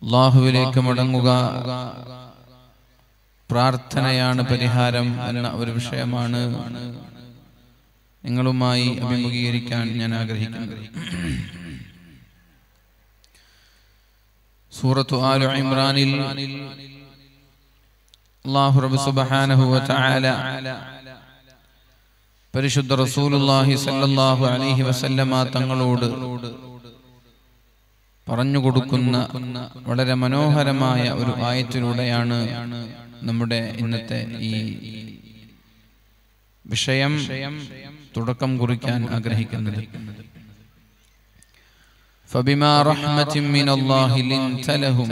അള്ളാഹുവിലേക്ക് മടങ്ങുക പ്രാർത്ഥനയാണ് പരിഹാരം എന്ന ഒരു വിഷയമാണ് നിങ്ങളുമായി അഭിമുഖീകരിക്കാൻ ഞാൻ ആഗ്രഹിക്കുന്നത് സൂറത്തു ആലു ഇമ്രാനിൽ അള്ളാഹു റബ്ബ് സുബ്ഹാനഹു വ തആല പരിശുദ്ധ റസൂലുള്ളാഹി സല്ലല്ലാഹു അലൈഹി വസല്ലമ തങ്ങളോട് പറഞ്ഞു കൊടുക്കുന്ന വളരെ മനോഹരമായ ഒരു ആയത്തിലൂടെയാണ് നമ്മുടെ ഇന്നത്തെ ഈ വിഷയം തുടക്കം കുറിക്കാൻ ആഗ്രഹിക്കുന്നത് فبما رحمة من الله لنت لهم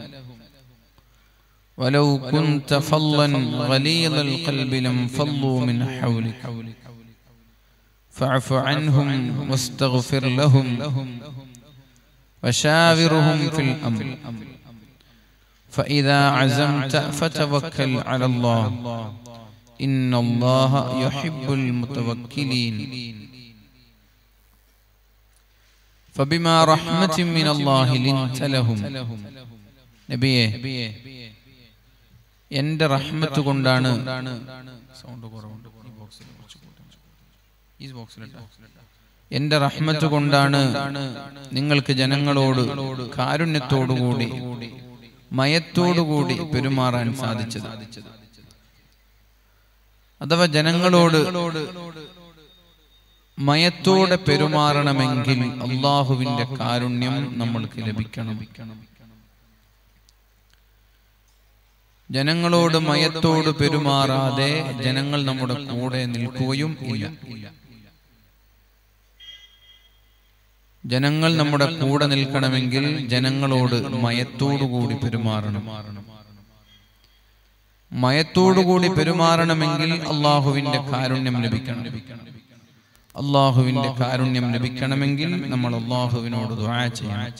ولو كنت فظا غليظ القلب لانفضوا من حولك فاعف عنهم واستغفر لهم وشاورهم في الأمر فإذا عزمت فتوكل على الله إن الله يحب المتوكلين فبما رحمة من الله لنت لهم നബിയെ എന്റെ റഹ്മത്ത് കൊണ്ടാണ് സൗണ്ട് കുറവുണ്ട് ഈ ബോക്സിൽ കുറച്ച് കൂട്ടണം. ഈ ബോക്സിലിട്ടോ എന്റെ റഹ്മത്ത് കൊണ്ടാണ് നിങ്ങൾക്ക് ജനങ്ങളോട് കാരുണ്യത്തോടുകൂടി മയത്തോടുകൂടി പെരുമാറാൻ സാധിച്ചത് അഥവാ ജനങ്ങളോട് മയത്തോടെ പെരുമാറണമെങ്കിൽ അള്ളാഹുവിന്റെ കാരുണ്യം നമ്മൾക്ക് ലഭിക്കണം ജനങ്ങളോട് മയത്തോട് പെരുമാറാതെ ജനങ്ങൾ നമ്മുടെ കൂടെ നിൽക്കുകയും ഇല്ല ജനങ്ങൾ നമ്മുടെ കൂടെ നിൽക്കണമെങ്കിൽ ജനങ്ങളോട് മയത്തോടുകൂടി പെരുമാറണം മയത്തോടുകൂടി പെരുമാറണമെങ്കിൽ അള്ളാഹുവിന്റെ കാരുണ്യം ലഭിക്കണം അള്ളാഹുവിന്റെ കാരുണ്യം ലഭിക്കണമെങ്കിൽ നമ്മൾ അള്ളാഹുവിനോട് ദുആ ചെയ്യണം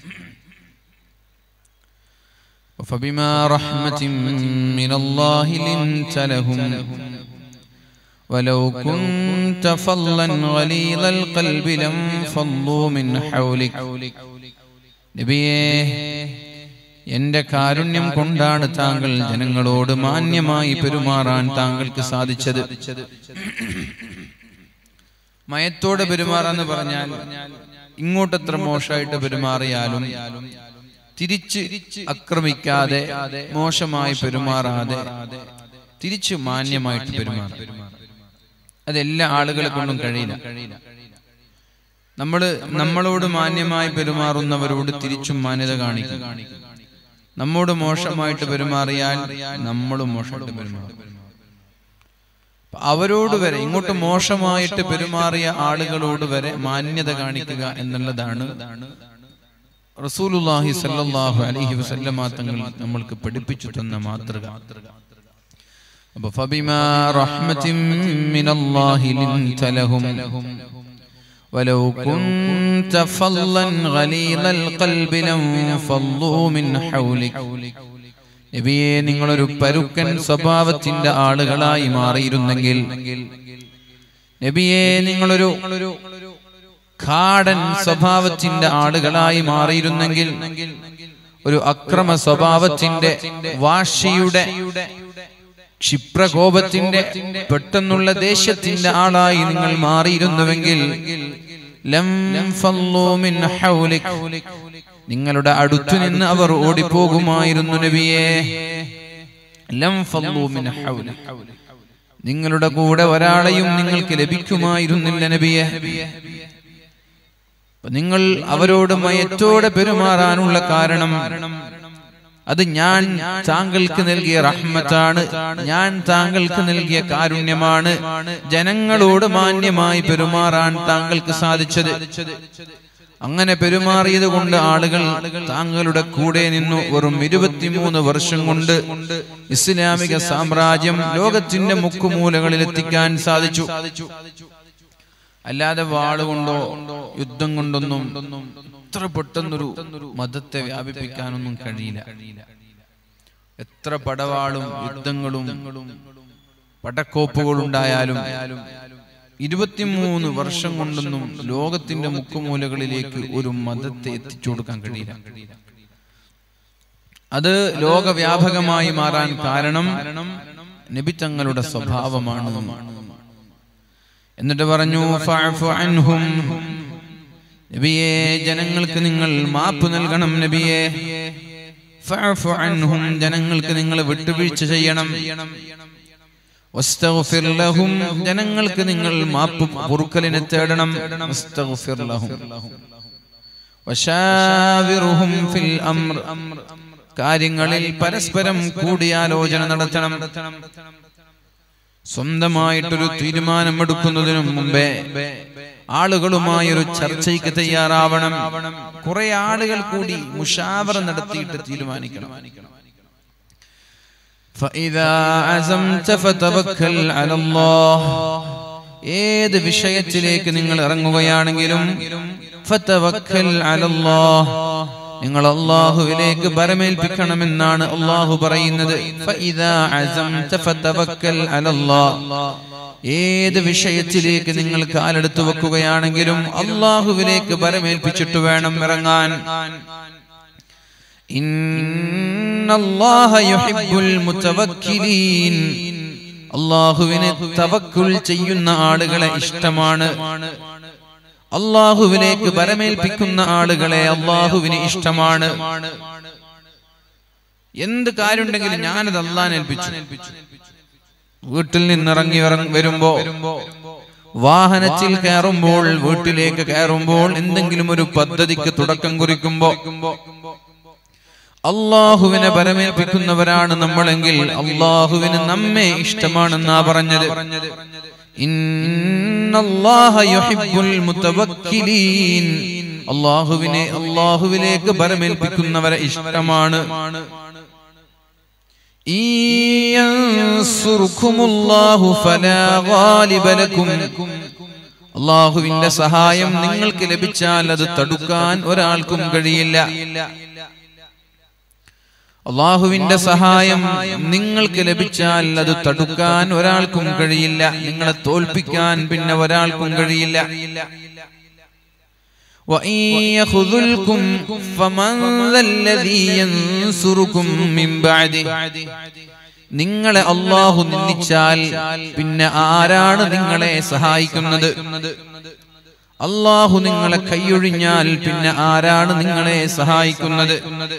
فبما رحمة من الله لنت لهم ولو كنت فظا غليظ القلب لانفضوا من حولك നബിയേ എന്റെ കാരുണ്യം കൊണ്ടാണ് താങ്കൾ ജനങ്ങളോട് മാന്യമായി പെരുമാറാൻ താങ്കൾക്ക് സാധിച്ചത് മയത്തോടെ പെരുമാറാന്ന് പറഞ്ഞാൽ ഇങ്ങോട്ടത്ര മോശമായിട്ട് പെരുമാറിയാലും തിരിച്ച് ആക്രമിക്കാതെ മോശമായി പെരുമാറാതെ തിരിച്ച് മാന്യമായിട്ട് പെരുമാറാം അതെല്ലാ ആളുകളെ കൊണ്ടും കഴിയില്ല നമ്മള് നമ്മളോട് മാന്യമായി പെരുമാറുന്നവരോട് തിരിച്ചും മാന്യത കാണിക്കും നമ്മോട് മോശമായിട്ട് പെരുമാറിയാൽ നമ്മളും മോശമായിട്ട് പെരുമാറും അവരോട് വരെ ഇങ്ങോട്ട് മോശമായിട്ട് പെരുമാറിയ ആളുകളോട് വരെ മാന്യത കാണിക്കുക എന്നുള്ളതാണ് റസൂലുള്ളാഹി സല്ലല്ലാഹു അലൈഹി വസല്ലമ തങ്ങൾ നമ്മൾക്ക് പഠിപ്പിച്ചു തന്ന മാതൃക അപ്പൊ ഫബിമാ റഹ്മത്തിൻ മിനല്ലാഹി ലിൻത ലഹും ولو كنت فظا غليظ القلب لانفضوا من حولك നബിയെ നിങ്ങളൊരു പരുക്കൻ സ്വഭാവത്തിന്റെ ആളുകളായി മാറിയിരുന്നെങ്കിൽ നബിയെ നിങ്ങളൊരു കാടൻ സ്വഭാവത്തിന്റെ ആളുകളായി മാറിയിരുന്നെങ്കിൽ ഒരു അക്രമ സ്വഭാവത്തിന്റെ വാശിയുടെ ക്ഷിപ്രകോപത്തിന്റെ പെട്ടെന്നുള്ള ദേശത്തിന്റെ ആളായി നിങ്ങൾ മാറിയിരുന്നുവെങ്കിൽ ലം ഫല്ലൂ മിൻ ഹൗലിക്. നിങ്ങളുടെ അടുത്തു നിന്ന് അവർ ഓടിപ്പോകുമായിരുന്നു നബിയെ ലം ഫല്ലൂ മിൻ ഹൗലിക്. നിങ്ങളുടെ കൂടെ ഒരാളെയും നിങ്ങൾക്ക് ലഭിക്കുമായിരുന്നില്ല നബിയെ അപ്പൊ നിങ്ങൾ അവരോട് മയത്തോടെ പെരുമാറാനുള്ള കാരണം അത് ഞാൻ താങ്കൾക്ക് നൽകിയ റഹ്മത്താണ് ഞാൻ താങ്കൾക്ക് നൽകിയ കാരുണ്യമാണ് ജനങ്ങളോട് മാന്യമായി പെരുമാറാൻ താങ്കൾക്ക് സാധിച്ചത് അങ്ങനെ പെരുമാറിയത് കൊണ്ട് ആളുകൾ താങ്കളുടെ കൂടെ നിന്നു വെറും ഇരുപത്തിമൂന്ന് വർഷം കൊണ്ട് ഇസ്ലാമിക സാമ്രാജ്യം ലോകത്തിന്റെ മുക്കുമൂലകളിൽ എത്തിക്കാൻ സാധിച്ചു അല്ലാതെ വാളുകൊണ്ടോ യുദ്ധം കൊണ്ടൊന്നും എത്ര പെട്ടെന്നൊരു മതത്തെ വ്യാപിപ്പിക്കാനൊന്നും കഴിയില്ല എത്ര പടവാളും യുദ്ധങ്ങളും പടക്കോപ്പുകളുണ്ടായാലും ഇരുപത്തിമൂന്ന് വർഷം കൊണ്ടൊന്നും ലോകത്തിന്റെ മുക്കുമൂലകളിലേക്ക് ഒരു മതത്തെ എത്തിച്ചു കൊടുക്കാൻ കഴിയില്ല അത് ലോകവ്യാപകമായി മാറാൻ കാരണം നബി തങ്ങളുടെ സ്വഭാവമാണ് എന്നിട്ട് പറഞ്ഞു ഫഅഫു അൻഹും നബിയെ ജനങ്ങൾക്ക് നിങ്ങൾ മാപ്പ് നൽകണം നബിയെ ഫഅഫു അൻഹും ജനങ്ങൾക്ക് നിങ്ങൾ വിട്ടുവീഴ്ച ചെയ്യണം വസ്തഗ്ഫിർ ലഹും ജനങ്ങൾക്ക് നിങ്ങൾ മാപ്പ് പൊറുക്കലിനെ തേടണം വസ്തഗ്ഫിർ ലഹും വശാവിറുഹും ഫിൽ അംർ കാര്യങ്ങളിൽ പരസ്പരം കൂടിയാലോചന നടത്തണം സ്വന്തമായിട്ടൊരു തീരുമാനമെടുക്കുന്നതിനു മുമ്പേ ആളുകളുമായി ഒരു ചർച്ചയ്ക്ക് തയ്യാറാവണം കുറെ ആളുകൾ കൂടി മുഷാവറ നടത്തിയിട്ട് തീരുമാനിക്കണം فإذا عزمت فتوكل على الله ഏത് വിഷയത്തിലേക്ക് നിങ്ങൾ ഇറങ്ങുകയാണെങ്കിലും ഫതവക്കൽ അലല്ലാഹ് നിങ്ങൾ അള്ളാഹുവിലേക്ക് ബരമേൽപ്പിക്കണമെന്നാണ് അള്ളാഹു പറയുന്നത് ഫഇദാ അസംത ഫതവക്കൽ അലല്ലാഹ് ഏത് വിഷയത്തിലേക്ക് നിങ്ങൾ കാലെടുത്തു വെക്കുകയാണെങ്കിലും അള്ളാഹുവിലേക്ക് ബരമേൽപ്പിച്ചിട്ട് വേണം ഇറങ്ങാൻ ഇന്നല്ലാഹ യുഹിബ്ബുൽ മുതവക്കിലീൻ അള്ളാഹുവിന് തവക്കുൽ ചെയ്യുന്ന ആളുകളെ ഇഷ്ടമാണ് അള്ളാഹുവിലേക്ക് ബരമേൽപ്പിക്കുന്ന ആളുകളെ അള്ളാഹുവിന് ഇഷ്ടമാണ് എന്ത് കാര്യമുണ്ടെങ്കിലും ഞാനത് അള്ളാൻ ഏൽപ്പിച്ചു വീട്ടിൽ നിന്നിറങ്ങി ഇറങ്ങി വരുമ്പോ വാഹനത്തിൽ കയറുമ്പോൾ വീട്ടിലേക്ക് കയറുമ്പോൾ എന്തെങ്കിലും ഒരു പദ്ധതിക്ക് തുടക്കം കുറിക്കുമ്പോ അള്ളാഹുവിനെ പരമേൽപ്പിക്കുന്നവരാണ് നമ്മളെങ്കിൽ അള്ളാഹുവിന് നമ്മെ ഇഷ്ടമാണെന്നാ പറഞ്ഞത് ഇന്നല്ലാഹ യുഹിബ്ബുൽ മുതവക്കിലീൻ അള്ളാഹുവിനെ അള്ളാഹുവിലേക്ക് പരമേൽപ്പിക്കുന്നവരെ ഇഷ്ടമാണ് ഇയൻസുർക്കുമുല്ലാഹു ഫലാ ഗാലിബ ലക്കും അള്ളാഹുവിന്റെ സഹായം നിങ്ങൾക്ക് ലഭിച്ചാൽ അത് തടുക്കാൻ ഒരാൾക്കും കഴിയില്ല അള്ളാഹുവിന്റെ സഹായം നിങ്ങൾക്ക് ലഭിച്ചാൽ അത് തടുക്കാൻ ഒരാൾക്കും കഴിയില്ല നിങ്ങളെ തോൽപ്പിക്കാൻ പിന്നെ ഒരാൾക്കും കഴിയില്ല وإن يخذلكم فمن ذا الذي ينصركم من بعده നിങ്ങളെ അള്ളാഹു നിന്ദിച്ചാൽ പിന്നെ ആരാണ് നിങ്ങളെ സഹായിക്കുന്നത് അള്ളാഹു നിങ്ങളെ കൈയൊഴിഞ്ഞാൽ പിന്നെ ആരാണ് നിങ്ങളെ സഹായിക്കുന്നത്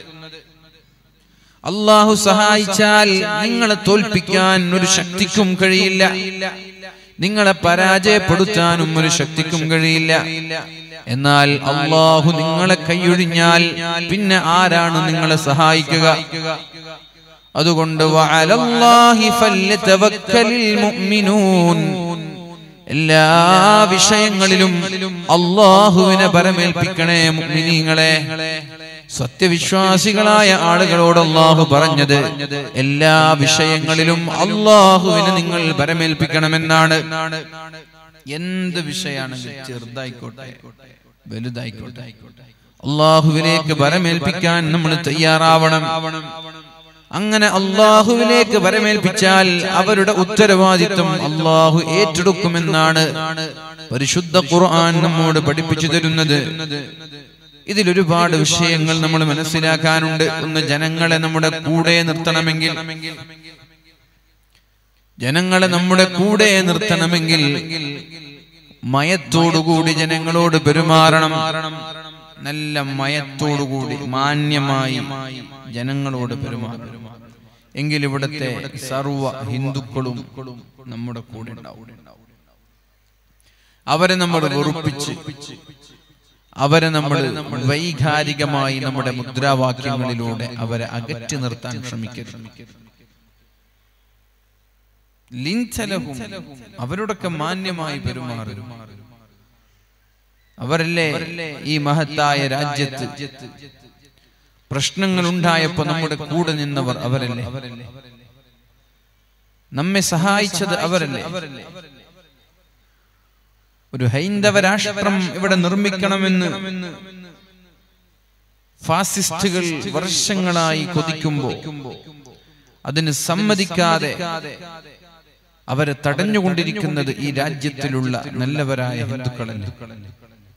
അള്ളാഹു സഹായിച്ചാൽ നിങ്ങളെ തോൽപ്പിക്കാൻ ഒരു ശക്തിക്കും കഴിയില്ല നിങ്ങളെ പരാജയപ്പെടുത്താനും ഒരു ശക്തിക്കും കഴിയില്ല എന്നാൽ അള്ളാഹു നിങ്ങളെ കൈയൊഴിഞ്ഞാൽ പിന്നെ ആരാണ് നിങ്ങളെ സഹായിക്കുക അതുകൊണ്ട് വഅലല്ലാഹി ഫല്യതവക്കലിൽ മുഅ്മിനൂൻ എല്ലാ വിഷയങ്ങളിലും അള്ളാഹുവിനെ പരമേൽപ്പിക്കണേ മുഅ്മിനീങ്ങളെ സത്യവിശ്വാസികളായ ആളുകളോട് അള്ളാഹു പറഞ്ഞത് എല്ലാ വിഷയങ്ങളിലും അള്ളാഹുവിനെ നിങ്ങൾ പരമേൽപ്പിക്കണമെന്നാണ് എന്ത് വിഷയാണെങ്കിലും ചെറുതായിക്കോട്ടെ വലുതായിക്കോട്ടെ അള്ളാഹുവിലേക്ക് പരമേൽപ്പിക്കാൻ നമ്മൾ തയ്യാറാവണം അങ്ങനെ അള്ളാഹുവിലേക്ക് വരമേൽപ്പിച്ചാൽ അവരുടെ ഉത്തരവാദിത്വം അള്ളാഹു ഏറ്റെടുക്കുമെന്നാണ് പരിശുദ്ധ ഖുർആൻ നമ്മോട് പഠിപ്പിച്ചു തരുന്നത് ഇതിലൊരുപാട് വിഷയങ്ങൾ നമ്മൾ മനസ്സിലാക്കാനുണ്ട് ഒന്ന് ജനങ്ങളെ നമ്മുടെ കൂടെ നിർത്തണമെങ്കിൽ ജനങ്ങളെ നമ്മുടെ കൂടെ നിർത്തണമെങ്കിൽ മയത്തോടുകൂടി ജനങ്ങളോട് പെരുമാറണം നല്ല മയത്തോടുകൂടി മാന്യമായി ജനങ്ങളോട് പെരുമാറണം എങ്കിൽ ഇവിടുത്തെ സർവ ഹിന്ദുക്കളും നമ്മുടെ കൂടെ ഉണ്ടാവും അവരെ നമ്മൾ വെറുപ്പിച്ച് അവരെ നമ്മൾ വൈകാരികമായി നമ്മുടെ മുദ്രാവാക്യങ്ങളിലൂടെ അവരെ അകറ്റി നിർത്താൻ ശ്രമിക്കരുത് ലിഞ്ചലഹും അവരോടൊക്കെ മാന്യമായി പെരുമാറും അവരല്ലേ ഈ മഹത്തായ രാജ്യത്ത് പ്രശ്നങ്ങൾ ഉണ്ടായപ്പോ നമ്മുടെ കൂടെ നിന്നവർ അവരല്ലേ നമ്മെ സഹായിച്ചത് അവരല്ലേ ഒരു ഹൈന്ദവ രാഷ്ട്രം ഇവിടെ നിർമ്മിക്കണമെന്ന് ഫാസിസ്റ്റുകൾ വർഷങ്ങളായി കൊതിക്കുമ്പോ അതിന് സമ്മതിക്കാതെ അവരെ തടഞ്ഞുകൊണ്ടിരിക്കുന്നത് ഈ രാജ്യത്തിലുള്ള നല്ലവരായ ഹിന്ദുക്കളല്ലേ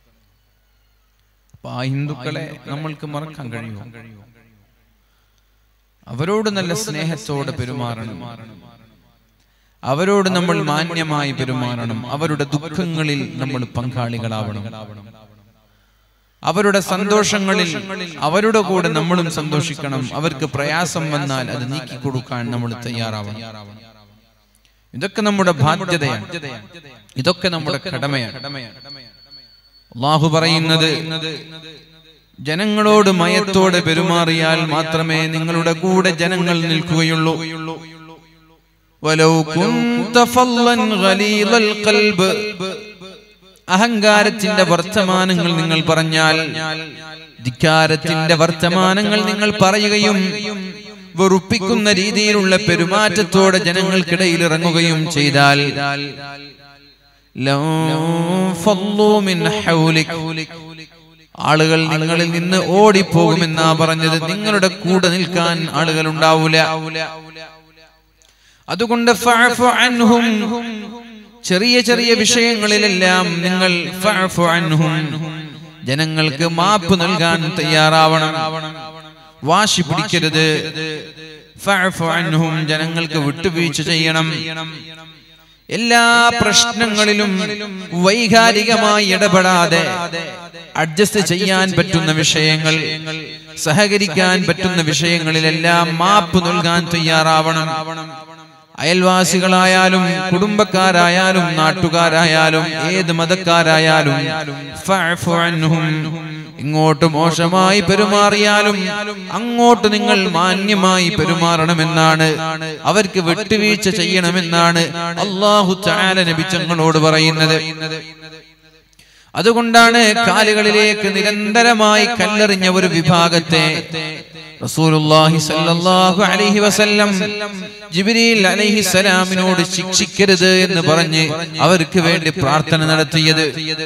അപ്പൊ ആ ഹിന്ദുക്കളെ നമ്മൾക്ക് മറക്കാൻ കഴിയുമോ അവരോട് നല്ല സ്നേഹത്തോടെ പെരുമാറണം അവരോട് നമ്മൾ മാന്യമായി പെരുമാറണം അവരുടെ ദുഃഖങ്ങളിൽ നമ്മൾ പങ്കാളികളാവണം അവരുടെ സന്തോഷങ്ങളിൽ അവരുടെ കൂടെ നമ്മളും സന്തോഷിക്കണം അവർക്ക് പ്രയാസം വന്നാൽ അത് നീക്കിക്കൊടുക്കാൻ നമ്മൾ തയ്യാറാവണം ഇതൊക്കെ നമ്മുടെ ബാധ്യതയാണ് ഇതൊക്കെ നമ്മുടെ കടമയാണ് അള്ളാഹു പറയുന്നത് ജനങ്ങളോട് മയത്തോടെ പെരുമാറിയാൽ മാത്രമേ നിങ്ങളുടെ കൂടെ ജനങ്ങൾ നിൽക്കുകയുള്ളൂ വലൗ കുന്ത ഫല്ലൻ ഗലീദൽ ഖൽബ് അഹങ്കാരത്തിന്റെ വർത്തമാനങ്ങൾ നിങ്ങൾ പറഞ്ഞാൽ ധിക്കാരത്തിന്റെ വർത്തമാനങ്ങൾ നിങ്ങൾ പറയുകയും വെറുപ്പിക്കുന്ന രീതിയിലുള്ള പെരുമാറ്റത്തോടെ ജനങ്ങൾക്കിടയിൽ ഇറങ്ങുകയും ചെയ്താൽ ലൗഫല്ലൂ മിൻ ഹൗലിക്. ആളുകൾ നിങ്ങളിൽ നിന്ന് ഓടിപ്പോകുമെന്നാ പറഞ്ഞത് നിങ്ങളുടെ കൂടെ നിൽക്കാൻ ആളുകൾ ഉണ്ടാവൂല അതുകൊണ്ട് ഫഅഫു അൻഹും ചെറിയ ചെറിയ വിഷയങ്ങളിലെല്ലാം നിങ്ങൾ ഫഅഫു അൻഹും ജനങ്ങൾക്ക് മാപ്പ് നൽകാൻ തയ്യാറാവണം വാശി പിടിക്കരുത് ഫഅഫു അൻഹും ജനങ്ങൾക്ക് വിട്ടുവീഴ്ച ചെയ്യണം എല്ലാ പ്രശ്നങ്ങളിലും വൈകാരികമായി ഇടപെടാതെ അഡ്ജസ്റ്റ് ചെയ്യാൻ പറ്റുന്ന വിഷയങ്ങൾ സഹകരിക്കാൻ പറ്റുന്ന വിഷയങ്ങളിലെല്ലാം മാപ്പ് നൽകാൻ തയ്യാറാവണം അയൽവാസികളായാലും കുടുംബക്കാരായാലും നാട്ടുകാരായാലും ഏത് മതക്കാരായാലും ഫഅഫു അൻഹും. ഇങ്ങോട്ട് മോശമായി പെരുമാറിയാലും അങ്ങോട്ട് നിങ്ങൾ മാന്യമായി പെരുമാറണമെന്നാണ് അവർക്ക് വിട്ടുവീഴ്ച ചെയ്യണമെന്നാണ് അള്ളാഹു ചാല നബിച്ചങ്ങളോട് പറയുന്നത് അതുകൊണ്ടാണ് കാലുകളിലേക്ക് നിരന്തരമായി കല്ലെറിഞ്ഞ ഒരു വിഭാഗത്തെ റസൂലുള്ളാഹി സ്വല്ലല്ലാഹു അലൈഹി വസല്ലം ജിബ്രീൽ അലൈഹി സലാമിനോട് ശിക്ഷിക്കരുത് എന്ന് പറഞ്ഞ് അവർക്ക് വേണ്ടി പ്രാർത്ഥന നടത്തിയത്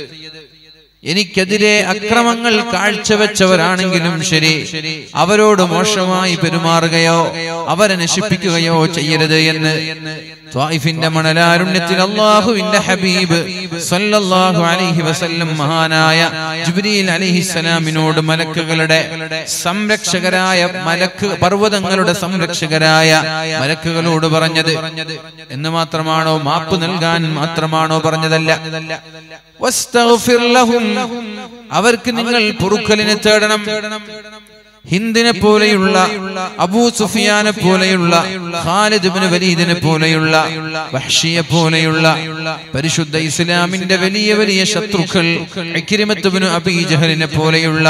എനിക്കെതിരെ അക്രമങ്ങൾ കാഴ്ചവെച്ചവരാണെങ്കിലും ശരി അവരോട് മോശമായി പെരുമാറുകയോ അവരെ നശിപ്പിക്കുകയോ ചെയ്യരുത് എന്ന് ത്വായിഫിന്റെ മണലാരുണ്യത്തിൽ അള്ളാഹുവിന്റെ ഹബീബ് സല്ലല്ലാഹു അലൈഹി വസല്ലം മഹാനായ ജിബ്രീൽ അലൈഹിസ്സലാമിനോട് മലക്കുകളുടെ സംരക്ഷകരായ മലക്ക് പർവ്വതങ്ങളുടെ സംരക്ഷകരായ മലക്കുകളോട് പറഞ്ഞത് എന്ന് മാത്രമാണോ മാപ്പ് നൽകാൻ മാത്രമാണോ പറഞ്ഞതല്ല വസ്തഗ്ഫിർ ലഹും അവർക്ക് നിങ്ങൾ പൊറുക്കലിനെ തേടണം ഹിന്ദിനെ പോലെയുള്ള അബൂ സുഫിയാനെ പോലെയുള്ള ഖാലിദ് ഇബ്നു വലീദിനെ പോലെയുള്ള വഹ്ഷിയെ പോലെയുള്ള പരിശുദ്ധ ഇസ്ലാമിന്റെ വലിയ വലിയ ശത്രുക്കൾ ഇക്രിമത്ത് ഇബ്നു അബീ ജഹലിനെ പോലെയുള്ള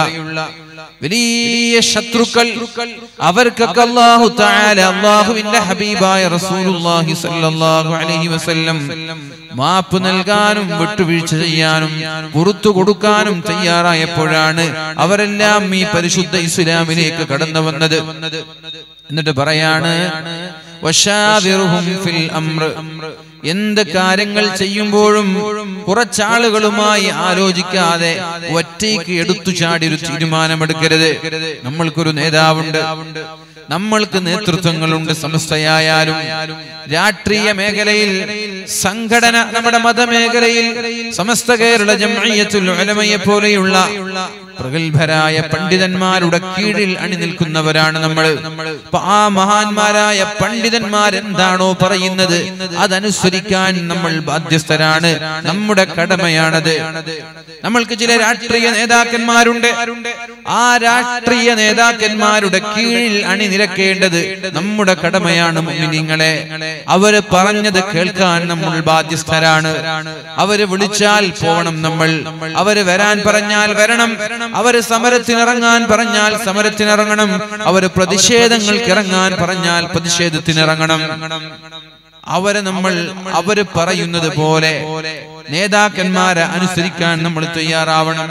വലിയ ശത്രുക്കൾ അവർക്കൊക്കെ അല്ലാഹു തആല അല്ലാഹുവിന്റെ ഹബീബായ റസൂലുള്ളാഹി സ്വല്ലല്ലാഹു അലൈഹി വസല്ലം മാപ്പ് നൽകാനും വിട്ടുവീഴ്ച ചെയ്യാനും പുറത്തു കൊടുക്കാനും തയ്യാറായപ്പോഴാണ് അവരെല്ലാം ഈ പരിശുദ്ധ ഇസ്ലാമിലേക്ക് കടന്നു വന്നത് എന്നിട്ട് പറയാണ് വശാവിറുഹും ഫിൽ അംറ് എന്ത് കാര്യങ്ങൾ ചെയ്യുമ്പോഴും കുറച്ചാളുകളുമായി ആലോചിക്കാതെ ഒറ്റയ്ക്ക് എടുത്തു ചാടി ഒരു തീരുമാനമെടുക്കരുത് നമ്മൾക്കൊരു നേതാവുണ്ട് നമ്മൾക്ക് നേതൃത്വങ്ങളുണ്ട് സമസ്തയായാലും രാഷ്ട്രീയ മേഖലയിൽ സംഘടന നമ്മുടെ മതമേഖലയിൽ സമസ്ത കേരള ജംഇയ്യത്തുൽ ഉലമയെ പോലെയുള്ള പ്രഗത്ഭരായ പണ്ഡിതന്മാരുടെ കീഴിൽ അണിനിൽക്കുന്നവരാണ് നമ്മൾ അപ്പൊ ആ മഹാന്മാരായ പണ്ഡിതന്മാർ എന്താണോ പറയുന്നത് അതനുസരിക്കാൻ നമ്മൾ ബാധ്യസ്ഥരാണ് നമ്മുടെ കടമയാണത് നമ്മൾക്ക് ചില രാഷ്ട്രീയ നേതാക്കന്മാരുണ്ട് ആ രാഷ്ട്രീയ നേതാക്കന്മാരുടെ കീഴിൽ അണിനിരക്കേണ്ടത് നമ്മുടെ കടമയാണ് മുഅ്മിനീങ്ങളെ അവര് പറഞ്ഞത് കേൾക്കാൻ നമ്മൾ ബാധ്യസ്ഥരാണ് അവര് വിളിച്ചാൽ പോകണം നമ്മൾ അവര് വരാൻ പറഞ്ഞാൽ വരണം അവര് സമരത്തിനിറങ്ങാൻ പറഞ്ഞാൽ സമരത്തിനിറങ്ങണം അവര് പ്രതിഷേധങ്ങൾക്ക് ഇറങ്ങാൻ പറഞ്ഞാൽ പ്രതിഷേധത്തിനിറങ്ങണം അവരെ നമ്മൾ അവര് പറയുന്നത് പോലെ നേതാക്കന്മാരെ അനുസരിക്കാൻ നമ്മൾ തയ്യാറാവണം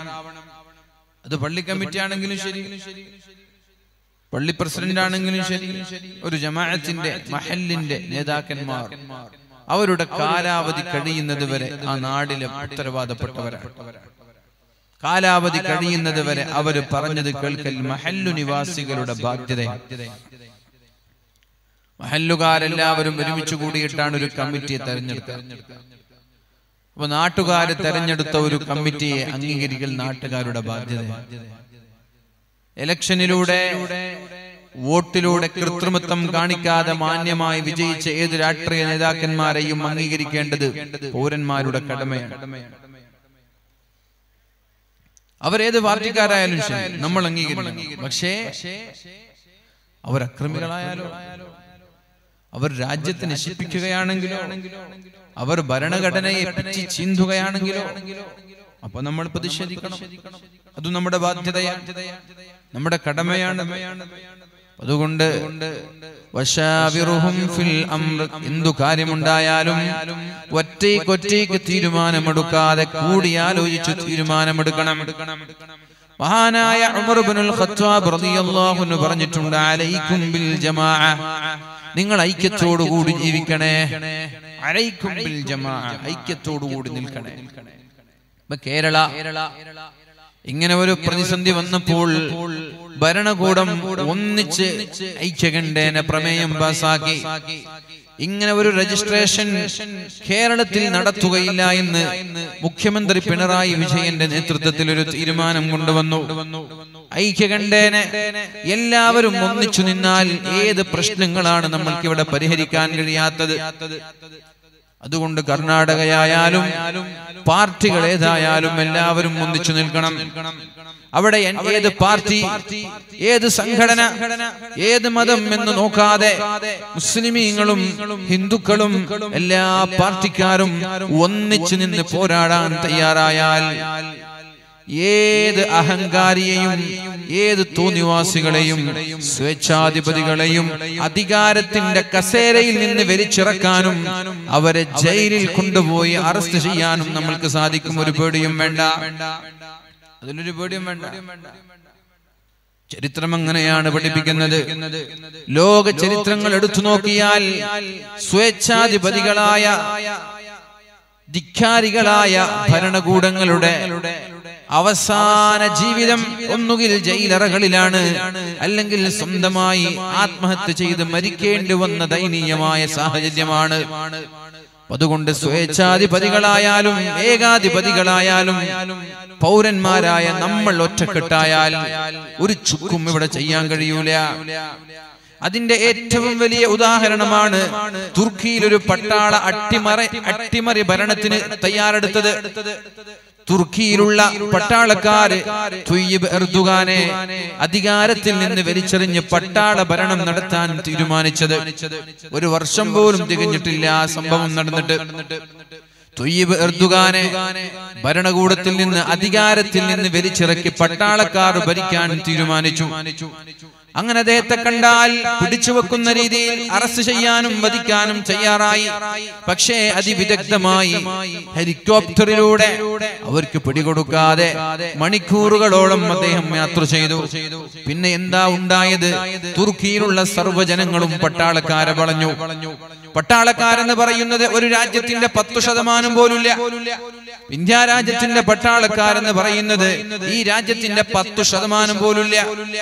അത് പള്ളി കമ്മിറ്റി ആണെങ്കിലും ശരി പള്ളി പ്രസിഡന്റ് ആണെങ്കിലും ശരി ഒരു ജമാഅത്തിന്റെ മഹലിന്റെ നേതാക്കന്മാർ അവരുടെ കാലാവധി കഴിയുന്നത് വരെ ആ നാടിലെ ഉത്തരവാദപ്പെട്ടവരാണ് കാലാവധി കഴിയുന്നത് വരെ അവര് പറഞ്ഞത് കേൾക്കൽ മഹല്ലു നിവാസികളുടെ ബാധ്യതയാണ് മഹല്ലുകാരെല്ലാവരും ഒരുമിച്ച് കൂടിയിട്ടാണ് ഒരു കമ്മിറ്റിയെ തെരഞ്ഞെടുത്തത് അപ്പൊ നാട്ടുകാര് തെരഞ്ഞെടുത്ത ഒരു കമ്മിറ്റിയെ അംഗീകരിക്കൽ നാട്ടുകാരുടെ ബാധ്യതയാണ് ഇലക്ഷനിലൂടെ വോട്ടിലൂടെ കൃത്രിമത്വം കാണിക്കാതെ മാന്യമായി വിജയിച്ച ഏത് രാഷ്ട്രീയ നേതാക്കന്മാരെയും അംഗീകരിക്കേണ്ടത് പൗരന്മാരുടെ കടമയാണ് അവരേത് പാർട്ടിക്കാരായാലും ശരി നമ്മൾ അംഗീകരിക്കണം പക്ഷേ അവർ അക്രമികളായാലോ അവർ രാജ്യത്തെ നശിപ്പിക്കുകയാണെങ്കിലോ അവർ ഭരണഘടനയെ പിച്ചി ചീന്തുകയാണെങ്കിലോ അപ്പൊ നമ്മൾ പ്രതിഷേധിക്കണം അത് നമ്മുടെ ബാധ്യതയാണ് നമ്മുടെ കടമയാണ് അതുകൊണ്ട് വശാവിറുഹും ഫിൽ അംർ എന്തു കാര്യമുണ്ടായാലും ഒറ്റയ്ക്കൊറ്റയ്ക്ക് തീരുമാനമെടുക്കാതെ കൂടിയാലോചിച്ച് തീരുമാനമെടുക്കണം മഹാനായ ഉമർ ഇബ്നുൽ ഖത്താബ് റളിയല്ലാഹു അൻഹു പറഞ്ഞിട്ടുണ്ട് അലൈക്കും ബിൽ ജമാഅ നിങ്ങൾ ഐക്യത്തോടുകൂടി ജീവിക്കണേ അലൈക്കും ബിൽ ജമാഅ ഐക്യത്തോടുകൂടി നിൽക്കണേ ഇപ്പൊ കേരള ഇങ്ങനെ ഒരു പ്രതിസന്ധി വന്നപ്പോൾ ഭരണകൂടം ഒന്നിച്ച് ഐക്യകണ്ഠേന പ്രമേയം പാസാക്കി ഇങ്ങനെ ഒരു രജിസ്ട്രേഷൻ കേരളത്തിൽ നടത്തുകയില്ല എന്ന് മുഖ്യമന്ത്രി പിണറായി വിജയന്റെ നേതൃത്വത്തിൽ ഒരു തീരുമാനം കൊണ്ടുവന്നു ഐക്യകണ്ഠേന എല്ലാവരും ഒന്നിച്ചു നിന്നാൽ ഏത് പ്രശ്നങ്ങളാണ് നമ്മൾക്ക് ഇവിടെ പരിഹരിക്കാൻ കഴിയാത്തത് അതുകൊണ്ട് കർണാടകയായാലും പാർട്ടികൾ ഏതായാലും എല്ലാവരും ഒന്നിച്ചു നിൽക്കണം അവിടെ എൻ- ഏത് പാർട്ടി ഏത് സംഘടന ഏത് മതം എന്ന് നോക്കാതെ മുസ്ലിമീങ്ങളും ഹിന്ദുക്കളും എല്ലാ പാർട്ടിക്കാരും ഒന്നിച്ചു നിന്ന് പോരാടാൻ തയ്യാറായാൽ ഏത് അഹങ്കാരിയെയും ഏത് തോന്നിവാസികളെയും സ്വേച്ഛാധിപതികളെയും അധികാരത്തിന്റെ കസേരയിൽ നിന്ന് വലിച്ചിറക്കാനും അവരെ ജയിലിൽ കൊണ്ടുപോയി അറസ്റ്റ് ചെയ്യാനും നമ്മൾക്ക് സാധിക്കും ഒരു പേടിയും വേണ്ട അതിലൊരു പേടിയും വേണ്ട ചരിത്രം അങ്ങനെയാണ് പഠിപ്പിക്കുന്നത് ലോക ചരിത്രങ്ങൾ എടുത്തു നോക്കിയാൽ സ്വേച്ഛാധിപതികളായ ധിക്കാരികളായ ഭരണകൂടങ്ങളുടെ അവസാന ജീവിതം ഒന്നുകിൽ ജയിലറകളിലാണ് അല്ലെങ്കിൽ സ്വന്തമായി ആത്മഹത്യ ചെയ്ത് മരിക്കേണ്ടി വന്ന ദയനീയമായ സാഹചര്യമാണ് അതുകൊണ്ട് സ്വേച്ഛാധിപതികളായാലും ഏകാധിപതികളായാലും പൗരന്മാരായ നമ്മൾ ഒറ്റക്കെട്ടായാൽ ഒരു ചുക്കും ഇവിടെ ചെയ്യാൻ കഴിയൂല അതിന്റെ ഏറ്റവും വലിയ ഉദാഹരണമാണ് തുർക്കിയിൽ ഒരു പട്ടാള അട്ടിമറി അട്ടിമറി ഭരണത്തിന് തയ്യാറെടുത്തത് തുർക്കിയിലുള്ള പട്ടാളക്കാര് തുയ്യിബ് എർദുഗാനെ അധികാരത്തിൽ നിന്ന് വലിച്ചെറിഞ്ഞ് പട്ടാള ഭരണം നടത്താൻ തീരുമാനിച്ചത് ഒരു വർഷം പോലും തികഞ്ഞിട്ടില്ല ആ സംഭവം നടന്നിട്ട് തുയ്യിബ് എർദുഗാനെ ഭരണകൂടത്തിൽ നിന്ന് അധികാരത്തിൽ നിന്ന് വലിച്ചിറക്കി പട്ടാളക്കാർ ഭരിക്കാൻ തീരുമാനിച്ചു അങ്ങനെ അദ്ദേഹത്തെ കണ്ടാൽ പിടിച്ചു വെക്കുന്ന രീതിയിൽ അറസ്റ്റ് ചെയ്യാനും വധിക്കാനും തയ്യാറായി പക്ഷേ അതിവിദഗ്ധമായി ഹെലികോപ്റ്ററിലൂടെ അവർക്ക് പിടികൊടുക്കാതെ മണിക്കൂറുകളോളം അദ്ദേഹം യാത്ര ചെയ്തു പിന്നെ എന്താ ഉണ്ടായത് തുർക്കിയിലുള്ള സർവ്വജനങ്ങളും പട്ടാളക്കാരെ വളഞ്ഞു പട്ടാളക്കാരെന്ന് പറയുന്നത് ഒരു രാജ്യത്തിന്റെ പത്തു ശതമാനം പോലുമില്ല ഇന്ത്യ രാജ്യത്തിന്റെ പട്ടാളക്കാരെന്ന് പറയുന്നത് ഈ രാജ്യത്തിന്റെ പത്തു ശതമാനം പോലുമില്ല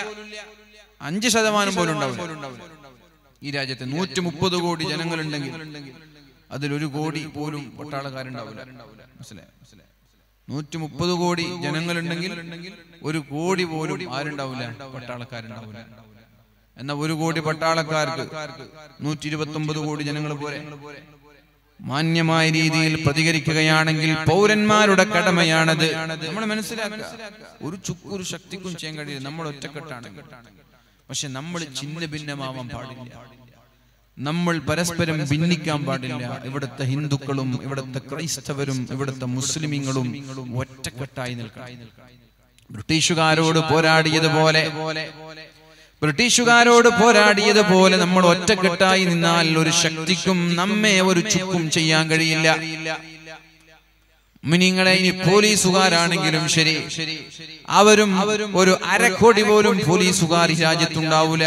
അഞ്ച് ശതമാനം പോലും ഉണ്ടാവില്ല ഈ രാജ്യത്ത് നൂറ്റി മുപ്പത് കോടി ജനങ്ങളുണ്ടെങ്കിൽ അതിലൊരു കോടി പോലും പട്ടാളക്കാരുണ്ടാവില്ല മനസ്സിലായോ നൂറ്റി മുപ്പത് കോടി ജനങ്ങളുണ്ടെങ്കിൽ ഒരു കോടി പോലും ആരുണ്ടാവില്ല പട്ടാളക്കാരുണ്ടാവില്ല എന്നാ ഒരു കോടി പട്ടാളക്കാർക്ക് നൂറ്റി ഇരുപത്തി ഒമ്പത് കോടി ജനങ്ങൾ പോരെ മാന്യമായ രീതിയിൽ പ്രതികരിക്കുകയാണെങ്കിൽ പൗരന്മാരുടെ കടമയാണത് നമ്മൾ മനസ്സിലാക്കുക ഒരു ചുക്കൊരു ശക്തിക്കും ചെയ്യാൻ കഴിയില്ല നമ്മൾ ഒറ്റക്കെട്ടാണെങ്കിൽ പക്ഷെ നമ്മൾ ചിന്ന ഭിന്നമാവാൻ പാടില്ല നമ്മൾ പരസ്പരം ഭിന്നിക്കാൻ പാടില്ല ഇവിടുത്തെ ഹിന്ദുക്കളും ഇവിടുത്തെ ക്രൈസ്തവരും ഇവിടുത്തെ മുസ്ലിമീങ്ങളും ഒറ്റക്കെട്ടായി നിൽക്കണം ബ്രിട്ടീഷുകാരോട് പോരാടിയതുപോലെ ബ്രിട്ടീഷുകാരോട് പോരാടിയതുപോലെ നമ്മൾ ഒറ്റക്കെട്ടായി നിന്നാൽ ഒരു ശക്തിക്കും നമ്മെ ഒരു ചുക്കും ചെയ്യാൻ കഴിയില്ല മിനിങ്ങളെ ഇനി പോലീസുകാരാണെങ്കിലും ശരി അവരും ഒരു അരക്കോടി പോലും പോലീസുകാർ ഈ രാജ്യത്തുണ്ടാവൂല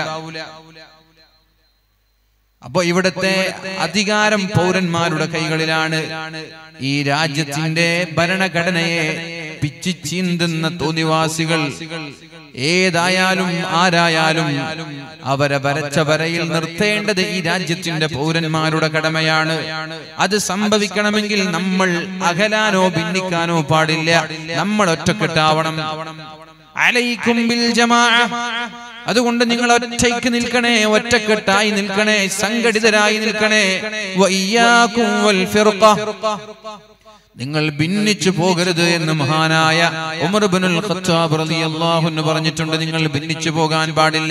അപ്പൊ ഇവിടത്തെ അധികാരം പൗരന്മാരുടെ കൈകളിലാണ് ഈ രാജ്യത്തിന്റെ ഭരണഘടനയെ പിച്ചി ചീന്തുന്ന തോന്നിവാസികൾ ഏതായാലും ആരായാലും അവരെ വരച്ച വരയിൽ നിർത്തേണ്ടത് ഈ രാജ്യത്തിന്റെ പൗരന്മാരുടെ കടമയാണ് അത് സംഭവിക്കണമെങ്കിൽ നമ്മൾ അകലാനോ ഭിന്നിക്കാനോ പാടില്ല നമ്മൾ ഒറ്റക്കെട്ടാവണം അലൈക്കും ബിൽ ജമാഅ അതുകൊണ്ട് നിങ്ങൾ ഒറ്റയ്ക്ക് നിൽക്കണേ ഒറ്റക്കെട്ടായി നിൽക്കണേ സംഘടിതരായി നിൽക്കണേ വയ്യാക്കും വൽ ഫിർഖ. നിങ്ങൾ ഭിന്നിച്ചു പോകരുത് എന്ന് മഹാനായ ഉമർ ഇബ്നുൽ ഖത്താബ് റളിയല്ലാഹു അൻഹു പറഞ്ഞിട്ടുണ്ട് നിങ്ങൾ ഭിന്നിച്ചു പോകാൻ പാടില്ല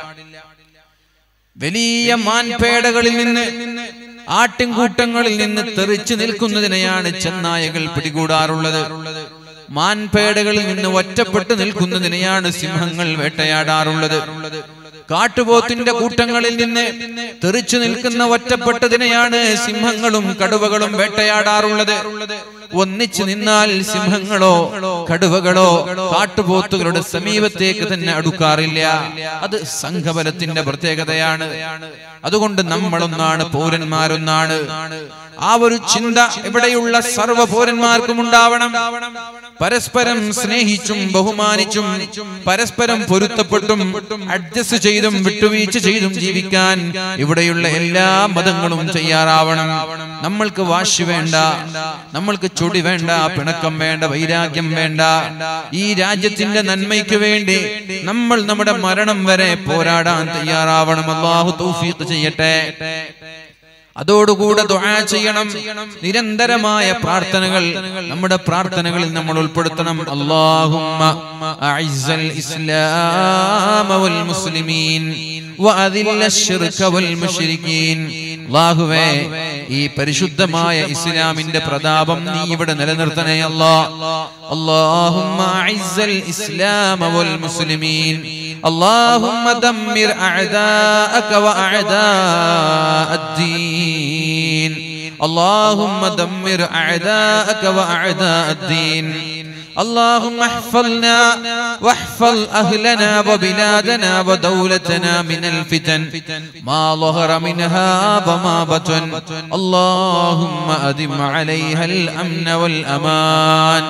വലിയ മാൻപേടകളിൽ നിന്ന് ആട്ടിൻകൂട്ടങ്ങളിൽ നിന്ന് തെറിച്ചു നിൽക്കുന്നതിനെയാണ് ചെന്നായകൾ പിടികൂടാറുള്ളത് മാൻപേടകളിൽ നിന്ന് ഒറ്റപ്പെട്ട് നിൽക്കുന്നതിനെയാണ് സിംഹങ്ങൾ വേട്ടയാടാറുള്ളത് കാട്ടുപോത്തിന്റെ കൂട്ടങ്ങളിൽ നിന്ന് തെറിച്ചു നിൽക്കുന്ന ഒറ്റപ്പെട്ടതിനെയാണ് സിംഹങ്ങളും കടുവകളും വേട്ടയാടാറുള്ളത് ഒന്നിച്ചു നിന്നാൽ സിംഹങ്ങളോ കടുവകളോ കാട്ടുപോത്തുകളുടെ സമീപത്തേക്ക് തന്നെ അടുക്കാറില്ല അത് സംഘബലത്തിന്റെ പ്രത്യേകതയാണ് അതുകൊണ്ട് നമ്മളൊന്നാണ് പൗരന്മാരൊന്നാണ് ആ ഒരു ചിന്ത ഇവിടെയുള്ള സർവ്വ പൗരന്മാർക്കും ഉണ്ടാവണം പരസ്പരം സ്നേഹിച്ചും ബഹുമാനിച്ചും പരസ്പരം പൊരുത്തപ്പെട്ടും അഡ്ജസ്റ്റ് ചെയ്തും വിട്ടുവീഴ്ച ചെയ്തും ജീവിക്കാൻ ഇവിടെയുള്ള എല്ലാ മതങ്ങളും തയ്യാറാവണം നമ്മൾക്ക് വാശി വേണ്ട നമ്മൾക്ക് ചൊടി വേണ്ട പിണക്കം വേണ്ട വൈരാഗ്യം വേണ്ട ഈ രാജ്യത്തിന്റെ നന്മയ്ക്ക് വേണ്ടി നമ്മൾ നമ്മുടെ മരണം വരെ പോരാടാൻ തയ്യാറാവണം അള്ളാഹു തൗഫീഖ് ചെയ്യട്ടെ അതോടുകൂടെ ദുആ ചെയ്യണം നിരന്തരമായ പ്രാർത്ഥനകൾ നമ്മുടെ പ്രാർത്ഥനകളിൽ നമ്മൾ ഉൾപ്പെടുത്തണം അല്ലാഹുമ്മ അഇസ്സൽ ഇസ്ലാമ വൽ മുസ്ലിമീൻ വഅദില്ല അശ്ശിർക വൽ മുശ്രിക്കീൻ അല്ലാഹുവേ ഈ പരിശുദ്ധമായ ഇസ്ലാമിന്റെ പ്രതാപം നീ ഇവിടെ നിലനിർത്തണേ അല്ലാ അല്ലാഹുമ്മ അഇസ്സൽ ഇസ്ലാമ വൽ മുസ്ലിമീൻ اللهم دمر أعداءك وأعداء الدين اللهم دمر أعداءك وأعداء الدين اللهم احفظنا واحفظ أهلنا وبلادنا ودولتنا من الفتن ما ظهر منها وما بطن اللهم أدم عليها الأمن والأمان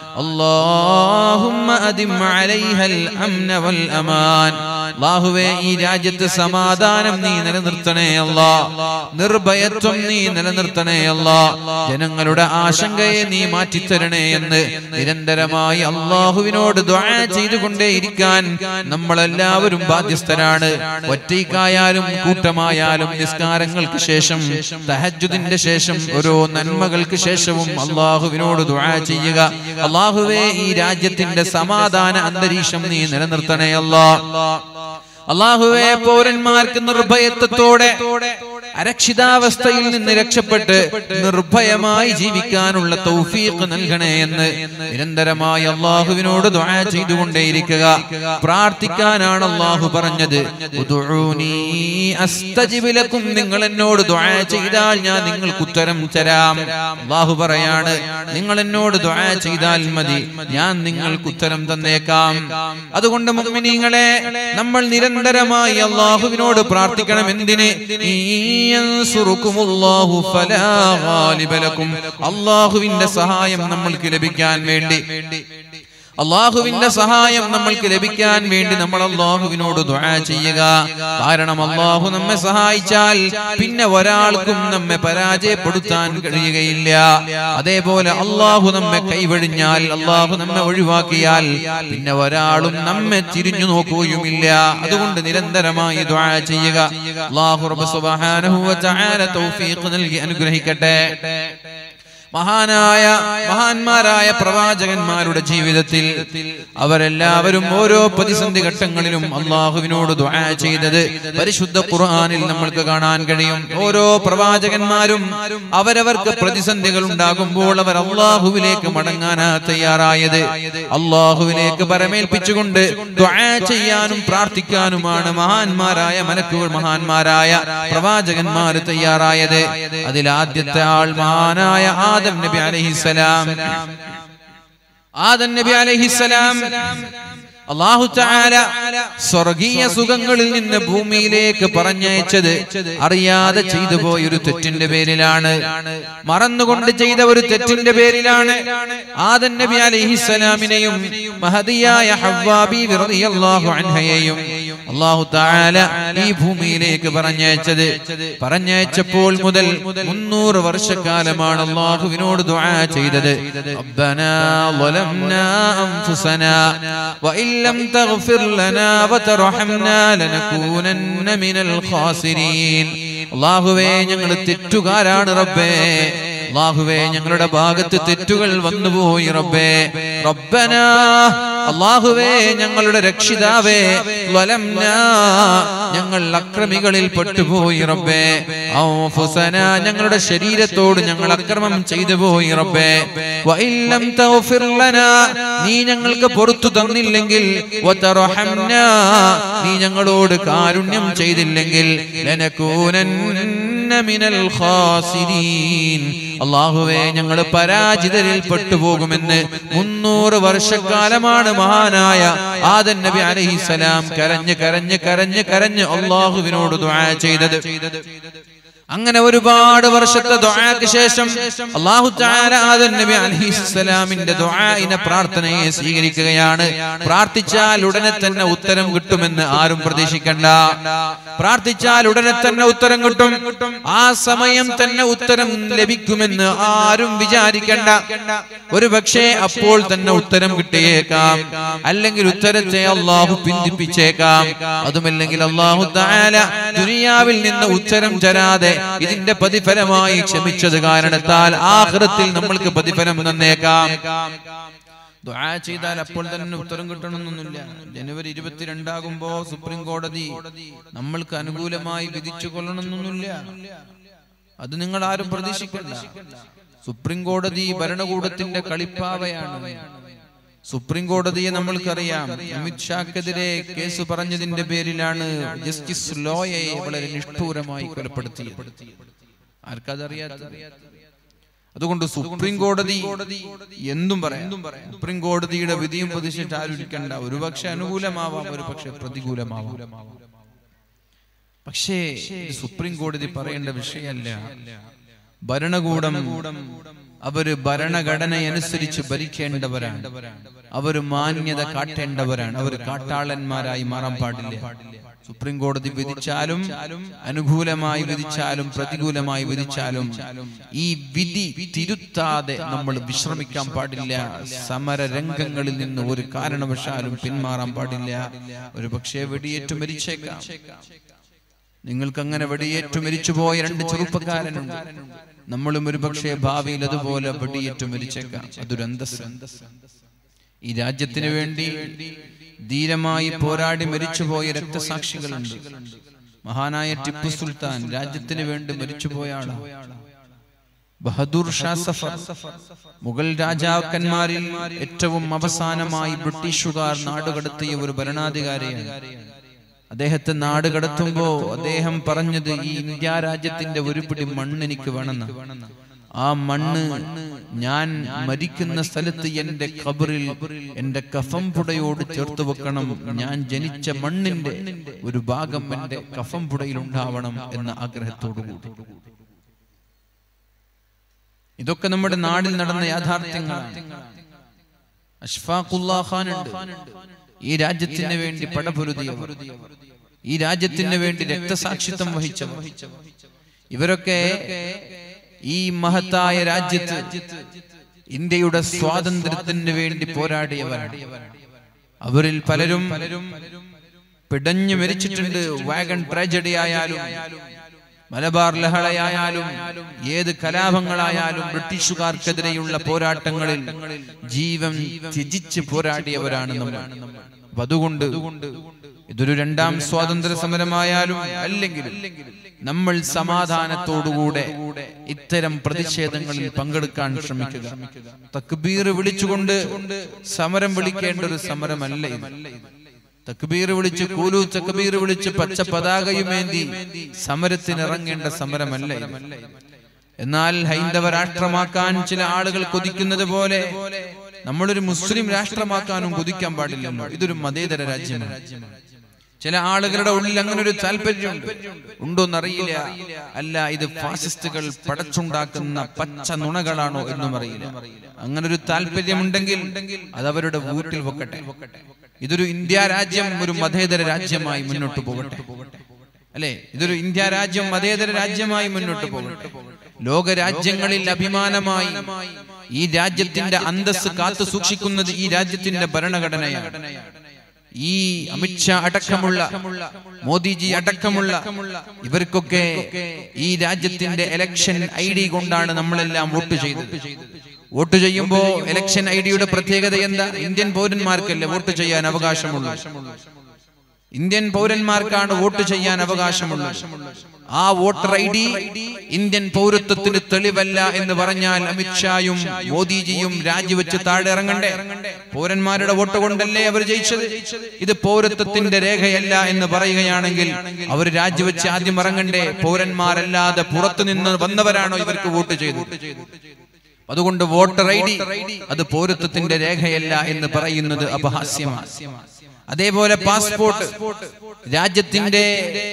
اللهم أدم عليها الأمن والأمان അള്ളാഹുവേ ഈ രാജ്യത്ത് സമാധാനം നീ നിലനിർത്തണേ അല്ല നിർഭയത്വം നീ നിലനിർത്തണേ അല്ല ജനങ്ങളുടെ ആശങ്കയെ നീ മാറ്റിത്തരണേ എന്ന് നിരന്തരമായി അള്ളാഹുവിനോട് ദ്വാ ചെയ്തുകൊണ്ടേയിരിക്കാൻ നമ്മളെല്ലാവരും ബാധ്യസ്ഥരാണ് ഒറ്റയ്ക്കായാലും കൂട്ടമായാലും നിസ്കാരങ്ങൾക്ക് ശേഷം തഹജുദിന്റെ ശേഷം ഓരോ നന്മകൾക്ക് ശേഷവും അള്ളാഹുവിനോട് ദ്വാ ചെയ്യുക അള്ളാഹുവേ ഈ രാജ്യത്തിന്റെ സമാധാന അന്തരീക്ഷം നീ നിലനിർത്തണേ അല്ലാ അള്ളാഹുവെ പൗരന്മാർക്ക് നിർഭയത്വത്തോടെ അരക്ഷിതാവസ്ഥയിൽ നിന്ന് രക്ഷപ്പെട്ട് നിർഭയമായി ജീവിക്കാനുള്ള തൗഫീഖ് നൽകണേ എന്ന് നിരന്തരമായി അള്ളാഹുവിനോട് ദുആ ചെയ്തുകൊണ്ടേയിരിക്കുക പ്രാർത്ഥിക്കാനാണ് അള്ളാഹു പറഞ്ഞത് ഉദ്ഉനി അസ്തജിബ് ലക്കും നിങ്ങൾ എന്നോട് ദുആ ചെയ്താൽ ഞാൻ നിങ്ങൾക്ക് ഉത്തരം തരാം അള്ളാഹു പറയാണ് നിങ്ങൾ എന്നോട് ദുആ ചെയ്താൽ മതി ഞാൻ നിങ്ങൾക്ക് ഉത്തരം തന്നേക്കാം അതുകൊണ്ട് മുഅ്മിനീങ്ങളെ നമ്മൾ നിരന്തരമായി അള്ളാഹുവിനോട് പ്രാർത്ഥിക്കണം എന്തിന് ഈ യൻസുറുക്കുമുല്ലാഹു ഫലാ ഗാലിബ ലക്കും അള്ളാഹുവിന്റെ സഹായം നമ്മൾക്ക് ലഭിക്കാൻ വേണ്ടി അള്ളാഹുവിന്റെ സഹായം നമ്മൾക്ക് ലഭിക്കാൻ വേണ്ടി നമ്മൾ അള്ളാഹുവിനോട് ദുആ ചെയ്യുക കാരണം അള്ളാഹു നമ്മെ സഹായിച്ചാൽ പിന്നെ ഒരാൾക്കും നമ്മെ പരാജയപ്പെടുത്താൻ കഴിയുകയില്ല അതേപോലെ അള്ളാഹു നമ്മെ കൈവഴിഞ്ഞാൽ അള്ളാഹു നമ്മെ ഒഴിവാക്കിയാൽ പിന്നെ ഒരാളും നമ്മെ തിരിഞ്ഞു നോക്കുകയുമില്ല അതുകൊണ്ട് നിരന്തരമായി ദുആ ചെയ്യുക അള്ളാഹു റബ്ബ് സുബ്ഹാനഹു വ തആല തൗഫീഖ് നൽകി അനുഗ്രഹിക്കട്ടെ മഹാനായ മഹാന്മാരായ പ്രവാചകന്മാരുടെ ജീവിതത്തിൽ അവരെല്ലാവരും ഓരോ പ്രതിസന്ധി ഘട്ടങ്ങളിലും അള്ളാഹുവിനോട് ദുആ ചെയ്തത് പരിശുദ്ധ ഖുർആനിൽ നമ്മൾക്ക് കാണാൻ കഴിയും ഓരോ പ്രവാചകന്മാരും അവരവർക്ക് പ്രതിസന്ധികൾ ഉണ്ടാകുമ്പോൾ അവർ അള്ളാഹുവിലേക്ക് മടങ്ങാനാ തയ്യാറായത് അള്ളാഹുവിലേക്ക് പരമേൽപ്പിച്ചുകൊണ്ട് ദുആ ചെയ്യാനും പ്രാർത്ഥിക്കാനുമാണ് മഹാന്മാരായ മലക്കുകൾ മഹാന്മാരായ പ്രവാചകന്മാർ തയ്യാറായത് അതിൽ ആദ്യത്തെ ആൾ മഹാനായ ആദം നബി അലൈഹിസ്സലാം ആദം നബി അലൈഹിസ്സലാം അള്ളാഹു താല സ്വർഗീയ സുഖങ്ങളിൽ നിന്ന് ഭൂമിയിലേക്ക് പറഞ്ഞയച്ചത് അറിയാതെ ചെയ്തു പോയ ഒരു തെറ്റിന്റെ പേരിലാണ് മറന്നുകൊണ്ട് ചെയ്ത ഒരു തെറ്റിന്റെ പേരിലാണ് ആദൻ നബി അലൈഹിസ്സലാമിനെയും മഹദിയായ ഹവ്വാബി റളിയല്ലാഹു അൻഹയെയും അള്ളാഹു താല ഈ ഭൂമിയിലേക്ക് പറഞ്ഞയച്ചത് പറഞ്ഞയച്ചപ്പോൾ മുതൽ മുന്നൂറ് വർഷക്കാലമാണ് അള്ളാഹുവിനോട് ദുആ ചെയ്തത് ربنا ظلمنا أنفسنا وإن لم تغفر لنا وترحمنا لنكونن من الخاسرين അള്ളാഹുവേ ഞങ്ങൾ തെറ്റുകാരാണ് റബ്ബേ അള്ളാഹുവേ ഞങ്ങളുടെ ഭാഗത്ത് തെറ്റുകൾ വന്നുപോയി റബ്ബേ റബ്ബന അള്ളാഹുവേ ഞങ്ങളുടെ രക്ഷിതാവേ വലംന ഞങ്ങൾ അക്രമികളിൽ പെട്ടുപോയി റബ്ബേ ഔഫുസന ഞങ്ങളുടെ ശരീരത്തോട് ഞങ്ങൾ അക്രമം ചെയ്തു പോയി റബ്ബേ വഇല്ലം തഗ്ഫിർ ലനാ നീ ഞങ്ങൾക്ക് പുറത്തു തന്നില്ലെങ്കിൽ വതർഹംന നീ ഞങ്ങളോട് കാരുണ്യം ചെയ്തില്ലെങ്കിൽ ലനകൂനന്ന മിനൽ ഖാസിരീൻ അള്ളാഹുവേ ഞങ്ങൾ പരാജിതരിൽ പെട്ടുപോകുമെന്ന് മുന്നൂറ് വർഷക്കാലമാണ് മഹാനായ ആദൻ നബി അലൈഹിസലാം കരഞ്ഞ് കരഞ്ഞ് കരഞ്ഞ് കരഞ്ഞ് അള്ളാഹുവിനോട് ദുആ ചെയ്തത് അങ്ങനെ ഒരുപാട് വർഷത്തെ ദുആക്ക് ശേഷം അല്ലാഹു തആല ആദം നബി അലൈഹിസ്സലാമിന്റെ ദുആഇനെ പ്രാർത്ഥനയെ സ്വീകരിക്കുകയാണ് പ്രാർത്ഥിച്ചാൽ ഉടനെ തന്നെ ഉത്തരം കിട്ടുമെന്ന് ആരും പ്രതീക്ഷിക്കണ്ട പ്രാർത്ഥിച്ചാൽ ഉടനെ തന്നെ ഉത്തരം കിട്ടും ആ സമയം തന്നെ ഉത്തരം ലഭിക്കുമെന്ന് ആരും വിചാരിക്കണ്ട ഒരു പക്ഷേ അപ്പോൾ തന്നെ ഉത്തരം കിട്ടിയേക്കാം അല്ലെങ്കിൽ ഉത്തരത്തെ അള്ളാഹു പിന്തിപ്പിച്ചേക്കാം അതുമല്ലെങ്കിൽ അള്ളാഹു തആല ദുനിയാവിൽ നിന്ന് ഉത്തരം തരാതെ ഇതിന്റെ പ്രതിഫലമായി ക്ഷമിച്ചത് കാരണത്താൽ ആഖിറത്തിൽ നമ്മൾക്ക് പ്രതിഫലം തന്നേക്കാം ദുആ ചെയ്താൽ അപ്പോൾ തന്നെ ഉത്തരം കിട്ടണമെന്നൊന്നുമില്ല ജനുവരി ഇരുപത്തിരണ്ടാകുമ്പോ സുപ്രീം കോടതി നമ്മൾക്ക് അനുകൂലമായി വിധിച്ചു കൊള്ളണമെന്നൊന്നുമില്ല അത് നിങ്ങൾ ആരും പ്രതീക്ഷിക്കണ്ട സുപ്രീം കോടതി ഭരണകൂടത്തിന്റെ കളിപ്പാവയാണ് സുപ്രീം കോടതിയെ നമ്മൾക്കറിയാം അമിത് ഷാക്കെതിരെ കേസ് പറഞ്ഞതിന്റെ പേരിലാണ് ജസ്റ്റിസ് ലോയെ വളരെ നിഷ്ഠൂരമായി കൊലപ്പെടുത്തിയത് ആർക്കതറിയാത്ത അതുകൊണ്ട് സുപ്രീം കോടതി എന്തും പറയാം സുപ്രീം കോടതിയുടെ വിധിയും പ്രതിഷ്ഠിച്ച് ആലോചിക്കണ്ട ഒരുപക്ഷെ അനുകൂലമാവാം ഒരുപക്ഷെ പ്രതികൂലമാവാം പക്ഷേ ഇത് സുപ്രീം കോടതി പറയേണ്ട വിഷയമല്ല ഭരണകൂടം അവര് ഭരണഘടനയനുസരിച്ച് ഭരിക്കേണ്ടവരാണ് അവര് മാന്യത കാട്ടേണ്ടവരാണ് അവർ കാട്ടാളന്മാരായി മാറാൻ പാടില്ല സുപ്രീം കോടതി വിധിച്ചാലും അനുകൂലമായി വിധിച്ചാലും പ്രതികൂലമായി വിധിച്ചാലും ഈ വിധി തിരുത്താതെ നമ്മൾ വിശ്രമിക്കാൻ പാടില്ല സമര രംഗങ്ങളിൽ നിന്ന് ഒരു കാരണവശാലും പിന്മാറാൻ പാടില്ല ഒരു പക്ഷേ വെടിയേറ്റു മരിച്ചേക്കാം നിങ്ങൾക്ക് അങ്ങനെ വെടിയേറ്റു മരിച്ചുപോയ രണ്ട് ചെറുപ്പക്കാരനുണ്ട് നമ്മളും ഒരു പക്ഷേ ഭാവിയിൽ അതുപോലെ വെടിയേറ്റു മരിച്ചേക്കാം അതൊരു അന്തസ് ഈ രാജ്യത്തിന് വേണ്ടി ധീരമായി പോരാടി മരിച്ചുപോയ രക്തസാക്ഷികളുണ്ട് മഹാനായ ടിപ്പു സുൽത്താൻ രാജ്യത്തിന് വേണ്ടി മരിച്ചുപോയ ആളാണ് ബഹദൂർ ഷാ സഫർ മുഗൾ രാജാക്കന്മാരിൽ ഏറ്റവും അവസാനമായി ബ്രിട്ടീഷുകാർ നാടുകടത്തിയ ഒരു ഭരണാധികാരിയാണ് അദ്ദേഹത്തെ നാട് കടത്തുമ്പോ അദ്ദേഹം പറഞ്ഞത് ഈ ഇന്ത്യ രാജ്യത്തിന്റെ ഒരു പിടി മണ്ണ് എനിക്ക് വേണമെന്ന് ആ മണ്ണ് ഞാൻ മരിക്കുന്ന സ്ഥലത്ത് എന്റെ ഖബറിൽ എന്റെ കഫം പുടയോട് ചേർത്ത് വെക്കണം ഞാൻ ജനിച്ച മണ്ണിന്റെ ഒരു ഭാഗം എന്റെ കഫം പുടയിൽ ഉണ്ടാവണം എന്ന ആഗ്രഹത്തോടു കൂടി ഇതൊക്കെ നമ്മുടെ നാടിൽ നടന്ന യാഥാർത്ഥ്യങ്ങളാണ് അഷ്ഫാഖുല്ലാ ഖാൻ ഉണ്ട് ഈ രാജ്യത്തിന് വേണ്ടി പടപൊരുതിയവർ ഈ രാജ്യത്തിന് വേണ്ടി രക്തസാക്ഷിത്വം വഹിച്ചവർ ഇവരൊക്കെ ഈ മഹത്തായ രാജ്യത്ത് ഇന്ത്യയുടെ സ്വാതന്ത്ര്യത്തിന് വേണ്ടി പോരാടിയവരാണ് അവരിൽ പലരും പിടഞ്ഞു മരിച്ചിട്ടുണ്ട് വാഗൺ ട്രാജഡി ആയാലും മലബാർ ലഹളയായാലും ഏത് കലാപങ്ങളായാലും ബ്രിട്ടീഷുകാർക്കെതിരെയുള്ള പോരാട്ടങ്ങളിൽ ജീവൻ ത്യജിച്ച് പോരാടിയവരാണ് നമ്മൾ അപ്പൊ അതുകൊണ്ട് ഇതൊരു രണ്ടാം സ്വാതന്ത്ര്യ സമരമായാലും അല്ലെങ്കിലും നമ്മൾ സമാധാനത്തോടുകൂടെ ഇത്തരം പ്രതിഷേധങ്ങളിൽ പങ്കെടുക്കാൻ ശ്രമിക്കുക തക്ബീർ വിളിച്ചുകൊണ്ട് സമരം വിളിക്കേണ്ട ഒരു സമരമല്ല ഇത് തക്ബീർ വിളിച്ച് കൂലു തക്ബീർ വിളിച്ച് പച്ച പതാകയുമേന്തി സമരത്തിന് ഇറങ്ങേണ്ട സമരമല്ല ഇത് എന്നാൽ ഹൈന്ദവ രാഷ്ട്രമാക്കാൻ ചില ആളുകൾ കൊതിക്കുന്നത് പോലെ നമ്മളൊരു മുസ്ലിം രാഷ്ട്രമാക്കാനും കൊതിക്കാൻ പാടില്ലല്ലോ ഇതൊരു മതേതര രാജ്യമാണ് ചില ആളുകളുടെ ഉള്ളിൽ അങ്ങനെ ഒരു താല്പര്യമുണ്ട് ഉണ്ടോന്നറിയില്ല അല്ല ഇത് ഫാസിസ്റ്റുകൾ പടച്ചുണ്ടാക്കുന്ന പച്ച നുണകളാണോ എന്നും അറിയില്ല അങ്ങനെ ഒരു താല്പര്യമുണ്ടെങ്കിൽ അത് അവരുടെ വീട്ടിൽ വെക്കട്ടെ ഇതൊരു ഇന്ത്യ രാജ്യം ഒരു മതേതര രാജ്യമായി മുന്നോട്ട് പോകട്ടെ അല്ലെ ഇതൊരു ഇന്ത്യ രാജ്യം മതേതര രാജ്യമായി മുന്നോട്ട് പോകട്ടെ ലോക രാജ്യങ്ങളിൽ അഭിമാനമായി ഈ രാജ്യത്തിന്റെ അന്തസ് കാത്തു സൂക്ഷിക്കുന്നത് ഈ രാജ്യത്തിന്റെ ഭരണഘടനയാണ് ഈ അമിത്ഷാ അടക്കമുള്ള മോദിജി അടക്കമുള്ള ഇവർക്കൊക്കെ ഈ രാജ്യത്തിന്റെ ഇലക്ഷൻ ഐ ഡി കൊണ്ടാണ് നമ്മളെല്ലാം വോട്ട് ചെയ്തത് വോട്ട് ചെയ്യുമ്പോ ഇലക്ഷൻ ഐ ഡിയുടെ പ്രത്യേകത എന്താ ഇന്ത്യൻ പൗരന്മാർക്കല്ലേ വോട്ട് ചെയ്യാൻ അവകാശമുള്ളൂ ഇന്ത്യൻ പൗരന്മാർക്കാണ് വോട്ട് ചെയ്യാൻ അവകാശമുള്ളത് ആ വോട്ടർ ഐ ഡി ഇന്ത്യൻ പൗരത്വത്തിന് തെളിവല്ല എന്ന് പറഞ്ഞാൽ അമിത്ഷായും മോദിജിയും രാജിവെച്ച് താഴെ ഇറങ്ങണ്ടേ പൗരന്മാരുടെ വോട്ട് കൊണ്ടല്ലേ അവർ ജയിച്ചത് ഇത് പൗരത്വത്തിന്റെ രേഖയല്ല എന്ന് പറയുകയാണെങ്കിൽ അവർ രാജിവെച്ച് ആദ്യം ഇറങ്ങണ്ടേ പൗരന്മാരല്ലാതെ പുറത്തു നിന്ന് വന്നവരാണോ ഇവർക്ക് വോട്ട് ചെയ്തത് അതുകൊണ്ട് വോട്ടർ ഐ ഡി അത് പൗരത്വത്തിന്റെ രേഖയല്ല എന്ന് പറയുന്നത് അപഹാസ്യമാണ് അതേപോലെ പാസ്പോർട്ട് രാജ്യത്തിന്റെ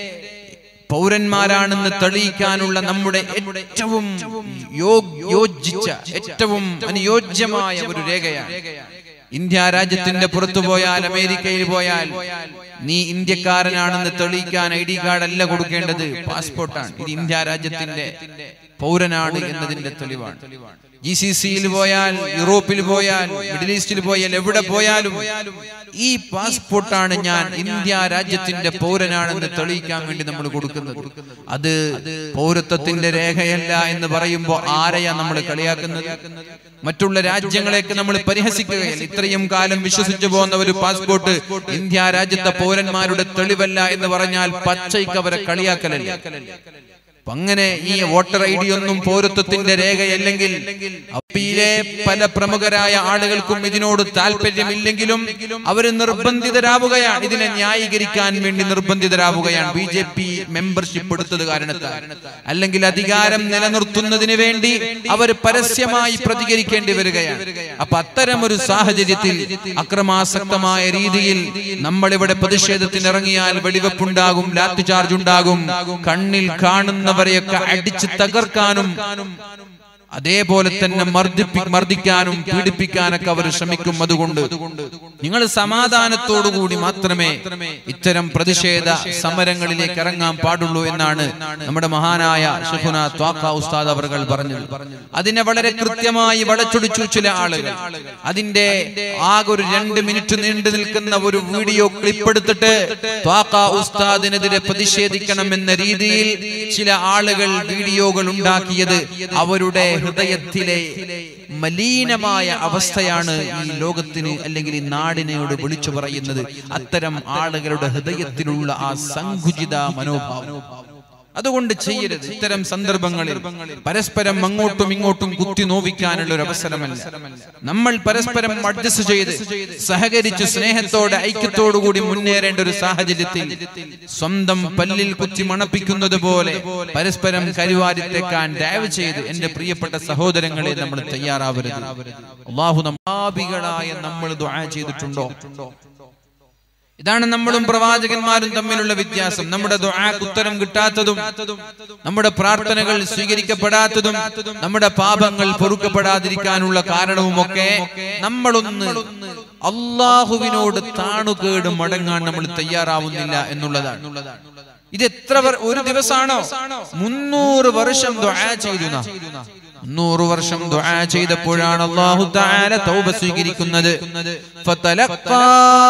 പൗരന്മാരാണെന്ന് തെളിയിക്കാനുള്ള നമ്മുടെ ഏറ്റവും യോ- യോജിച്ച ഏറ്റവും അനുയോജ്യമായ ഒരു രേഖയാണ് ഇന്ത്യ രാജ്യത്തിന്റെ പുറത്തു പോയാൽ അമേരിക്കയിൽ പോയാൽ നീ ഇന്ത്യക്കാരനാണെന്ന് തെളിയിക്കാൻ ഐ ഡി കാർഡ് അല്ല കൊടുക്കേണ്ടത് പാസ്പോർട്ടാണ് ഇത് ഇന്ത്യ രാജ്യത്തിന്റെ പൗരനാണ് എന്നതിന്റെ തെളിവാണ് ജി സി സിയിൽ പോയാൽ യൂറോപ്പിൽ പോയാൽ മിഡിൽ ഈസ്റ്റിൽ പോയാൽ എവിടെ പോയാലും ഈ പാസ്പോർട്ടാണ് ഞാൻ ഇന്ത്യ രാജ്യത്തിന്റെ പൗരനാണെന്ന് തെളിയിക്കാൻ വേണ്ടി നമ്മൾ കൊടുക്കുന്നത് അത് പൗരത്വത്തിന്റെ രേഖയല്ല എന്ന് പറയുമ്പോൾ ആരെയാ നമ്മൾ കളിയാക്കുന്നത് മറ്റുള്ള രാജ്യങ്ങളെയൊക്കെ നമ്മൾ പരിഹസിക്കുകയല്ല ഇത്രയും കാലം വിശ്വസിച്ചു പോകുന്ന ഒരു പാസ്പോർട്ട് ഇന്ത്യ രാജ്യത്തെ പൗരന്മാരുടെ തെളിവല്ല എന്ന് പറഞ്ഞാൽ പച്ചയ്ക്ക് അവരെ കളിയാക്കലല്ലേ അപ്പൊ അങ്ങനെ ഈ വോട്ടർ ഐ ഡി ഒന്നും പൗരത്വത്തിന്റെ രേഖയല്ലെങ്കിൽ അപ്പിയിലെ പല പ്രമുഖരായ ആളുകൾക്കും ഇതിനോട് താല്പര്യമില്ലെങ്കിലും അവര് നിർബന്ധിതരാവുകയാണ് ഇതിനെ ന്യായീകരിക്കാൻ വേണ്ടി നിർബന്ധിതരാവുകയാണ് ബി ജെ പി മെമ്പർഷിപ്പ് എടുത്തത് കാരണത്താൽ അല്ലെങ്കിൽ അധികാരം നിലനിർത്തുന്നതിന് വേണ്ടി അവർ പരസ്യമായി പ്രതികരിക്കേണ്ടി വരികയാണ് അപ്പൊ അത്തരം ഒരു സാഹചര്യത്തിൽ അക്രമാസക്തമായ രീതിയിൽ നമ്മൾ ഇവിടെ പ്രതിഷേധത്തിന് ഇറങ്ങിയാൽ വെടിവെപ്പുണ്ടാകും ലാത്തി ചാർജ് ഉണ്ടാകും കണ്ണിൽ കാണുന്നവരെയൊക്കെ അടിച്ച് തകർക്കാനും അതേപോലെ തന്നെ മർദ്ദിപ്പി മർദ്ദിക്കാനും പീഡിപ്പിക്കാനൊക്കെ അവർ ശ്രമിക്കും അതുകൊണ്ട് നിങ്ങൾ സമാധാനത്തോടുകൂടി മാത്രമേ ഇത്തരം പ്രതിഷേധ സമരങ്ങളിലേക്ക് ഇറങ്ങാൻ പാടുള്ളൂ എന്നാണ് നമ്മുടെ മഹാനായ ഷെഹുന ത്വാക്ക ഉസ്താദ് അവർ പറഞ്ഞത് അതിനെ വളരെ കൃത്യമായി വളച്ചൊടിച്ചു ചില ആളുകൾ അതിന്റെ ആകെ ഒരു രണ്ട് മിനിറ്റ് നീണ്ടു നിൽക്കുന്ന ഒരു വീഡിയോ ക്ലിപ്പ് എടുത്തിട്ട് ത്വാക്ക ഉസ്താദിനെതിരെ പ്രതിഷേധിക്കണം എന്ന രീതിയിൽ ചില ആളുകൾ വീഡിയോകൾ ഉണ്ടാക്കിയത് അവരുടെ ഹൃദയത്തിലെ മലീനമായ അവസ്ഥയാണ് ഈ ലോകത്തിന് അല്ലെങ്കിൽ ഈ നാടിനോട് വിളിച്ചു പറയുന്നത് അത്തരം ആളുകളുടെ ഹൃദയത്തിലുള്ള ആ സങ്കുചിത മനോഭാവം അതുകൊണ്ട് ചെയ്യരുത് ഇത്തരം സന്ദർഭങ്ങളിൽ പരസ്പരം അങ്ങോട്ടും ഇങ്ങോട്ടും കുത്തി നോവിക്കാനുള്ള ഒരു അവസരമല്ല നമ്മൾ പരസ്പരം അഡ്ജസ്റ്റ് ചെയ്ത് സഹകരിച്ച് സ്നേഹത്തോടെ ഐക്യത്തോടുകൂടി മുന്നേറേണ്ട ഒരു സാഹചര്യത്തിൽ സ്വന്തം പല്ലിൽ കുത്തി മണപ്പിക്കുന്നത് പോലെ പരസ്പരം കരുവാരിത്തേക്കാൻ ദയവ് ചെയ്ത് എന്റെ പ്രിയപ്പെട്ട സഹോദരങ്ങളെ നമ്മൾ തയ്യാറാവരുത് അള്ളാഹു നമ്പാപികളായ നമ്മൾ ദുആ ചെയ്തിട്ടുണ്ടോ ഇതാണ് നമ്മളും പ്രവാചകന്മാരും തമ്മിലുള്ള വ്യത്യാസം നമ്മുടെ ദുആക്ക് ഉത്തരം കിട്ടാത്തതും നമ്മുടെ പ്രാർത്ഥനകൾ സ്വീകരിക്കപ്പെടാത്തതും നമ്മുടെ പാപങ്ങൾ പൊറുക്കപ്പെടാതിരിക്കാനുള്ള കാരണവുമൊക്കെ നമ്മളൊന്ന് അള്ളാഹുവിനോട് താണുകേട് മടങ്ങാൻ നമ്മൾ തയ്യാറാവുന്നില്ല എന്നുള്ളതാണ് ഇത് എത്ര വർ- ഒരു ദിവസമാണോ മുന്നൂറ് വർഷം ദുആ ചെയ്തു നാം. മുന്നൂറ് വർഷം ദുആ ചെയ്തപ്പോഴാണ് അല്ലാഹു തആല തൗബ സ്വീകരിക്കുന്നത് ഫതലഖാ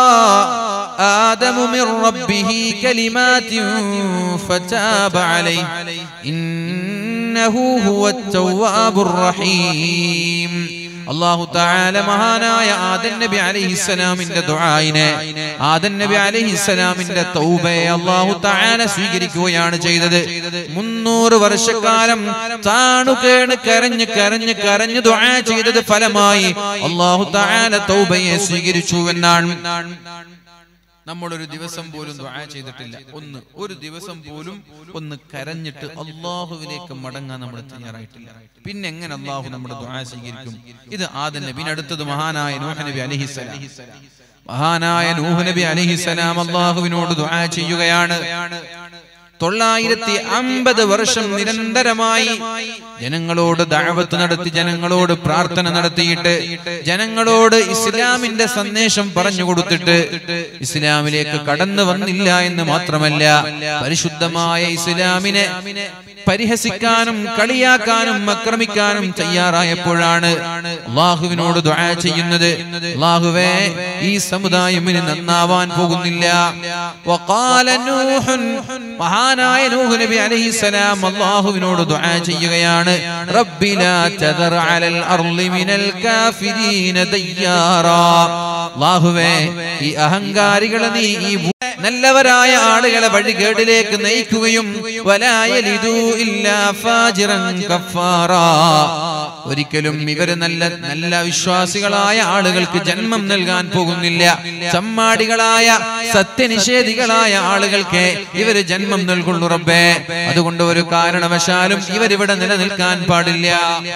ആദമു മിർ റബ്ബിഹി കലിമാത്തിൻ ഫതാബ അലൈഹി ഇന്നഹു ഹുവത് തവ്വാബുർ റഹീം അള്ളാഹു താല മഹാനായ ആദൻ നബി അലൈഹിസ്സലാമിന്റെ ദുആയിനെ ആദൻ നബി അലൈഹിസ്സലാമിന്റെ തൗബയെ അള്ളാഹു താല സ്വീകരിക്കുകയാണ് ചെയ്തത് മുന്നൂറ് വർഷക്കാലം താണുകേണ് കരഞ്ഞ് കരഞ്ഞ് കരഞ്ഞ് ദുആ ചെയ്തത് ഫലമായി അള്ളാഹു താല തൗബയെ സ്വീകരിച്ചു എന്നാണ് നമ്മളൊരു ദിവസം പോലും ദുആ ചെയ്തിട്ടില്ല ഒന്ന് ഒരു ദിവസം പോലും ഒന്ന് കരഞ്ഞിട്ട് അള്ളാഹുവിലേക്ക് മടങ്ങാൻ നമ്മൾ തയ്യാറായിട്ടില്ല പിന്നെ എങ്ങനെ അള്ളാഹു നമ്മുടെ ദുആ സ്വീകരിക്കും ഇത് ആദ്യം നബി പിന്നെ അടുത്തത് മഹാനായ നൂഹ് നബി അലൈഹിസ്സലാം മഹാനായ നൂഹ് നബി അലൈഹിസ്സലാം അള്ളാഹുവിനോട് ദുആ ചെയ്യുകയാണ് തൊള്ളായിരത്തി അമ്പത് വർഷം നിരന്തരമായി ജനങ്ങളോട് ദഅവത്ത് നടത്തി ജനങ്ങളോട് പ്രാർത്ഥന നടത്തിയിട്ട് ജനങ്ങളോട് ഇസ്ലാമിന്റെ സന്ദേശം പറഞ്ഞു കൊടുത്തിട്ട് ഇസ്ലാമിലേക്ക് കടന്നു വന്നില്ല എന്ന് മാത്രമല്ല പരിശുദ്ധമായ ഇസ്ലാമിനെ പരിഹസിക്കാനും കളിയാക്കാനും ആക്രമിക്കാനും തയ്യാറായപ്പോഴാണ് അള്ളാഹുവിനോട് ദുആ ചെയ്യുന്നത് അള്ളാഹുവേ ഈ സമുദായം ഇനി നന്നാവാൻ പോകുന്നില്ല വഖാല നൂഹുൻ മഹാനായ നൂഹ് നബി അലൈഹിസ്സലാം അള്ളാഹുവിനോട് ദുആ ചെയ്യുകയാണ് റബ്ബി ലാ തദർ അലൽ അർളി മിനൽ കാഫിരീന ദയ്യാറാ അള്ളാഹുവേ ഈ അഹങ്കാരികളെ നീ ഈ ഭൂ- നല്ലവരായ ആളുകളെ വഴികേടിലേക്ക് നയിക്കുകയും വലായലിദൂ ഇല്ലാ ഫാജിറൻ കഫാറാ ഒരിക്കലും ഇവര് നല്ല നല്ല വിശ്വാസികളായ ആളുകൾക്ക് ജന്മം നൽകാൻ പോകുന്നില്ല ചമ്മാടികളായ സത്യനിഷേധികളായ ആളുകൾക്ക് ഇവര് ജന്മം നൽകുള്ളൂ റബ്ബേ അതുകൊണ്ട് ഒരു കാരണവശാലും ഇവരിവിടെ നിലനിൽക്കാൻ പാടില്ല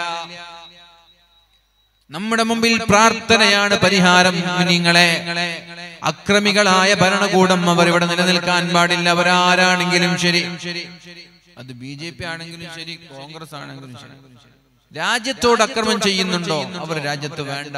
നമ്മുടെ മുമ്പിൽ പ്രാർത്ഥനയാണ് പരിഹാരം നിങ്ങളെ അക്രമികളായ ഭരണകൂടം അവർ ഇവിടെ നിലനിൽക്കാൻ പാടില്ല അവരാരാണെങ്കിലും ശരി അത് ബി ജെ പി ആണെങ്കിലും ശരി കോൺഗ്രസ് ആണെങ്കിലും ശരി രാജ്യത്തോട് അക്രമം ചെയ്യുന്നുണ്ടോ അവർ രാജ്യത്ത് വേണ്ട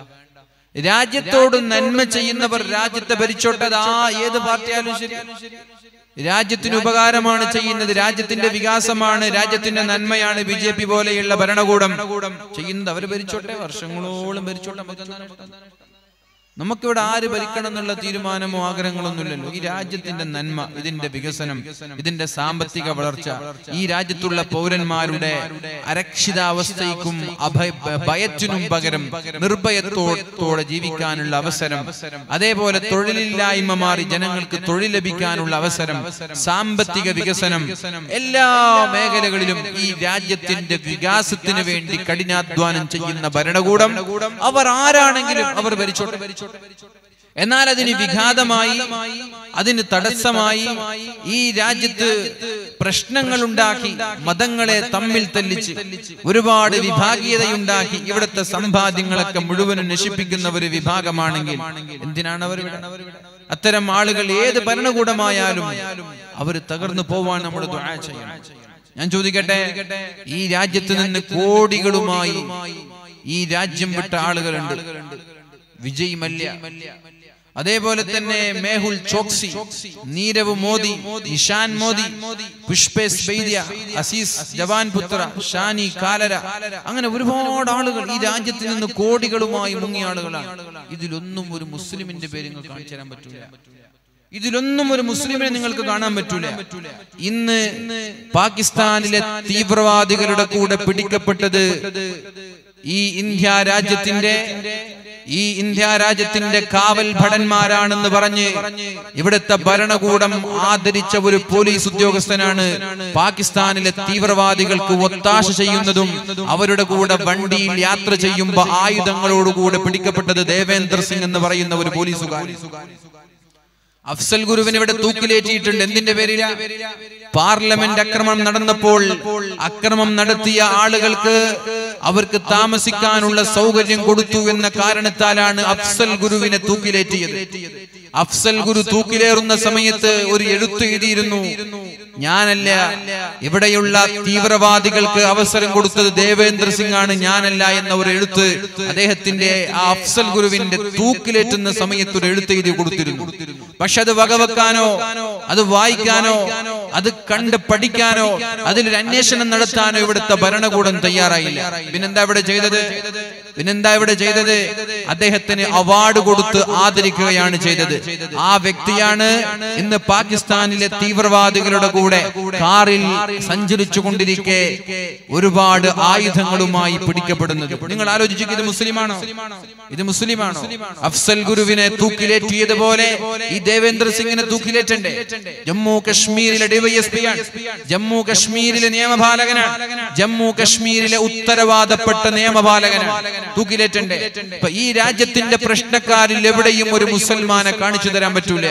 രാജ്യത്തോട് നന്മ ചെയ്യുന്നവർ രാജ്യത്തെ ഭരിച്ചോട്ടെ അത് ആ ഏത് പാർട്ടിയാലും ശരി രാജ്യത്തിന് ഉപകാരമാണ് ചെയ്യുന്നത് രാജ്യത്തിന്റെ വികാസമാണ് രാജ്യത്തിന്റെ നന്മയാണ് ബി ജെ പി പോലെയുള്ള ഭരണകൂടം ചെയ്യുന്നത് അവർ ഭരിച്ചോട്ടെ വർഷങ്ങളോളം ഭരിച്ചോട്ടെ നമുക്ക് എന്താണ് ഇഷ്ടം? നമുക്കിവിടെ ആര് ഭരിക്കണം എന്നുള്ള തീരുമാനമോ ആഗ്രഹങ്ങളൊന്നുമില്ലല്ലോ ഈ രാജ്യത്തിന്റെ നന്മ ഇതിന്റെ വികസനം ഇതിന്റെ സാമ്പത്തിക വളർച്ച ഈ രാജ്യത്തുള്ള പൗരന്മാരുടെ അരക്ഷിതാവസ്ഥയ്ക്കും അഭയ ഭയത്തിനും പകരം നിർഭയത്തോടെ ജീവിക്കാനുള്ള അവസരം അതേപോലെ തൊഴിലില്ലായ്മ മാറി ജനങ്ങൾക്ക് തൊഴിൽ ലഭിക്കാനുള്ള അവസരം സാമ്പത്തിക വികസനം എല്ലാ മേഖലകളിലും ഈ രാജ്യത്തിന്റെ വികാസത്തിന് വേണ്ടി കഠിനാധ്വാനം ചെയ്യുന്ന ഭരണകൂടം അവർ ആരാണെങ്കിലും അവർ ഭരിച്ചോട്ടെ എന്നാൽ അതിന് വിഘാതമായി അതിന് തടസ്സമായി ഈ രാജ്യത്ത് പ്രശ്നങ്ങൾ ഉണ്ടാക്കി മതങ്ങളെ തമ്മിൽ തല്ലിച്ച് ഒരുപാട് വിഭാഗീയതയുണ്ടാക്കി ഇവിടുത്തെ സമ്പാദ്യങ്ങളൊക്കെ മുഴുവനും നശിപ്പിക്കുന്ന ഒരു വിഭാഗമാണെങ്കിൽ എന്തിനാണ് അവർ ഇവിടെ? അത്തരം ആളുകൾ ഏത് ഭരണകൂടമായാലും അവർ തകർന്നു പോവാൻ നമ്മൾ ദുആ ചെയ്യണം ഞാൻ ചോദിക്കട്ടെ ഈ രാജ്യത്ത് നിന്ന് കോടികളുമായി ഈ രാജ്യം വിട്ട ആളുകളുണ്ട് വിജയ് മല്യ അതേപോലെ തന്നെ മേഹുൽ ചോക്സി നീരവ് മോദി ഇഷാൻ മോദി പുഷ്പേഷ് ബൈദ്യ അസീസ് ജവാൻ പുത്ര ഷാനി കാലര അങ്ങനെ ഒരുപാട് ആളുകൾ ഈ രാജ്യത്ത് നിന്ന് കോടികളുമായി മുങ്ങിയ ആളുകളാണ് ഇതിലൊന്നും ഒരു മുസ്ലിമിന്റെ പേര് നിങ്ങൾക്ക് കാണിച്ചു തരാൻ പറ്റൂല ഇതിലൊന്നും ഒരു മുസ്ലിമിനെ നിങ്ങൾക്ക് കാണാൻ പറ്റൂല ഇന്ന് പാകിസ്ഥാനിലെ തീവ്രവാദികളുടെ കൂടെ പിടിക്കപ്പെട്ടത് ഈ ഇന്ത്യ രാജ്യത്തിന്റെ ഈ ഇന്ത്യ രാജ്യത്തിന്റെ കാവൽ ഭടന്മാരാണെന്ന് പറഞ്ഞ് ഇവിടുത്തെ ഭരണകൂടം ആദരിച്ച ഒരു പോലീസ് ഉദ്യോഗസ്ഥനാണ് പാകിസ്ഥാനിലെ തീവ്രവാദികൾക്ക് ഒത്താശ ചെയ്യുന്നതും അവരുടെ കൂടെ വണ്ടിയിൽ യാത്ര ചെയ്യുമ്പോ ആയുധങ്ങളോടുകൂടെ പിടിക്കപ്പെട്ടത് ദേവേന്ദ്ര സിംഗ് എന്ന് പറയുന്ന ഒരു പോലീസുകാരൻ അഫ്സൽ ഗുരുവിന് ഇവിടെ തൂക്കിലേറ്റിയിട്ടുണ്ട് എന്തിന്റെ പേരില പാർലമെന്റ് അക്രമണം നടന്നപ്പോൾ അക്രമം നടത്തിയ ആളുകൾക്ക് അവർക്ക് താമസിക്കാനുള്ള സൗകര്യം കൊടുത്തു എന്ന കാരണത്താലാണ് അഫ്സൽ ഗുരുവിനെ തൂക്കിലേറ്റിയത് അഫ്സൽ ഗുരു തൂക്കിലേറുന്ന സമയത്ത് ഒരു എഴുത്ത് എഴുതിയിരുന്നു ഞാനല്ല ഇവിടെയുള്ള തീവ്രവാദികൾക്ക് അവസരം കൊടുത്തത് ദേവേന്ദ്ര സിംഗ് ആണ് ഞാനല്ല എന്ന ഒരു എഴുത്ത് അദ്ദേഹത്തിന്റെ ആ അഫ്സൽ ഗുരുവിന്റെ തൂക്കിലേറ്റുന്ന സമയത്ത് ഒരു എഴുത്ത് എഴുതി കൊടുത്തിരുന്നു പക്ഷെ അത് വകവെക്കാനോ അത് വായിക്കാനോ അത് കണ്ട് പഠിക്കാനോ അതിലൊരു അന്വേഷണം നടത്താനോ ഇവിടുത്തെ ഭരണകൂടം തയ്യാറായില്ല പിന്നെന്താ ഇവിടെ ചെയ്തത് പിന്നെന്താ ഇവിടെ ചെയ്തത് അദ്ദേഹത്തിന് അവാർഡ് കൊടുത്ത് ആദരിക്കുകയാണ് ചെയ്തത് ആ വ്യക്തിയാണ് ഇന്ന് പാകിസ്ഥാനിലെ തീവ്രവാദികളുടെ കൂടെ കാറിൽ സഞ്ചരിച്ചു കൊണ്ടിരിക്കെ ഒരുപാട് ആയുധങ്ങളുമായി പിടിക്കപ്പെടുന്നത് നിങ്ങൾ ആലോചിച്ചു ഇത് മുസ്ലിമാണോ ഇത് മുസ്ലിമാണോ അഫ്സൽ ഗുരുവിനെ തൂക്കിലേറ്റിയതുപോലെ ഈ ദേവേന്ദ്ര സിംഗിനെ തൂക്കിലേറ്റണ്ടേ ജമ്മു കശ്മീരിലെ ഡിവൈഎസ്പി ആണ് ജമ്മു കശ്മീരിലെ നിയമപാലകനാണ് ജമ്മു കശ്മീരിലെ ഉത്തരവാദപ്പെട്ട നിയമപാലകനാണ് തൂക്കിലേറ്റണ്ടേ ഇപ്പൊ ഈ രാജ്യത്തിന്റെ പ്രശ്നക്കാരിൽ എവിടെയും ഒരു മുസൽമാനെ കാണിച്ചു തരാൻ പറ്റൂല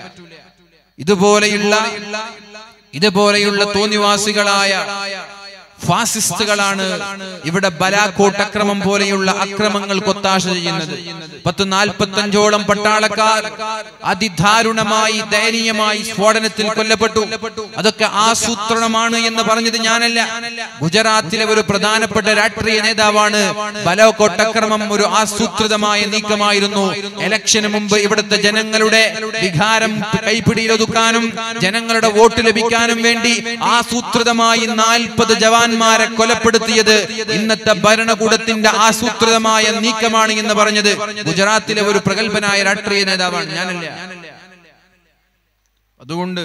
ഇതുപോലെയുള്ള ഇതുപോലെയുള്ള തോന്നിവാസികളായ ഫാസിസ്റ്റുകളാണ് ഇവിടെ ബലാക്കോട്ട് അക്രമം പോലെയുള്ള അക്രമങ്ങൾക്ക് ഒത്താശ ചെയ്യുന്നത് പത്ത് നാൽപ്പത്തഞ്ചോളം പട്ടാളക്കാർ അതിദാരുണമായി ദയനീയമായി സ്ഫോടനത്തിൽ കൊല്ലപ്പെട്ടു അതൊക്കെ ആസൂത്രണമാണ് എന്ന് പറഞ്ഞത് ഞാനല്ല ഗുജറാത്തിലെ ഒരു പ്രധാനപ്പെട്ട രാഷ്ട്രീയ നേതാവാണ് ബലാക്കോട്ട് അക്രമം ഒരു ആസൂത്രിതമായ നീക്കമായിരുന്നു ഇലക്ഷന് മുമ്പ് ഇവിടുത്തെ ജനങ്ങളുടെ വികാരം കൈപ്പിടിയിലൊതുക്കാനും ജനങ്ങളുടെ വോട്ട് ലഭിക്കാനും വേണ്ടി ആസൂത്രിതമായി നാൽപ്പത് ജവാന്മാരെ കൊലപ്പെടുത്തിയത് ഇന്നത്തെ ഭരണകൂടത്തിന്റെ ആസൂത്രിതമായ നീക്കമാണ് എന്ന് പറഞ്ഞത് ഗുജറാത്തിലെ ഒരു പ്രഗത്ഭനായ രാഷ്ട്രീയ നേതാവാണ് ഞാനല്ല അതുകൊണ്ട്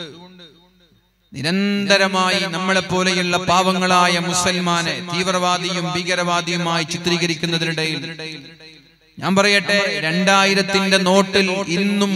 നിരന്തരമായി നമ്മളെ പോലെയുള്ള പാവങ്ങളായ മുസൽമാനെ തീവ്രവാദിയും ഭീകരവാദിയുമായി ചിത്രീകരിക്കുന്നതിനിടയിൽ ഞാൻ പറയട്ടെ രണ്ടായിരത്തിന്റെ നോട്ടിൽ ഇന്നും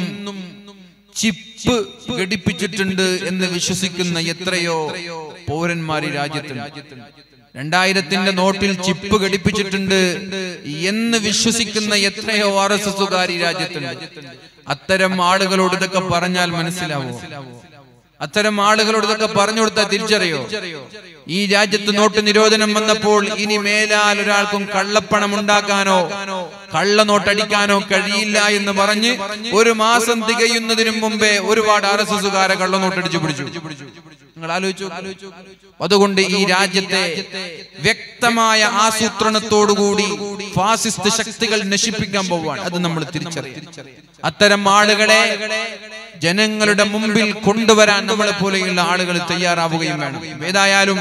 ചിപ്പ് ഘടിപ്പിച്ചിട്ടുണ്ട് എന്ന് വിശ്വസിക്കുന്ന എത്രയോ പൗരന്മാർ ഈ രാജ്യത്തുണ്ട് രണ്ടായിരത്തിന്റെ നോട്ടിൽ ചിപ്പ് ഘടിപ്പിച്ചിട്ടുണ്ട് എന്ന് വിശ്വസിക്കുന്ന എത്രയോ ആർ എസ് എസുകാർ ഈ രാജ്യത്തുണ്ട് അത്തരം ആളുകളോട് ഇതൊക്കെ പറഞ്ഞാൽ മനസ്സിലാവോ അത്തരം ആളുകളോട് ഇതൊക്കെ പറഞ്ഞു കൊടുത്താൽ തിരിച്ചറിയോ ഈ രാജ്യത്ത് നോട്ട് നിരോധനം വന്നപ്പോൾ ഇനി മേലാൽ ഒരാൾക്കും കള്ളപ്പണം ഉണ്ടാക്കാനോ കള്ള നോട്ടടിക്കാനോ കഴിയില്ല എന്ന് പറഞ്ഞ് ഒരു മാസം തികയുന്നതിനു മുമ്പേ ഒരുപാട് ആർ എസ് എസുകാരെ കള്ളനോട്ടടിച്ചു പിടിച്ചു നിങ്ങൾ ആലോചിച്ചു അതുകൊണ്ട് ഈ രാജ്യത്തെ വ്യക്തമായ ആസൂത്രണത്തോടുകൂടി ഫാസിസ്റ്റ് ശക്തികൾ നശിപ്പിക്കാൻ പോവാണ് അത് നമ്മൾ തിരിച്ചറിയും അത്തരം ആളുകളെ ജനങ്ങളുടെ മുമ്പിൽ കൊണ്ടുവരാൻ നമ്മളെ പോലെയുള്ള ആളുകൾ തയ്യാറാവുകയും വേണം ഏതായാലും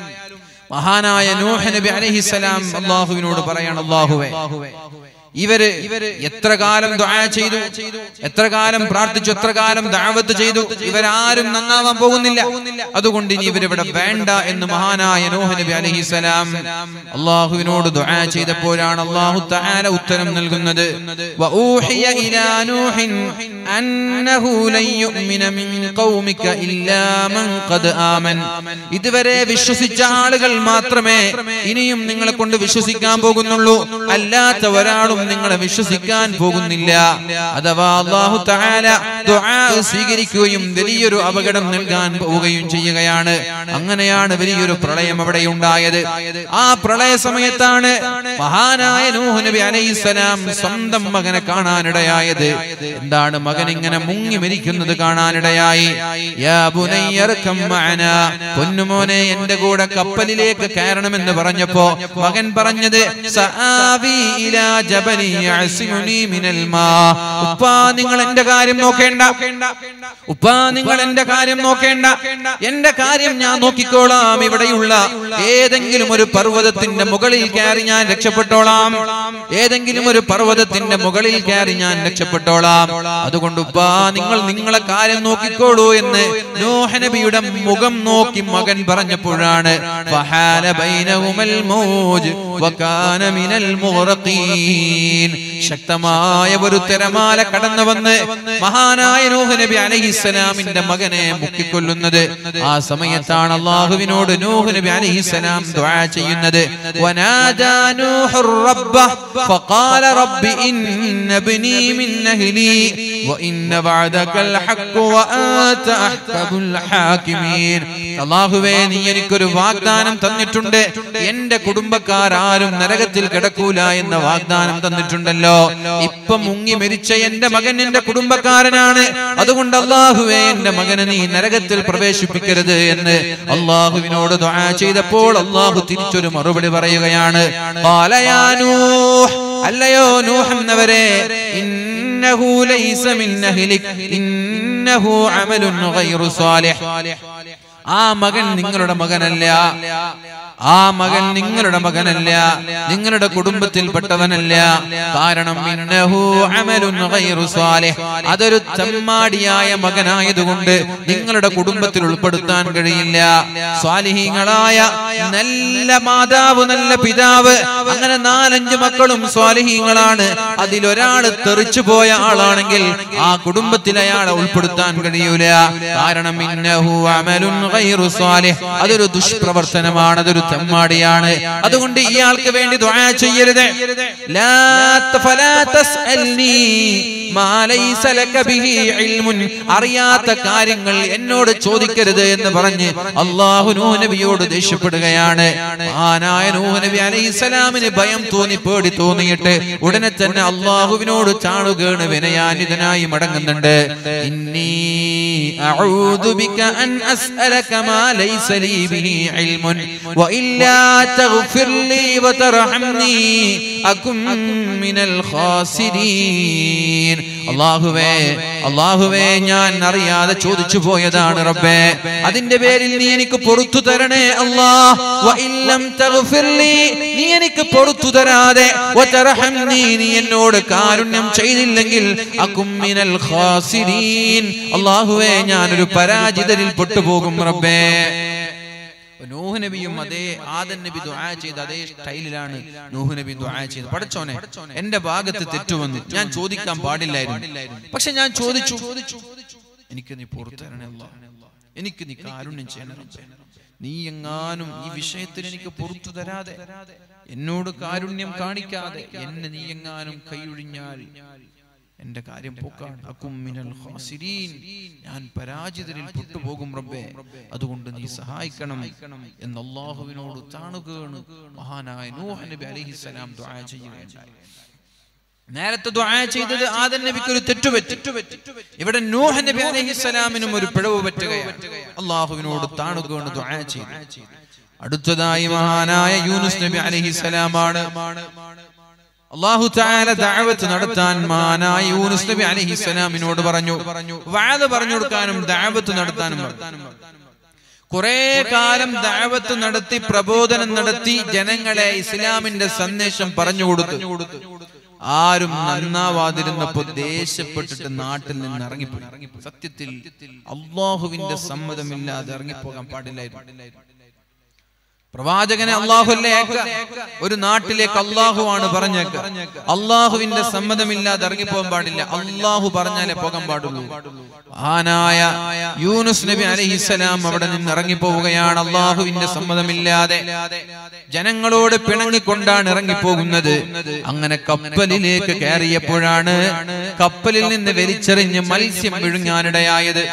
മഹാനായ നൂഹ് നബി അലൈഹിസ്സലാം അള്ളാഹുവിനോട് പറയാണ് അള്ളാഹുവേ ഇവര് എത്ര കാലം ദുആ ചെയ്തു എത്ര കാലം പ്രാർത്ഥിച്ചു എത്ര കാലം ദാവത്ത് ചെയ്തു ഇവരാരും നന്നാവാൻ പോകുന്നില്ല അതുകൊണ്ട് ഇനി ഇവരിവിടെ വേണ്ട എന്ന് മഹാനായ നൂഹ് നബി അലൈഹിസ്സലാം അള്ളാഹുവിനോട് ദുആ ചെയ്തപ്പോഴാണ് അള്ളാഹു തആല ഉത്തരം നൽകുന്നത് വഊഹിയ ഇലാ നൂഹിൻ അന്നഹു ലൻ യുഅ്മിന മിൻ ഖൗമിക ഇല്ലാ മൻ ഖദ് ആമൻ ഇതുവരെ വിശ്വസിച്ച ആളുകൾ മാത്രമേ ഇനിയും നിങ്ങളെ കൊണ്ട് വിശ്വസിക്കാൻ പോകുന്നുള്ളൂ അല്ലാത്ത ഒരാളും നിങ്ങളെ വിശ്വസിക്കാൻ പോകുന്നില്ല അഥവാ അള്ളാഹു തആല ദുആ സ്വീകരിക്കുകയും വലിയൊരു അപകടം നൽകാൻ പോവുകയും ചെയ്യുകയാണ് അങ്ങനെയാണ് വലിയൊരു പ്രളയം അവിടെ ഉണ്ടായത് ആ പ്രളയ സമയത്താണ് മഹാനായ നൂഹ് നബി അലൈഹിസ്സലാം സ്വന്തം മകനെ കാണാനിടയായത് എന്താണ് മകൻ ഇങ്ങനെ മുങ്ങി മരിക്കുന്നത് കാണാനിടയായി യാ ബുനയ്യർകം മഅനാ പൊന്നുമോനെ എന്റെ കൂടെ കപ്പലിലേക്ക് കയറണമെന്ന് പറഞ്ഞപ്പോ മകൻ പറഞ്ഞത് സആവി ഇലാ ജബലി യഅസിമുനി മിനൽ മാ ഉപ്പാ നിങ്ങൾ എന്റെ കാര്യം നോക്കേണ്ട ഉപ്പാ നിങ്ങൾ എന്റെ കാര്യം നോക്കേണ്ട എന്റെ കാര്യം ഞാൻ നോക്കിക്കോളാം ഇവിടെയുള്ള ഏതെങ്കിലും ഒരു പർവ്വതത്തിന്റെ മുകളിൽ കയറി ഞാൻ രക്ഷപ്പെട്ടോളാം ഏതെങ്കിലും ഒരു പർവ്വതത്തിന്റെ മുകളിൽ കയറി ഞാൻ രക്ഷപ്പെട്ടോളാം അതുകൊണ്ട് ഉപ്പാ നിങ്ങൾ നിങ്ങളെ കാര്യം നോക്കിക്കോളൂ എന്ന് നോഹ നബിയുടെ മുഖം നോക്കി മകൻ പറഞ്ഞപ്പോഴാണ് ഫഹാല ബൈനഹുമൽ മൗജ് വകാന മിനൽ മുഗ്റഖീൻ ശക്തമായ ഒരു തിരമാല കടന്നു വന്ന് മഹാനായ നൂഹ് നബി അലൈഹിസ്സലാമിന്റെ മകനെ മുക്കിക്കൊല്ലുന്നത് ആ സമയത്താണ് അള്ളാഹുവിനോട് നൂഹ് നബി അലൈഹിസ്സലാം ദുആ ചെയ്യുന്നത് വനാദാ നൂഹു റബ്ബ ഫഖാല റബ്ബി ഇന്ന ഇബ്നി മിൻ അഹ്ലി വഇന്ന വഅദകൽ ഹഖ് വഅൻത അഹ്കമുൽ ഹാകിമീൻ അള്ളാഹുവേ നീ എനിക്കൊരു വാഗ്ദാനം തന്നിട്ടുണ്ട് എന്റെ കുടുംബക്കാർ ആരും നരകത്തിൽ കിടക്കൂല എന്ന വാഗ്ദാനം തന്നിട്ടുണ്ടല്ലോ ഇപ്പൊ മുങ്ങി മരിച്ച എന്റെ മകൻ എന്റെ കുടുംബക്കാരനാണ് അതുകൊണ്ട് അള്ളാഹുവേ എന്റെ മകനെ നീ നരകത്തിൽ പ്രവേശിപ്പിക്കരുത് എന്ന് അള്ളാഹുവിനോട് ദുആ ചെയ്തപ്പോൾ അള്ളാഹു തിരിച്ചൊരു മറുപടി പറയുകയാണ് "ഖാല യാ നൂഹ്, അല്ലയോ നൂഹ് എന്നവരെ ഇന്നഹു ലൈസ മിൻ അഹ്ലിക് ഇന്നഹു അമലുൻ ഗൈറു സാലിഹ് ആ മകൻ നിങ്ങളുടെ മകനല്ല ആ മകൻ നിങ്ങളുടെ മകനല്ല നിങ്ങളുടെ കുടുംബത്തിൽപ്പെട്ടവനല്ല കാരണം ഇന്നഹു അമലുൻ ഗൈറു സാലിഹ് അതൊരു തെമ്മാടിയായ മകനായതുകൊണ്ട് നിങ്ങളുടെ കുടുംബത്തിൽ ഉൾപ്പെടുത്താൻ കഴിയില്ല സ്വാലിഹീങ്ങളായ നല്ല മാതാവ് നല്ല പിതാവ് അങ്ങനെ നാലഞ്ച് മക്കളും സ്വാലിഹീങ്ങളാണ് അതിലൊരാള് തെറിച്ചു പോയ ആളാണെങ്കിൽ ആ കുടുംബത്തിൽ അയാളെ ഉൾപ്പെടുത്താൻ കഴിയൂല കാരണം ഇന്നഹു അമലുൻ ഗൈറു സാലിഹ് അതൊരു ദുഷ്പ്രവർത്തനമാണ് അതൊരു തെമ്മാടിയാണ് അതുകൊണ്ട് ഇയാൾക്ക് വേണ്ടി ദുആ ചെയ്യരുത് ലാ ത- ഫലാ തസ്അൽനി മാ ലൈസ ലക ബിഹി ഇൽമുൻ അറിയാത്ത കാര്യങ്ങൾ എന്നോട് ചോദിക്കരുത് എന്ന് പറഞ്ഞ് അള്ളാഹു നൂഹ് നബിയോട് ദേഷ്യപ്പെടുകയാണ് ആനായ നൂഹ് നബി അലൈഹിസ്സലാമിന് ഭയം തോന്നി പേടി തോന്നിയിട്ട് ഉടനെ തന്നെ അള്ളാഹുവിനോട് ചാണുകേണ് വിനയാനിതനായി മടങ്ങുന്നുണ്ട് ഇന്നി അഊദു ബിക അൻ അസ്അലക മാ ലൈസ ലീ ബിഹി ഇൽമുൻ വഇല്ലാ തഗ്ഫിർ ലീ വതർഹംനി അകും മിനൽ ഖാസിരീൻ അല്ലാഹുവേ അല്ലാഹുവേ ഞാൻ അറിയാതെ ചോദിച്ചു പോയതാണ് റബ്ബേ അതിന്റെ പേരിൽ നീ എനിക്ക് പൊറുത്തു തരണേ അല്ലാ വഇല്ലം തഗ്ഫിർ ലീ നീ എനിക്ക് പൊറുത്തു തരാതെ വതർഹംനി നീ എന്നോട് കാരുണ്യം ചെയ്തില്ലെങ്കിൽ അകും മിനൽ ഖാസിരീൻ അല്ലാഹുവേ ഞാനൊരു പരാജിതരിൽ പെട്ടുപോകും റബ്ബേ നൂഹ് നബിയും അതേ ആദൻ നബി ദുആ ചെയ്ത അതേ സ്റ്റൈലിലാണ് നൂഹ് നബി ദുആ ചെയ്തത് പഠിച്ചോനെ എന്റെ ഭാഗത്ത് തെറ്റുവന്നു ഞാൻ ചോദിക്കാൻ പാടില്ലായിരുന്നു പക്ഷെ ഞാൻ ചോദിച്ചു എനിക്ക് നീ പുറത്തരണേ എനിക്ക് നീ കാരുണ്യം ചെയ്യണം റബ്ബേ. നീ എങ്ങാനും ഈ വിഷയത്തിൽ എനിക്ക് പുറത്തു തരാതെ എന്നോട് കാരുണ്യം കാണിക്കാതെ എന്നെ നീ എങ്ങാനും കൈയൊഴിഞ്ഞാൽ എന്റെ കാര്യം പോക്കാണ് അക്കും മിനൽ ഖാസിരീൻ. ഞാൻ പരാജിതരിൽ പെട്ടുപോകും റബ്ബേ അതുകൊണ്ട് നീ സഹായിക്കണം എന്ന് അള്ളാഹുവിനോട് താണുകയാണ് മഹാനായ നൂഹ് നബി അലൈഹിസ്സലാം ദുആ ചെയ്യുകയുണ്ടായി നേരത്തെ ദുആ ചെയ്തത് ആദൻ നബിക്ക് ഒരു തെറ്റുപറ്റി ഇവിടെ നൂഹ് നബി അലൈഹിസ്സലാമിനും ഒരു പിഴവ് പറ്റുകയാണ് അള്ളാഹുവിനോട് താണുകയാണ് ദുആ ചെയ്തു അടുത്തതായി മഹാനായ യൂനുസ് നബി അലൈഹിസ്സലാമാണ് അള്ളാഹു താല ദഅവത്ത് നടത്താൻ മഹാനായ യൂനുസ് നബി അലൈഹിസ്സലാമിനോട് പറഞ്ഞു വാദ പറഞ്ഞു കൊടുക്കാനും ദഅവത്ത് നടത്താനും പറഞ്ഞു കുറെ കാലം ദഅവത്ത് നടത്തി പ്രബോധനം നടത്തി ജനങ്ങളെ ഇസ്ലാമിന്റെ സന്ദേശം പറഞ്ഞു കൊടുത്തു ആരും നന്നാവാതിരുന്നപ്പോ ദേഷ്യപ്പെട്ടിട്ട് നാട്ടിൽ നിന്ന് ഇറങ്ങിപ്പോയി സത്യത്തിൽ അള്ളാഹുവിന്റെ സമ്മതമില്ലാതെ ഇറങ്ങിപ്പോകാൻ പാടില്ലായിരുന്നു പ്രവാചകനെ അള്ളാഹുല്ലേ ഒരു നാട്ടിലേക്ക് അള്ളാഹുവാണ് പറഞ്ഞേക്ക അള്ളാഹുവിന്റെ സമ്മതമില്ലാതെ ഇറങ്ങിപ്പോകാൻ പാടില്ല അള്ളാഹു പറഞ്ഞാലേ പോകാൻ പാടുള്ളൂ ആനായ യൂനുസ് നബി അലഹിസലാം അവിടെ നിന്ന് ഇറങ്ങിപ്പോവുകയാണ് അള്ളാഹുവിന്റെ സമ്മതമില്ലാതെ ജനങ്ങളോട് പിണങ്ങിക്കൊണ്ടാണ് ഇറങ്ങിപ്പോകുന്നത് അങ്ങനെ കപ്പലിലേക്ക് കയറിയപ്പോഴാണ് കപ്പലിൽ നിന്ന് വലിച്ചെറിഞ്ഞ് മത്സ്യം വിഴുങ്ങാനിടയായത്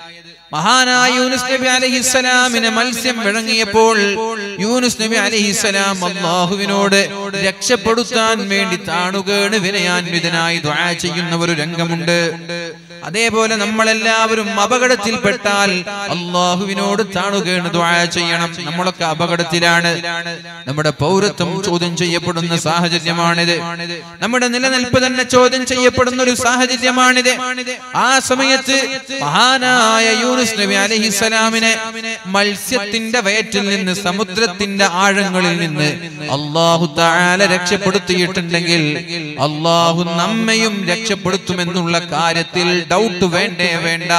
മഹാനായ യൂനുസ് നബി അലഹിസ്സലാമിനെ മത്സ്യം വിഴുങ്ങിയപ്പോൾ യൂനുസ് നബി അലഹിസ്സലാം അള്ളാഹുവിനോട് രക്ഷപ്പെടുത്താൻ വേണ്ടി താണുകേണ് വിനയാൻവിതനായി ദ്വാ ചെയ്യുന്ന ഒരു രംഗമുണ്ട് അതേപോലെ നമ്മളെല്ലാവരും അപകടത്തിൽപ്പെട്ടാൽ അള്ളാഹുവിനോട് താണുകേണ് ദ്വാ ചെയ്യണം നമ്മളൊക്കെ അപകടത്തിലാണ് നമ്മുടെ പൗരത്വം ചോദ്യം ചെയ്യപ്പെടുന്ന സാഹചര്യമാണിത് നമ്മുടെ നിലനിൽപ്പ് തന്നെ ചോദ്യം ചെയ്യപ്പെടുന്ന ഒരു സാഹചര്യമാണിത് ആ സമയത്ത് മഹാനായ യൂനുസ് നബി അലഹിസലാമിനെ മത്സ്യത്തിന്റെ വയറ്റിൽ നിന്ന് സമുദ്രത്തിന്റെ ആഴങ്ങളിൽ നിന്ന് അള്ളാഹു താല രക്ഷപ്പെടുത്തിയിട്ടുണ്ടെങ്കിൽ അള്ളാഹു നമ്മയും രക്ഷപ്പെടുത്തുമെന്നുള്ള കാര്യത്തിൽ ഡൗട്ട് വേണ്ടേ വേണ്ട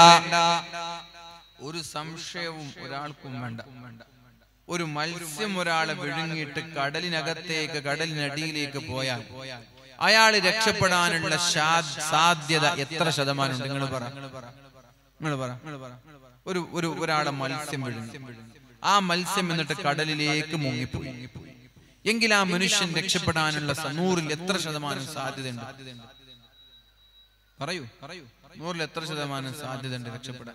ഒരു സംശയവും ഒരാൾക്കും വേണ്ട ഒരു മത്സ്യം ഒരാളെ വിഴുങ്ങിയിട്ട് കടലിനകത്തേക്ക് കടലിനടിയിലേക്ക് പോയാൽ അയാൾ രക്ഷപ്പെടാനുള്ള ശാ- സാധ്യത എത്ര ശതമാനം ഉണ്ട് നിങ്ങൾ പറ നിങ്ങൾ പറ ഒരു ഒരു ഒരാളെ മത്സ്യം വിഴുങ്ങി ആ മത്സ്യം എന്നിട്ട് കടലിലേക്ക് മുങ്ങിപ്പോയി എങ്കിൽ ആ മനുഷ്യൻ രക്ഷപ്പെടാനുള്ള സ- നൂറിൽ എത്ര ശതമാനം സാധ്യതയുണ്ട് പറയൂ പറയൂ നൂറിൽ എത്ര ശതമാനം സാധ്യതയുണ്ട് രക്ഷപ്പെടാൻ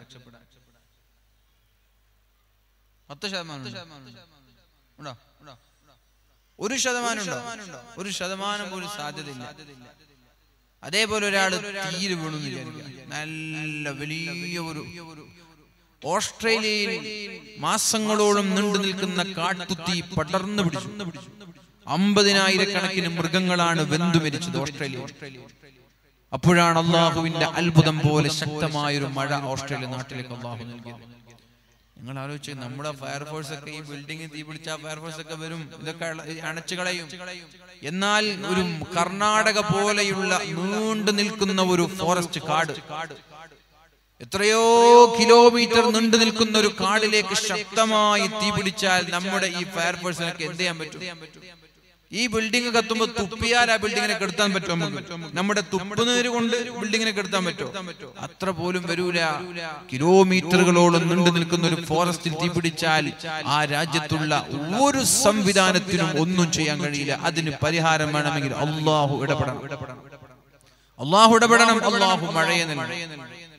പത്ത് ശതമാനം ഉണ്ടോ ഉണ്ടോ ഒരു ശതമാനം ഉണ്ടോ ഒരു ശതമാനം പോലും സാധ്യതയില്ല അതേപോലെ ഒരാൾ തീര് വീണു എന്ന് വിചാരിക്കുക നല്ല വലിയ ഒരു ഓസ്ട്രേലിയയിൽ മാസങ്ങളോളം നീണ്ടു നിൽക്കുന്ന കാട്ടുതീ പടർന്നു പിടിച്ചു അമ്പതിനായിരക്കണക്കിന് മൃഗങ്ങളാണ് വെന്തു മരിച്ചത് ഓസ്ട്രേലിയ അപ്പോഴാണ് അള്ളാഹുവിന്റെ അത്ഭുതം പോലെ ശക്തമായൊരു മഴ ഓസ്ട്രേലിയ നാട്ടിലേക്ക് അള്ളാഹു നൽകിയത് നിങ്ങൾ ആലോചിച്ച് നമ്മുടെ ഫയർഫോഴ്സ് ഒക്കെ ഈ ബിൽഡിംഗ് തീ പിടിച്ച ഫയർഫോഴ്സ് ഒക്കെ വരും ഇതൊക്കെ അള- അണച്ചു കളയും എന്നാൽ ഒരു കർണാടക പോലെയുള്ള നീണ്ടു നിൽക്കുന്ന ഒരു ഫോറസ്റ്റ് കാട് എത്രയോ കിലോമീറ്റർ നീണ്ടു നിൽക്കുന്ന ഒരു കാടിലേക്ക് ശക്തമായി തീ പിടിച്ചാൽ നമ്മുടെ ഈ ഫയർഫോഴ്സിനൊക്കെ എന്ത് ചെയ്യാൻ പറ്റും ഈ ബിൽഡിംഗ് കത്തുമ്പോ തുപ്പിയാൽ ആ ബിൽഡിങ്ങിനെ കെടുത്താൻ പറ്റുമോ നമുക്ക് നമ്മുടെ തുപ്പുനീര് കൊണ്ട് ബിൽഡിങ്ങിനെ കെടുത്താൻ പറ്റുമോ അത്ര പോലും വരൂല കിലോമീറ്ററുകളോളം നീണ്ടു നിൽക്കുന്ന ഒരു ഫോറസ്റ്റിൽ തീ പിടിച്ചാൽ ആ രാജ്യത്തുള്ള ഒരു സംവിധാനത്തിനും ഒന്നും ചെയ്യാൻ കഴിയില്ല അതിന് പരിഹാരം വേണമെങ്കിൽ അള്ളാഹു ഇടപെടണം അള്ളാഹു ഇടപെടണം അള്ളാഹു മഴയെ നൽകണം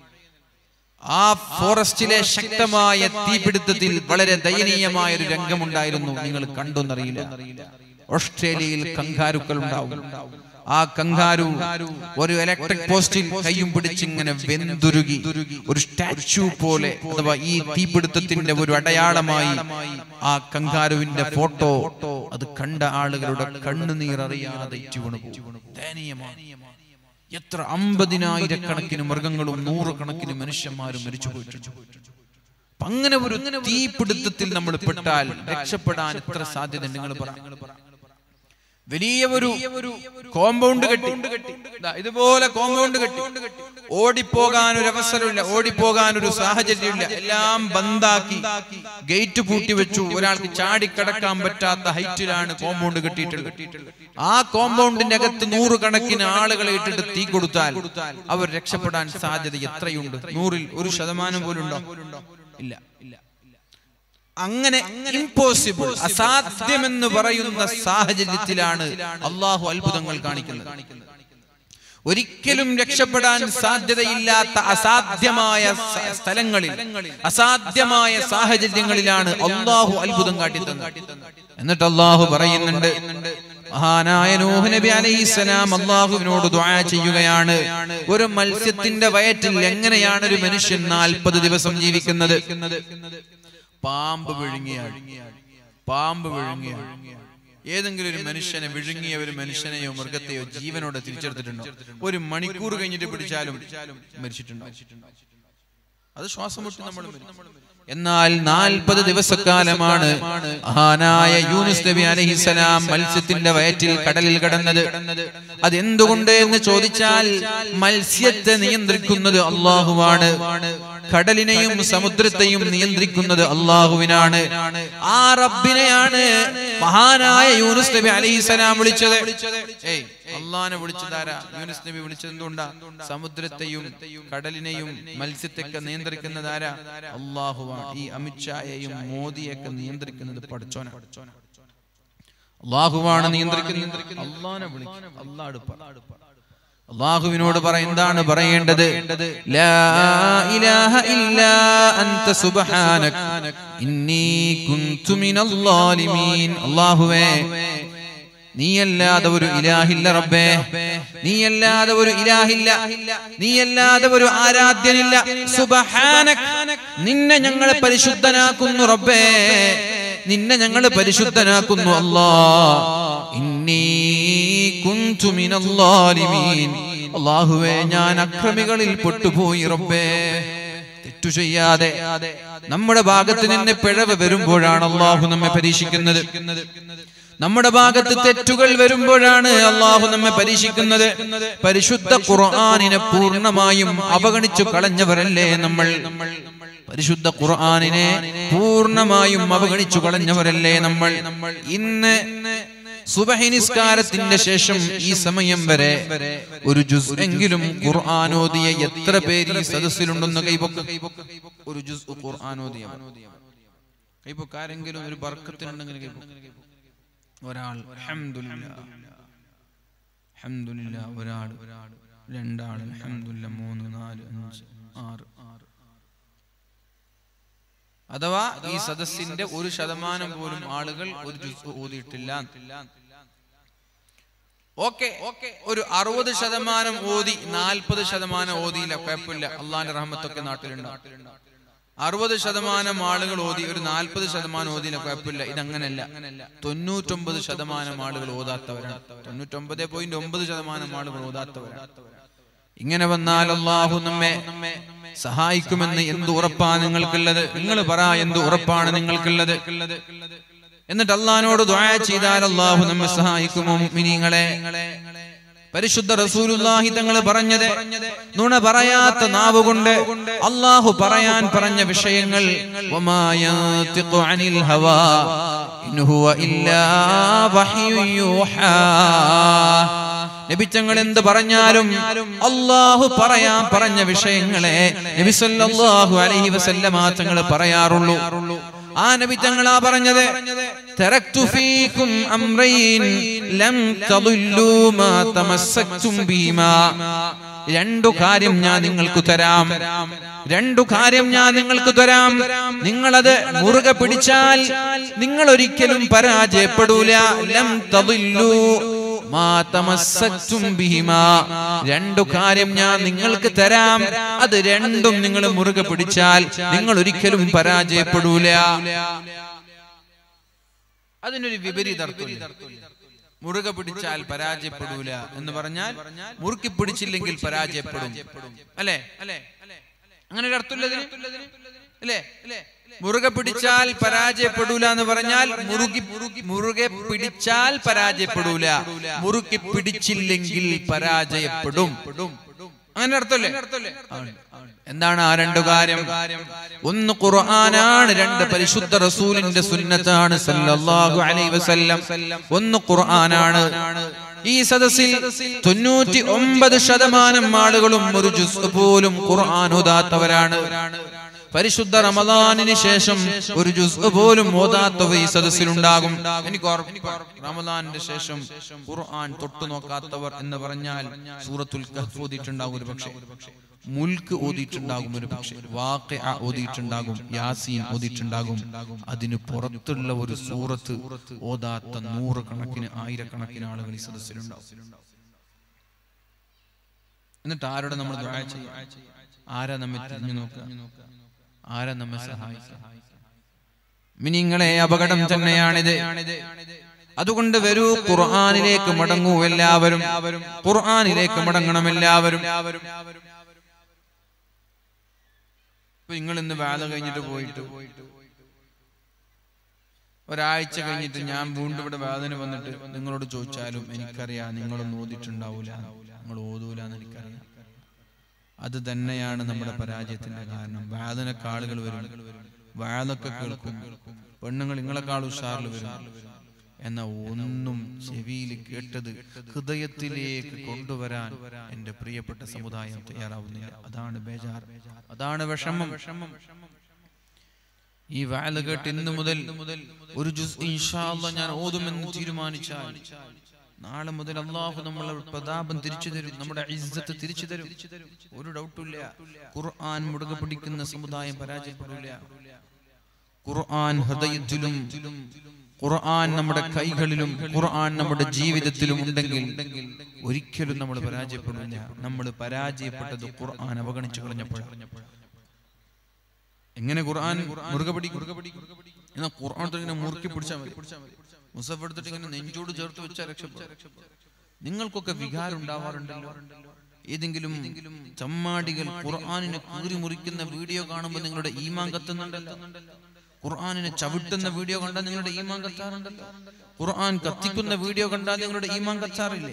ആ ഫോറസ്റ്റിലെ ശക്തമായ തീപിടുത്തത്തിൽ വളരെ ദയനീയമായ ഒരു രംഗമുണ്ടായിരുന്നു നിങ്ങൾ കണ്ടോന്നറിയില്ല ഓസ്ട്രേലിയയിൽ കങ്കാരുക്കൾ ഉണ്ടാവും ആ കങ്കാരു ഒരു ഇലക്ട്രിക് പോസ്റ്റിൽ കയ്യും പിടിച്ച് ഇങ്ങനെ വെന്തുരുകി ഒരു സ്റ്റാച്യു പോലെ അഥവാ ഈ തീപിടുത്തത്തിന്റെ ഒരു അടയാളമായി ആ കങ്കാരുവിന്റെ ഫോട്ടോ അത് കണ്ട ആളുകളുടെ കണ്ണുനീർ അറിയാതെ ഇറ്റുവണു ദയനീയമാണ് എത്ര അമ്പതിനായിരക്കണക്കിന് മൃഗങ്ങളും നൂറുകണക്കിന് മനുഷ്യന്മാരും മരിച്ചു പോയിട്ടുണ്ട് അപ്പൊ അങ്ങനെ ഒരു തീപിടുത്തത്തിൽ നമ്മൾ പെട്ടാൽ രക്ഷപ്പെടാൻ എത്ര സാധ്യത നിങ്ങൾ പറ വലിയ ഒരു കോമ്പൗണ്ട് കെട്ടി ദാ ഇതുപോലെ കോമ്പൗണ്ട് കെട്ടി ഓടിപ്പോകാൻ ഒരു അവസരമില്ല ഓടിപ്പോകാൻ ഒരു സാഹചര്യമില്ല എല്ലാം ബന്ധാക്കി ഗേറ്റ് പൂട്ടി വെച്ചു ഒരാൾക്ക് ചാടിക്കടക്കാൻ പറ്റാത്ത ഹൈറ്റിലാണ് കോമ്പൗണ്ട് കെട്ടിയിട്ടുള്ളത് ആ കോമ്പൗണ്ടിന്റെ അകത്ത് നൂറുകണക്കിന് ആളുകളെ ഇട്ടിട്ട് തീ കൊടുത്താൽ അവർ രക്ഷപ്പെടാൻ സാധ്യത എത്രയുണ്ട് നൂറിൽ ഒരു ശതമാനം പോലും ഉണ്ടോ ഇല്ല ഇല്ല അങ്ങനെ ഇമ്പോസിബിൾ അസാധ്യമെന്ന് പറയുന്ന സാഹചര്യത്തിലാണ് അള്ളാഹു അത്ഭുതങ്ങൾ കാണിക്കുന്നത് ഒരിക്കലും രക്ഷപ്പെടാൻ സാധ്യതയില്ലാത്ത അസാധ്യമായ സ- സ്ഥലങ്ങളിൽ അസാധ്യമായ സാഹചര്യങ്ങളിലാണ് അള്ളാഹു അത്ഭുതം കാട്ടിത്തന്നത് എന്നിട്ട് അള്ളാഹു പറയുന്നുണ്ട് മഹാനായ നൂഹ് നബി അലൈഹിസ്സലാം അള്ളാഹുവിനോട് ദുആ ചെയ്യുകയാണ് ഒരു മത്സ്യത്തിന്റെ വയറ്റിൽ എങ്ങനെയാണ് ഒരു മനുഷ്യൻ നാൽപ്പത് ദിവസം ജീവിക്കുന്നത് പാമ്പ് വിഴുങ്ങിയാൽ പാമ്പ് വിഴുങ്ങിയാൽ ഏതെങ്കിലും ഒരു മനുഷ്യനെ വിഴുങ്ങിയ ഒരു മനുഷ്യനെയോ മൃഗത്തെയോ ജീവനോടെ തിരിച്ചെടുത്തിട്ടുണ്ടോ ഒരു മണിക്കൂർ കഴിഞ്ഞിട്ട് പിടിച്ചാലും മരിച്ചിട്ടുണ്ടോ അത് ശ്വാസം മുട്ടി നമ്മൾ മരിക്കും. എന്നാൽ നാൽപ്പത് ദിവസക്കാലമാണ് മഹാനായ യൂനുസ് നബി അലഹിസലാം മത്സ്യത്തിന്റെ വയറ്റിൽ കടലിൽ കടന്നത് അതെന്തുകൊണ്ട് എന്ന് ചോദിച്ചാൽ മത്സ്യത്തെ നിയന്ത്രിക്കുന്നത് അള്ളാഹുവാണ് കടലിനെയും സമുദ്രത്തെയും നിയന്ത്രിക്കുന്നത് അള്ളാഹുവിനാണ് ആ റബ്ബിനെയാണ് മഹാനായ യൂനുസ് നബി അലഹിസലാം വിളിച്ചത് ഏയ് അള്ളാനെ വിളിച്ചതാരാ യൂനുസ് നബി വിളിച്ചത് എന്തുകൊണ്ടാ സമുദ്രത്തെയും കടലിനെയും മത്സ്യത്തെയൊക്കെ നിയന്ത്രിക്കുന്നതാരാ അള്ളാഹുവാണ് ഈ അമിത്ഷായെയും മോദിയൊക്കെ നിയന്ത്രിക്കുന്നത് പഠിച്ചോന അള്ളാഹുവാണ് നിയന്ത്രിക്കുന്നത് അള്ളാനെ വിളിക്കും അള്ളാട് അള്ളാഹുവിനോട് പറ എന്താണ് പറയേണ്ടത് ലാ ഇലാഹ ഇല്ലാ അൻത സുബ്ഹാനക ഇന്നി കുൻതു മിനൽ ളാലിമീൻ അള്ളാഹുവേ നീയല്ലാതെ ഒരു ഇലാഹില്ല റബ്ബേ നീയല്ലാതെ ഒരു ഇലാഹില്ല നീയല്ലാതെ ഒരു ആരാധ്യനില്ല സുബ്ഹാനക നിന്നെ ഞങ്ങൾ പരിശുദ്ധനാക്കുന്നു റബ്ബേ നിന്നെ ഞങ്ങൾ പരിശുദ്ധനാക്കുന്നു അല്ലാ ഇന്നി കുൻതു മിനൽ ളാലിമീൻ അല്ലാഹുവേ ഞാൻ അക്രമികളിൽ പെട്ടുപോയി റബ്ബേ തെറ്റു ചെയ്യാതെ നമ്മുടെ ഭാഗത്ത് നിന്ന് പിഴവ് വരുമ്പോഴാണ് അള്ളാഹു നമ്മെ പരീക്ഷിക്കുന്നത് നമ്മുടെ ഭാഗത്ത് തെറ്റുകൾ വരുമ്പോഴാണ് അള്ളാഹു നമ്മെ പരീക്ഷിക്കുന്നത് പരിശുദ്ധ ഖുർആാനിനെ പൂർണ്ണമായും അവഗണിച്ചു കളഞ്ഞവരല്ലേ നമ്മൾ പരിശുദ്ധ ഖുർആാനിനെ പൂർണ്ണമായും അവഗണിച്ചു കളഞ്ഞവരല്ലേ നമ്മൾ ഇന്ന് സുബഹി നിസ്കാരത്തിന്റെ ശേഷം ഈ സമയം വരെ ഒരു ജുസ് എങ്കിലും ഖുർആാനോദിയ എത്ര പേര് ഈ സദസ്സിലുണ്ടെന്ന് കൈപൊക്ക ഒരു ജുസ് ഖുർആാനോദിയ കൈപൊക്ക ആരെങ്കിലും ഒരു ബർക്കത്തിനുണ്ടെങ്കിൽ കൈപൊക്ക ഒരാൾ അൽഹംദുലില്ലാ അൽഹംദുലില്ലാ ഒരാൾ രണ്ടാൾ അൽഹംദുലില്ലാ മൂന്ന് നാല് അഞ്ച് ആറ് അഥവാ ഈ സദസ്സിന്റെ ഒരു ശതമാനം പോലും ആളുകൾ ഒരു ജുസ് ഓതിയിട്ടില്ല ഓക്കെ ഒരു അറുപത് ശതമാനം ഓതി നാൽപ്പത് ശതമാനം ഓതിയില്ല കുഴപ്പമില്ല അള്ളാന്റെ റഹ്മത്തൊക്കെ നാട്ടിലുണ്ട് അറുപത് ശതമാനം ആളുകൾ ഓതി ഒരു നാൽപ്പത് ശതമാനം ഓതിയില്ല കുഴപ്പമില്ല ഇതങ്ങനല്ല തൊണ്ണൂറ്റൊമ്പത് ശതമാനം ആളുകൾ ഓതാത്തവരാണ് തൊണ്ണൂറ്റൊമ്പത് പോയിന്റ് ഒമ്പത് ശതമാനം ആളുകൾ ഓതാത്തവരാണ് ഇങ്ങനെ വന്നാൽ അള്ളാഹു നമ്മെ സഹായിക്കുമെന്ന് എന്ത് ഉറപ്പാണ് നിങ്ങൾക്കുള്ളത് നിങ്ങൾ പറ എന്ത് ഉറപ്പാണ് നിങ്ങൾക്കുള്ളത് എന്നിട്ട് അള്ളഹാനോട് ദ്വായ ചെയ്താൽ അള്ളാഹു നമ്മെ സഹായിക്കുമോ മിനിങ്ങളെ പരിശുദ്ധ റസൂലുള്ളാഹി തങ്ങൾ പറഞ്ഞത് നുണ പറയാത്ത നാവ് കൊണ്ട് അള്ളാഹു പറയാൻ പറഞ്ഞ വിഷയങ്ങൾ വമാ യന്തിഖു അനിൽ ഹവാ ഇൻ ഹുവ ഇല്ലാ വഹ്യു യൂഹാ നബിച്ചങ്ങൾ എന്ത് പറഞ്ഞാലും അള്ളാഹു പറയാൻ പറഞ്ഞ വിഷയങ്ങളെ നബി സല്ലല്ലാഹു അലൈഹി വസല്ലമ തങ്ങൾ പറയാറുള്ളൂ ആ നബി തങ്ങളാ പറഞ്ഞത് تركت فيكم أمرين لم تضلوا ما تمسكتم بهما രണ്ടു കാര്യം ഞാൻ നിങ്ങൾക്ക് തരാം രണ്ടു കാര്യം ഞാൻ നിങ്ങൾക്ക് തരാം നിങ്ങളത് മുറുകെ പിടിച്ചാൽ നിങ്ങൾ ഒരിക്കലും പരാജയപ്പെടൂല ലം തദില്ലു മാ തമസ്സക്തും ബിഹിമാ രണ്ടു കാര്യം ഞാൻ നിങ്ങൾക്ക് തരാം അത് രണ്ടും നിങ്ങൾ മുറുകെ പിടിച്ചാൽ നിങ്ങൾ ഒരിക്കലും പരാജയപ്പെടൂല അതിനൊരു വിപരീത അർത്ഥമില്ല മുറുകെ പിടിച്ചാൽ പരാജയപ്പെടൂല എന്ന് പറഞ്ഞാൽ മുറുക്കി പിടിച്ചില്ലെങ്കിൽ പരാജയപ്പെടും അല്ലേ അല്ലേ അങ്ങനെ ഒരു അർത്ഥമില്ല ഇതിന്? അല്ലേ മുറുകെ പിടിച്ചാൽ പരാജയപ്പെടൂല എന്ന് പറഞ്ഞാൽ മുറുകി മുറുകെ പിടിച്ചാൽ പരാജയപ്പെടൂല മുറുക്കി പിടിച്ചില്ലെങ്കിൽ പരാജയപ്പെടും അങ്ങനെ അർത്ഥമല്ലേ ആണ്. എന്താണ് ആ രണ്ടു കാര്യം ഒന്ന് ഖുർആനാണ് രണ്ട് പരിശുദ്ധ റസൂലിന്റെ സുന്നത്താണ് സല്ലല്ലാഹു അലൈഹി വസല്ലം ഒന്ന് ഖുർആനാണ് ഈ സദസ്സിൽ തൊണ്ണൂറ്റി ഒമ്പത് ശതമാനം ആളുകളും ഒരു ജുസ് പോലും ഖുർആൻ ഓതാത്തവരാണ് പരിശുദ്ധ റമദാനിന് ശേഷം ഒരു ജുസ് പോലും ഓതാത്തവ ഈ സദസ്സിലുണ്ടാകും എനിക്ക് ഉറപ്പാണ്. റമദാനിന്റെ ശേഷം ഖുർആൻ തൊട്ടു നോക്കാത്തവർ എന്ന് പറഞ്ഞാൽ സൂറത്തുൽ കഹ്ഫ് ഓതിയിട്ടുണ്ടാകും ഒരു പക്ഷേ മുൽക്ക് ഓതിയിട്ടുണ്ടാകും ഒരു പക്ഷേ വാഖിഅ ഓതിയിട്ടുണ്ടാകും യാസീൻ ഓതിയിട്ടുണ്ടാകും അതിന് പുറത്തുള്ള ഒരു സൂറത്ത് ഓതാത്ത നൂറുകണക്കിന് ആയിരക്കണക്കിന് ആളുകൾ ഈ സദസ്സിലുണ്ടാവും എന്നിട്ട് ആരോടെ നമ്മൾ ദുആ ചെയ്യും ആരാ നമ്മെ തിരിഞ്ഞു നോക്കുക ആരാ നമ്മെ സഹായിക്കുക മിനിങ്ങളെ അപകടം തന്നെയാണിത് അതുകൊണ്ട് വരൂ ഖുർആനിലേക്ക് മടങ്ങൂ എല്ലാവരും ഖുർആനിലേക്ക് മടങ്ങണം എല്ലാവരും ഇപ്പൊ നിങ്ങൾ ഇന്ന് വേല കഴിഞ്ഞിട്ട് പോയിട്ട് ഒരാഴ്ച കഴിഞ്ഞിട്ട് ഞാൻ വീണ്ടും ഇവിടെ വേദന വന്നിട്ട് നിങ്ങളോട് ചോദിച്ചാലും എനിക്കറിയാം നിങ്ങളൊന്നും ഓതിട്ടുണ്ടാവൂല നിങ്ങൾ ഓതൂല എന്ന് എനിക്കറിയാം അത് തന്നെയാണ് നമ്മുടെ പരാജയത്തിന്റെ കാരണം വേദനക്ക് ആളുകൾ വരും വേദനൊക്കെ കേൾക്കും പെണ്ണുങ്ങൾ നിങ്ങളെക്കാൾ ഉഷാറിൽ വരും എന്ന ഒന്നും ചെവിയിൽ കേട്ടത് ഹൃദയത്തിലേക്ക് കൊണ്ടുവരാൻ എന്റെ പ്രിയപ്പെട്ട സമുദായം തയ്യാറാവുന്നില്ല അതാണ് ബേജാർ അതാണ് വിഷമം ഈ വാല കേട്ട് ഇന്ന് മുതൽ ഒരു ജുസ് ഇൻഷാ അല്ലാ ഞാൻ ഓതുമെന്ന് തീരുമാനിച്ചാൽ നാളെ മുതൽ അള്ളാഹു നമ്മളെ പ്രതാപം തിരിച്ചു തരും നമ്മുടെ ഇസ്സത്ത് തിരിച്ചു തരും ഒരു ഡൗട്ടില്ല ഖുർആൻ മുടുക പിടിക്കുന്ന സമുദായം പരാജയപ്പെടില്ല ഖുർആൻ ഹൃദയത്തിലും ഖുർആൻ നമ്മുടെ കൈകളിലും ഖുർആൻ നമ്മുടെ ജീവിതത്തിലും ഉണ്ടെങ്കിൽ ഒരിക്കലും നമ്മൾ പരാജയപ്പെടില്ല നമ്മൾ പരാജയപ്പെട്ടത് ഖുർആൻ അവഗണിച്ചു കളഞ്ഞപ്പോഴാണ് എങ്ങനെ ഖുർആൻ മുറുകെ പിടിക്കും എന്നാൽ ഖുർആൻ എടുത്തിട്ട് ഇങ്ങനെ മുറുക്കി പിടിച്ചാൽ മതി മുസഫ് എടുത്തിട്ട് ഇങ്ങനെ നെഞ്ചോട് ചേർത്ത് വെച്ചാൽ രക്ഷപ്പെടും നിങ്ങൾക്കൊക്കെ വികാരം ഉണ്ടാവാറുണ്ടല്ലോ ഏതെങ്കിലും ചമ്മാടികൾ ഖുർആനിനെ കീറി മുറിക്കുന്ന വീഡിയോ കാണുമ്പോൾ നിങ്ങളുടെ ഈമാൻ കത്തുന്നുണ്ടല്ലോ ഖുർആനിനെ ചവിട്ടുന്ന വീഡിയോ കണ്ടാൽ നിങ്ങളുടെ ഈമാൻ കത്താറുണ്ടല്ലോ ഖുർആൻ കത്തിക്കുന്ന വീഡിയോ കണ്ടാൽ നിങ്ങളുടെ ഈമാൻ കത്താറില്ലേ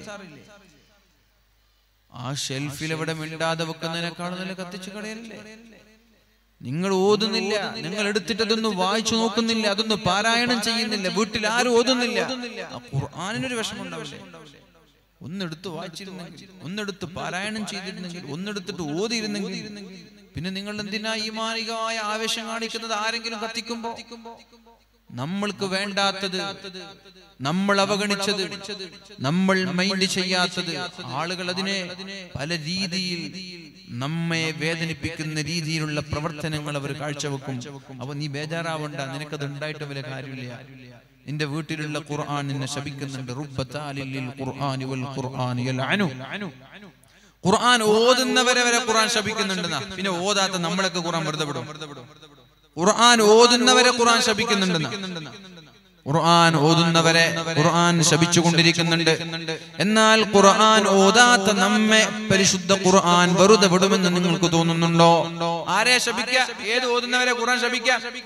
ആ ഷെൽഫിൽ എവിടെ മിണ്ടാതെ വെക്കുന്നതിനേക്കാൾ നല്ല കത്തിച്ചു കളയല്ലേ നിങ്ങൾ ഓതുന്നില്ല നിങ്ങൾ എടുത്തിട്ട് അതൊന്നും വായിച്ചു നോക്കുന്നില്ല അതൊന്നും പാരായണം ചെയ്യുന്നില്ല വീട്ടിൽ ആരും ഓതുന്നില്ല ആ ഖുർആാനിനൊരു വിഷമം ഉണ്ടാവില്ലേ ഒന്നെടുത്ത് വായിച്ചിരുന്നെങ്കിൽ ഒന്നെടുത്ത് പാരായണം ചെയ്തിരുന്നെങ്കിൽ ഒന്നെടുത്തിട്ട് ഓതിയിരുന്നെങ്കിൽ പിന്നെ നിങ്ങൾ എന്തിനാ ഈ മാനികമായ ആവേശം കാണിക്കുന്നത് ആരെങ്കിലും കത്തിക്കുമ്പോ നമ്മൾക്ക് വേണ്ടാത്തത് നമ്മൾ അവഗണിച്ചത് നമ്മൾ മൈൻഡ് ചെയ്യാത്തത് ആളുകൾ അതിനെ പല രീതിയിൽ നമ്മെ വേദനിപ്പിക്കുന്ന രീതിയിലുള്ള പ്രവർത്തനങ്ങൾ അവർ കാഴ്ചവെക്കും അപ്പൊ നീ ബേജാറാവണ്ട നിനക്കത് ഉണ്ടായിട്ട് വലിയ കാര്യമില്ല നിന്റെ വീട്ടിലുള്ള ഖുർആൻ നിന്നെ ശപിക്കുന്നുണ്ട് റുബ്ബത്താലിൽ ഖുർആനി വൽ ഖുർആനി യൽഅനു ഖുർആൻ ഓതുന്നവരെ വരെ ഖുർആൻ ശപിക്കുന്നുണ്ടെന്നാ പിന്നെ ഓതാത്ത നമ്മളൊക്കെ ഖുർആൻ വെറുതെ വിടും ഖുർആൻ ഓതുന്നവരെ ഖുർആൻ ശപിക്കുന്നുണ്ടെന്നാ ഖുർആൻ ഓതുന്നവരെ ഖുർആൻ ശപിച്ചുകൊണ്ടിരിക്കുന്നുണ്ട് എന്നാൽ ഖുർആൻ ഓതാത്ത നമ്മെ പരിശുദ്ധ ഖുർആൻ വെറുതെ വിടുമെന്ന് നിങ്ങൾക്ക് തോന്നുന്നുണ്ടോ ആരെ ശപിക്ക ഏത് ഓതുന്നവരെ ഖുർആൻ ശപിക്ക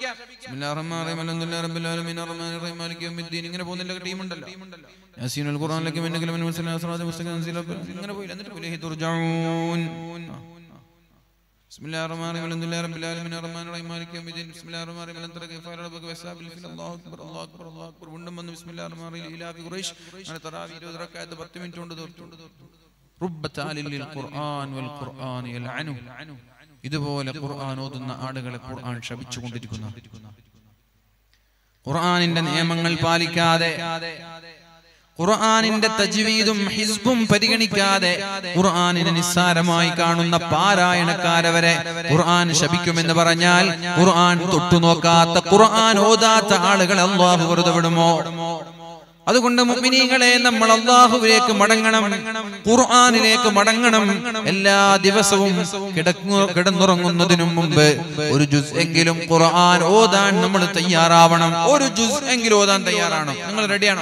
ഇങ്ങനെ പോകുന്നില്ല ടീമുണ്ടല്ലോ യാസീനുൽ ഖുർആനിലേക്ക് മിന്നകലും മിൻ മുസ്ലിം അസ്റാദ് മുസ്തഖിം അൻസില ഇങ്ങനെ പോയി എന്നിട്ട് ഇലൈഹി തുർജഊൻ بسم الله الرحمن الرحيم الحمد لله رب العالمين الرحمن الرحيم مالك يوم الدين بسم الله الرحمن الرحيم لن كيف ربك وسابل في الله اكبر الله اكبر الله اكبر വീണ്ടും വന്നു بسم الله الرحمن الرحيم ഇലാ ഫി ഖുറൈശ് അങ്ങനെ തറാവി 20 റക്അത്ത് 10 മിനിറ്റ് കൊണ്ട് തീർത്തു رب تعالى للقرآن والقرآن يلعنه ഇതുപോലെ ഖുർആൻ ഓതുന്ന ആളുകളെ ഖുർആൻ ശപിച്ചുകൊണ്ടിരിക്കുന്നു ഖുർആനിന്റെ നിയമങ്ങൾ പാലിക്കാതെ ഖുർആനിന്റെ തജ്വീദും ഹിസ്ബും പരിഗണിക്കാതെ ഖുർആനിനെ നിസ്സാരമായി കാണുന്ന പാരായണക്കാരവരെ ഖുർആൻ ശപിക്കുമെന്ന് പറഞ്ഞാൽ ഖുർആൻ തൊട്ടുനോക്കാത്ത ഖുർആൻ ഓതാത്ത ആളുകളെ അള്ളാഹു വെറുതെ വിടുമോ അതുകൊണ്ട് മുഅ്മിനീങ്ങളെ നമ്മൾ അള്ളാഹുവിലേക്ക് മടങ്ങണം ഖുർആനിലേക്ക് മടങ്ങണം എല്ലാ ദിവസവും കിടക്കു കിടന്നുറങ്ങുന്നതിനു മുമ്പ് ഒരു ജുസ് എങ്കിലും ഖുർആൻ ഓതാൻ നമ്മൾ തയ്യാറാവണം ഒരു ജുസ് എങ്കിലും ഓതാൻ തയ്യാറാണോ നിങ്ങൾ റെഡിയാണോ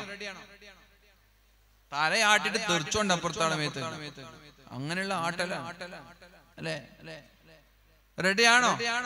തലയാട്ടിട്ട് തെറിച്ചോണ്ട് അപ്പുറത്താണ് മേത്ത് അങ്ങനെയുള്ള ആട്ടല അല്ലേ റെഡിയാണോ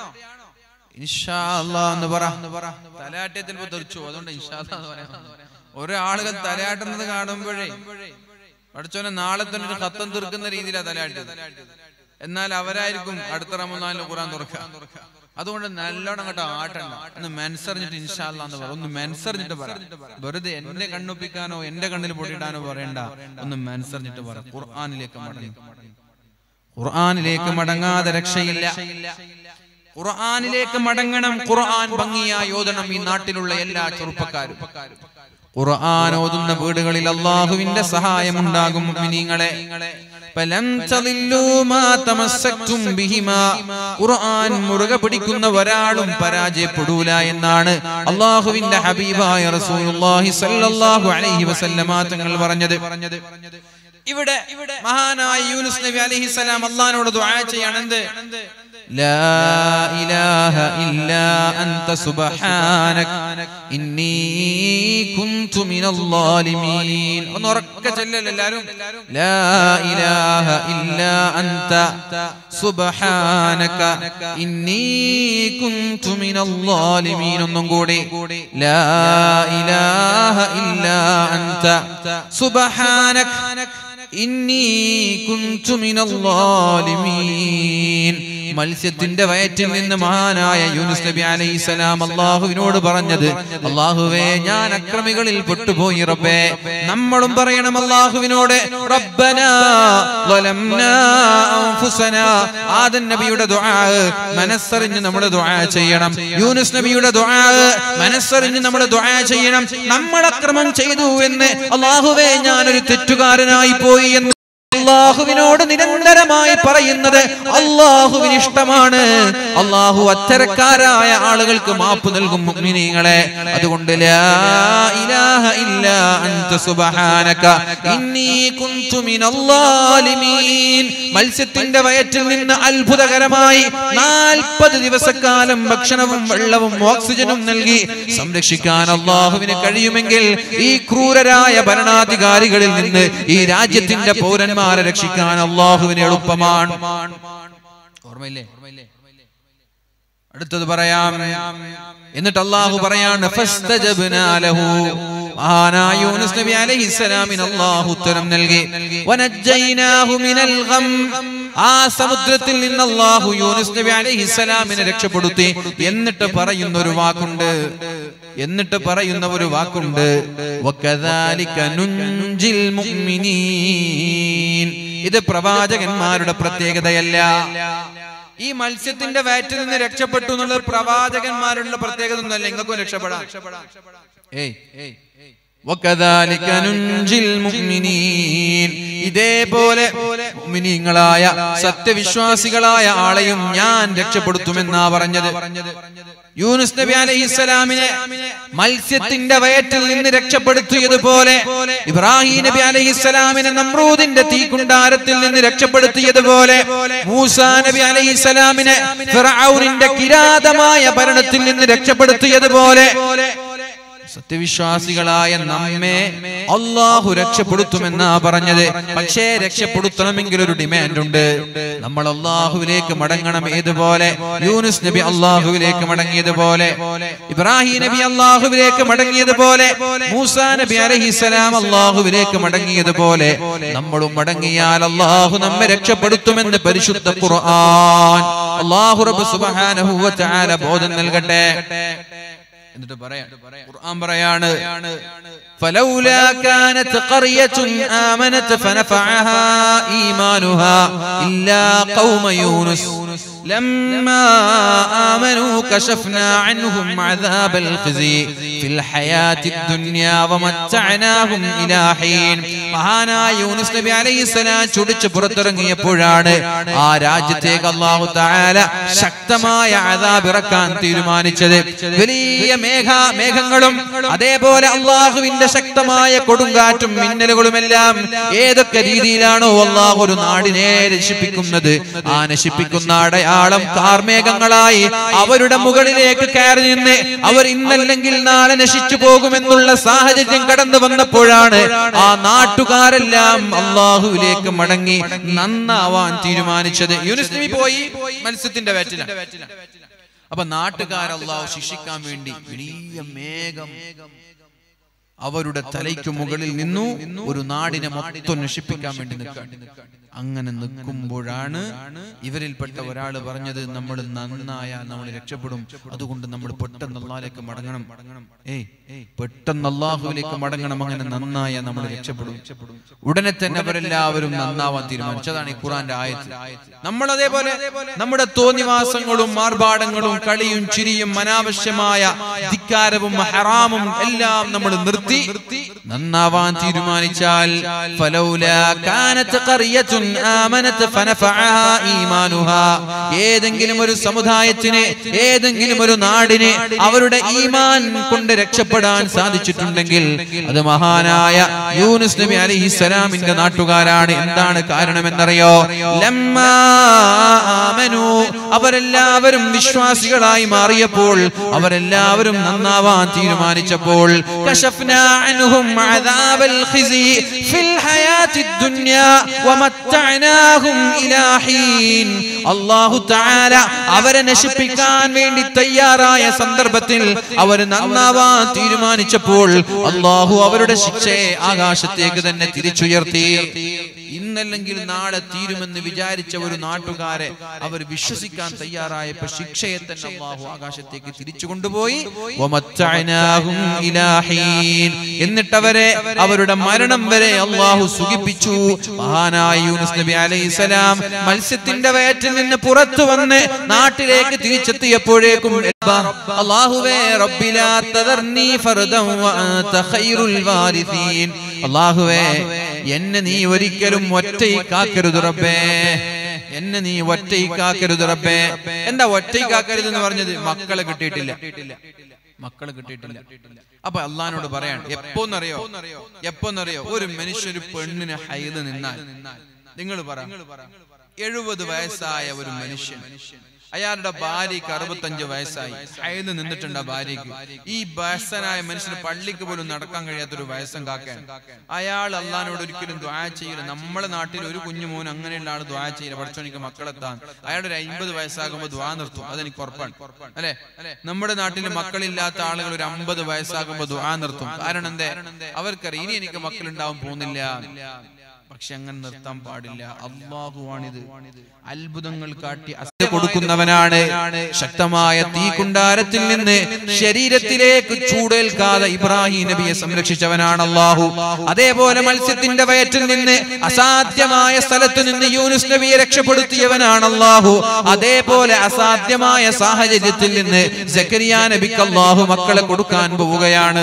ഇൻഷാ അല്ലാ എന്ന് പറ തലയാട്ടിയ ചിലപ്പോ തെറിച്ചു അതുകൊണ്ട് ഇൻഷാ അല്ലാ എന്ന് പറയാം ഓരോ ആളുകൾ തലയാട്ടുന്നത് കാണുമ്പോഴേ പഠിച്ചോനെ നാളെ തന്നെ ഒരു കത്തം തീർക്കുന്ന രീതിയിലാണ് തലയാട്ടിയത് എന്നാൽ അവരായിരിക്കും അടുത്ത റമദാനിൽ ഖുറാൻ തുറക്കുക അതുകൊണ്ട് നല്ലോണം അങ്ങോട്ട് ആട്ടണ്ട ഒന്ന് മനസ്സറിഞ്ഞിട്ട് ഇൻഷാല്ല എന്ന് പറ ഒന്ന് മനസ്സറിഞ്ഞിട്ട് പറ വെറുതെ എന്റെ കണ്ണൊപ്പിക്കാനോ എന്റെ കണ്ണിൽ പൊട്ടിയിടാനോ പറയണ്ട ഒന്ന് മനസ്സറിഞ്ഞിട്ട് പറ ഖുർആാനിലേക്ക് മടങ്ങി ഖുർആാനിലേക്ക് മടങ്ങാതെ രക്ഷയില്ല ഖുർആാനിലേക്ക് മടങ്ങണം ഖുർആൻ ഭംഗിയായി ഓതണം ഈ നാട്ടിലുള്ള എല്ലാ ചെറുപ്പക്കാരും ഖുർആൻ ഓതുന്ന വീടുകളിൽ അള്ളാഹുവിന്റെ സഹായം ഉണ്ടാകും മുഅ്മിനീങ്ങളെ ഫലം തളില്ലൂ മാ തമസ്സക്തും ബിഹിമാ ഖുർആൻ മുറുകെ പിടിക്കുന്ന ഒരാളും പരാജയപ്പെടൂല എന്നാണ് അള്ളാഹുവിന്റെ ഹബീബായ റസൂലുള്ളാഹി സ്വല്ലല്ലാഹു അലൈഹി വസല്ലമ തങ്ങൾ പറഞ്ഞത് ഇവിടെ മഹാനായ യൂനുസ് നബി അലൈഹിസ്സലാം അള്ളാഹിനോട് ദുആ ചെയ്യാണ് എന്ത് لا إله إلا أنت سبحانك إني كنت من الظالمين ونرك جلل اللهم لا إله إلا أنت سبحانك إني كنت من الظالمين ونقولي لا إله إلا أنت سبحانك إني كنت من الظالمين മത്സ്യത്തിന്റെ വയറ്റിൽ നിന്ന് മഹാനായ യൂനുസ് നബി അലൈഹി സലാം അള്ളാഹുവിനോട് പറഞ്ഞത് അള്ളാഹുവേ ഞാൻ അക്രമികളിൽ പെട്ടുപോയി റബ്ബേ നമ്മളും പറയണം അള്ളാഹുവിനോട് റബ്ബനാ ളലംനാ അൻഫുസനാ ആദൻ നബിയുടെ ദുആ മനസ്സറിഞ്ഞ് നമ്മൾ ദുആ ചെയ്യണം യൂനുസ് നബിയുടെ ദുആ മനസ്സറിഞ്ഞ് നമ്മൾ ദുആ ചെയ്യണം നമ്മൾ അക്രമം ചെയ്തു എന്ന് അള്ളാഹുവേ ഞാനൊരു തെറ്റുകാരനായി പോയി എന്ന് അള്ളാഹുവിനോട് നിരന്തരമായി പറയുന്നത് അള്ളാഹുവിന് ഇഷ്ടമാണ് അള്ളാഹു അത്തരക്കാരായ ആളുകൾക്ക് മാപ്പ് നൽകും മുഅ്മിനീങ്ങളെ അതുകൊണ്ട് ലാ ഇലാഹ ഇല്ലാ അൻത സുബ്ഹാനക ഇന്നി കുൻതു മിനൽ ളാലിമീൻ മത്സ്യത്തിന്റെ വയറ്റിൽ നിന്ന് അത്ഭുതകരമായി നാൽപ്പത് ദിവസക്കാലം ഭക്ഷണവും വെള്ളവും ഓക്സിജനും നൽകി സംരക്ഷിക്കാൻ അള്ളാഹുവിന് കഴിയുമെങ്കിൽ ഈ ക്രൂരരായ ഭരണാധികാരികളിൽ നിന്ന് ഈ രാജ്യത്തിന്റെ പൗരന്മാരെ രക്ഷിക്കാൻ അള്ളാഹുവിന് എളുപ്പമാണ് ഓർമ്മയില്ലേ അടുത്തത് പറയാം എന്നിട്ട് അള്ളാഹു പറയാണ് ഫസ്തജബ്നാ ലഹു മഹാനായ യൂനുസ് നബി അലൈഹിസ്സലാമിന് അള്ളാഹു ഉത്തരം നൽകി വനജ്ജൈനാഹു മിനൽ ഗം ആ സമുദ്രത്തിൽ നിന്ന് അള്ളാഹു യൂനുസ് നബി അലൈഹിസ്സലാമിനെ രക്ഷപ്പെടുത്തി എന്നിട്ട് പറയുന്ന ഒരു വാക്കുണ്ട് എന്നിട്ട് പറയുന്ന ഒരു വാക്കുണ്ട് വകദാലിക നുൻജിൽ മുഅ്മിനീൻ ഇത് പ്രവാചകന്മാരുടെ പ്രത്യേകതയല്ല ഈ മത്സ്യത്തിന്റെ വയറ്റിൽ നിന്ന് രക്ഷപ്പെട്ടു എന്നുള്ളത് പ്രവാചകന്മാരുടെ പ്രത്യേകത ഒന്നല്ല നിങ്ങൾക്കും രക്ഷപ്പെടാം ഏയ് ഏയ് വകദാലിക നുൻജിൽ മുഅ്മിനീൻ ഇതേപോലെ മുഅ്മിനീങ്ങളായ സത്യവിശ്വാസികളായ ആളെയും ഞാൻ രക്ഷപ്പെടുത്തുമെന്നാ പറഞ്ഞത് യൂനുസ് നബി അലൈഹിസ്സലാമിനെ മത്സ്യത്തിന്റെ വയറ്റിൽ നിന്ന് രക്ഷപ്പെടുത്തിയതുപോലെ ഇബ്രാഹിം നബി അലൈഹിസ്സലാമിനെ നമ്രൂദിന്റെ തീക്കുണ്ടാരത്തിൽ നിന്ന് രക്ഷപ്പെടുത്തിയതുപോലെ മൂസാ നബി അലൈഹിസ്സലാമിനെ ഫിറഔനിന്റെ കിരാതമായ ഭരണത്തിൽ നിന്ന് രക്ഷപ്പെടുത്തിയതുപോലെ സത്യവിശ്വാസികളായ നമ്മെ അള്ളാഹു രക്ഷപ്പെടുത്തുമെന്നാ പറഞ്ഞത് പക്ഷേ രക്ഷപ്പെടുത്തണമെങ്കിൽ ഒരു ഡിമാൻഡ് ഉണ്ട് നമ്മൾ അള്ളാഹുവിലേക്ക് മടങ്ങണം ഏതുപോലെ യൂനുസ് നബി അള്ളാഹുവിലേക്ക് മടങ്ങിയതുപോലെ ഇബ്രാഹിം നബി അള്ളാഹുവിലേക്ക് മടങ്ങിയതുപോലെ മൂസാ നബി അലഹിസലാം അള്ളാഹുവിലേക്ക് മടങ്ങിയതുപോലെ നമ്മളും മടങ്ങിയാൽ അള്ളാഹു നമ്മെ രക്ഷപ്പെടുത്തുമെന്ന് പരിശുദ്ധ ഖുർആൻ അള്ളാഹു റബ്ബ് സുബ്ഹാനഹു വ തആല ബോധം നൽകട്ടെ എന്നിട്ട് പറയാം ഖുർആൻ പറയാണ് فلولا كانت قرية آمنت فنفعها إيمانها إلا قوم يونس لما آمنوا كشفنا عنهم عذاب الخزي في الحياة الدنيا ومتعناهم إلى حين മഹാനായ യൂനുസ് നബി അലൈഹിസ്സലാം ചുടിച്ച് പുറത്തിറങ്ങിയപ്പോഴാണ് ആ രാജ്യത്തേക്ക് അള്ളാഹു താല ശക്തമായ അതാബ് ഇറക്കാൻ തീരുമാനിച്ചത് വലിയ മേഘ മേഘങ്ങളും അതേപോലെ അള്ളാഹുവിന്റെ ശക്തമായ കൊടുങ്കാറ്റും മിന്നലുകളുമെല്ലാം ഏതൊക്കെ രീതിയിലാണോ അള്ളാഹു ഒരു നാടിനെ നശിപ്പിക്കുന്നത് ആ നശിപ്പിക്കുന്ന അടയാളം കാർമേഘങ്ങളായി അവരുടെ മുകളിലേക്ക് കയറി നിന്ന് അവർ ഇന്നല്ലെങ്കിൽ നാളെ നശിച്ചു പോകുമെന്നുള്ള സാഹചര്യം കടന്നു വന്നപ്പോഴാണ് ആ നാട്ടുകാരെല്ലാം അള്ളാഹുവിലേക്ക് മടങ്ങി നന്നാവാൻ തീരുമാനിച്ചത് യൂനിസ് നബി പോയി മത്സ്യത്തിന്റെ വേറ്റിലാണ് അപ്പൊ നാട്ടുകാർ അള്ളാഹു ശിക്ഷിക്കാൻ വേണ്ടി വലിയ മേഘം അവരുടെ തലയ്ക്ക് മുകളിൽ നിന്നു ഒരു നാടിനെ മൊത്തം നശിപ്പിക്കാൻ വേണ്ടി നിൽക്കാൻ അങ്ങനെ നിൽക്കുമ്പോഴാണ് ഇവരിൽപ്പെട്ട ഒരാൾ പറഞ്ഞത് നമ്മൾ നന്നായ നമ്മൾ രക്ഷപ്പെടും അതുകൊണ്ട് നമ്മൾ പെട്ടെന്ന് അള്ളാഹിലേക്ക് മടങ്ങണം ഏയ് പെട്ടെന്ന് അള്ളാഹുവിലേക്ക് മടങ്ങണം അങ്ങനെ നന്നായ നമ്മൾ രക്ഷപ്പെടും ഉടനെ തന്നെ അവരെല്ലാവരും നന്നാവാൻ തീരുമാനിച്ചു അതാണ് ഈ ഖുറാന്റെ ആയത്ത് നമ്മൾ അതേപോലെ നമ്മുടെ തോന്നിവാസങ്ങളും മാർഭാടങ്ങളും കളിയും ചിരിയും അനാവശ്യമായ ധിക്കാരവും ഹറാമും എല്ലാം നമ്മൾ നിർത്തി നന്നാവാൻ തീരുമാനിച്ചാൽ ഫലൗലാ കാനത്ത് ഖറിയത്തുൻ ആമനത് ഫനഫഅഹാ ഈമാനുഹാ ഏതെങ്കിലും ഒരു സമുദായത്തിന് ഏതെങ്കിലും ഒരു നാടിന് അവരുടെ ഈമാൻ കൊണ്ട് രക്ഷപ്പെടാൻ സാധിച്ചിട്ടുണ്ടെങ്കിൽ അത് മഹാനായ യൂനുസ് നബി അലൈഹിസ്സലാമിന്റെ നാട്ടുകാരാണ് എന്താണ് കാരണമെന്നറിയോ ലമ്മാ ആമനു അവരെല്ലാവരും വിശ്വാസികളായി മാറിയപ്പോൾ അവരെല്ലാവരും നന്നാവാൻ തീരുമാനിച്ചപ്പോൾ കശഫ്നാ അൻഹും അദാബൽ ഖിസി ഫിൽ ഹയാത്തിദ് ദുനിയാ വമത്തഅനാഹും ഇലാ ഹീൻ അല്ലാഹു തആല അവരെ നശിപ്പിക്കാൻ വേണ്ടി തയ്യാറായ സന്ദർഭത്തിൽ അവർ നന്നാവാൻ തീരുമാനിച്ചപ്പോൾ അള്ളാഹു അവരുടെ ശിക്ഷയെ ആകാശത്തേക്ക് തന്നെ തിരിച്ചുയർത്തി ഇന്നല്ലെങ്കിൽ നാളെ തീരുമെന്ന് വിചാരിച്ച ഒരു നാട്ടുകാരെ അവർ വിശ്വസിക്കാൻ തയ്യാറായപ്പോ ശിക്ഷയെ തന്നെ അള്ളാഹു ആകാശത്തേക്ക് തിരിച്ചു കൊണ്ടുപോയി വമത്തഅനാഹും ഇലാ ഹീൻ. എന്നിട്ടവരെ അവരുടെ മരണം വരെ അള്ളാഹു സുഖിപ്പിച്ചു മഹാനായ യൂനുസ് നബി അലൈഹിസ്സലാം മത്സ്യത്തിന്റെ വയറ്റിൽ നിന്ന് പുറത്തു വന്ന് നാട്ടിലേക്ക് തിരിച്ചെത്തിയപ്പോഴേക്കും അള്ളാഹുവേ റബ്ബിലാ തദർനി ഫർദൻ വഅൻത ഖൈറുൽ വാരിസീൻ അള്ളാഹുവേ എന്നെ നീ ഒരിക്കലും ഒറ്റയ്ക്കാക്കരുത് റബ്ബേ എന്നെ നീ ഒറ്റയ്ക്കാക്കരുത് റബ്ബേ എന്താ ഒറ്റയ്ക്കാക്കരുത് എന്ന് പറഞ്ഞത് മക്കളെ കിട്ടിയിട്ടില്ല മക്കളെ കിട്ടിയിട്ടില്ല അപ്പൊ അള്ളഹാനോട് പറയാണ് എപ്പോന്നറിയോ എപ്പോന്നറിയോ ഒരു മനുഷ്യര് പെണ്ണിന് ഹൈത് നിന്നാൽ നിങ്ങൾ പറ എഴുപത് വയസ്സായ ഒരു മനുഷ്യൻ അയാളുടെ ഭാര്യക്ക് അറുപത്തഞ്ച് വയസ്സായി ഹൈത് നിന്നിട്ടുണ്ട് ആ ഭാര്യക്ക് ഈ വയസ്സനായ മനുഷ്യന് പള്ളിക്ക് പോലും നടക്കാൻ കഴിയാത്തൊരു വയസ്സം കാക്കാൻ അയാൾ അള്ളഹാനോട് ഒരിക്കലും ദ്വാ ചെയ്യില്ല നമ്മളെ നാട്ടിൽ ഒരു കുഞ്ഞു മോൻ അങ്ങനെയുള്ള ആൾ ദ്വാ ചെയ്യില്ല പഠിച്ചോനിക്ക് മക്കളെത്താൻ അയാളുടെ ഒരു അമ്പത് വയസ്സാകുമ്പോൾ ദ്വാ നിർത്തും അതെനിക്ക് ഉറപ്പാണ് അല്ലെ നമ്മുടെ നാട്ടിൽ മക്കളില്ലാത്ത ആളുകൾ ഒരു അമ്പത് വയസ്സാകുമ്പോൾ ദ്വാ നിർത്തും കാരണം എന്തേ അവർക്കറിയാം ഇനി എനിക്ക് മക്കളുണ്ടാവാൻ പോകുന്നില്ല പക്ഷെ അങ്ങനെ നിർത്താൻ പാടില്ല അള്ളാഹുവാണിത് അത്ഭുതങ്ങൾ കാട്ടി അസ്യ കൊടുക്കുന്നവനാണ് ശക്തമായ തീക്കുണ്ടാരത്തിൽ നിന്ന് ശരീരത്തിലേക്ക് ചൂടേൽക്കാതെ ഇബ്രാഹിം നബിയെ സംരക്ഷിച്ചവനാണ് അള്ളാഹു അതേപോലെ മത്സ്യത്തിന്റെ വയറ്റിൽ നിന്ന് അസാധ്യമായ സ്ഥലത്ത് നിന്ന് യൂനുസ് നബിയെ രക്ഷപ്പെടുത്തിയവനാണ് അള്ളാഹു അതേപോലെ അസാധ്യമായ സാഹചര്യത്തിൽ നിന്ന് സക്കരിയ നബിക്ക് അള്ളാഹു മക്കളെ കൊടുക്കാൻ പോവുകയാണ്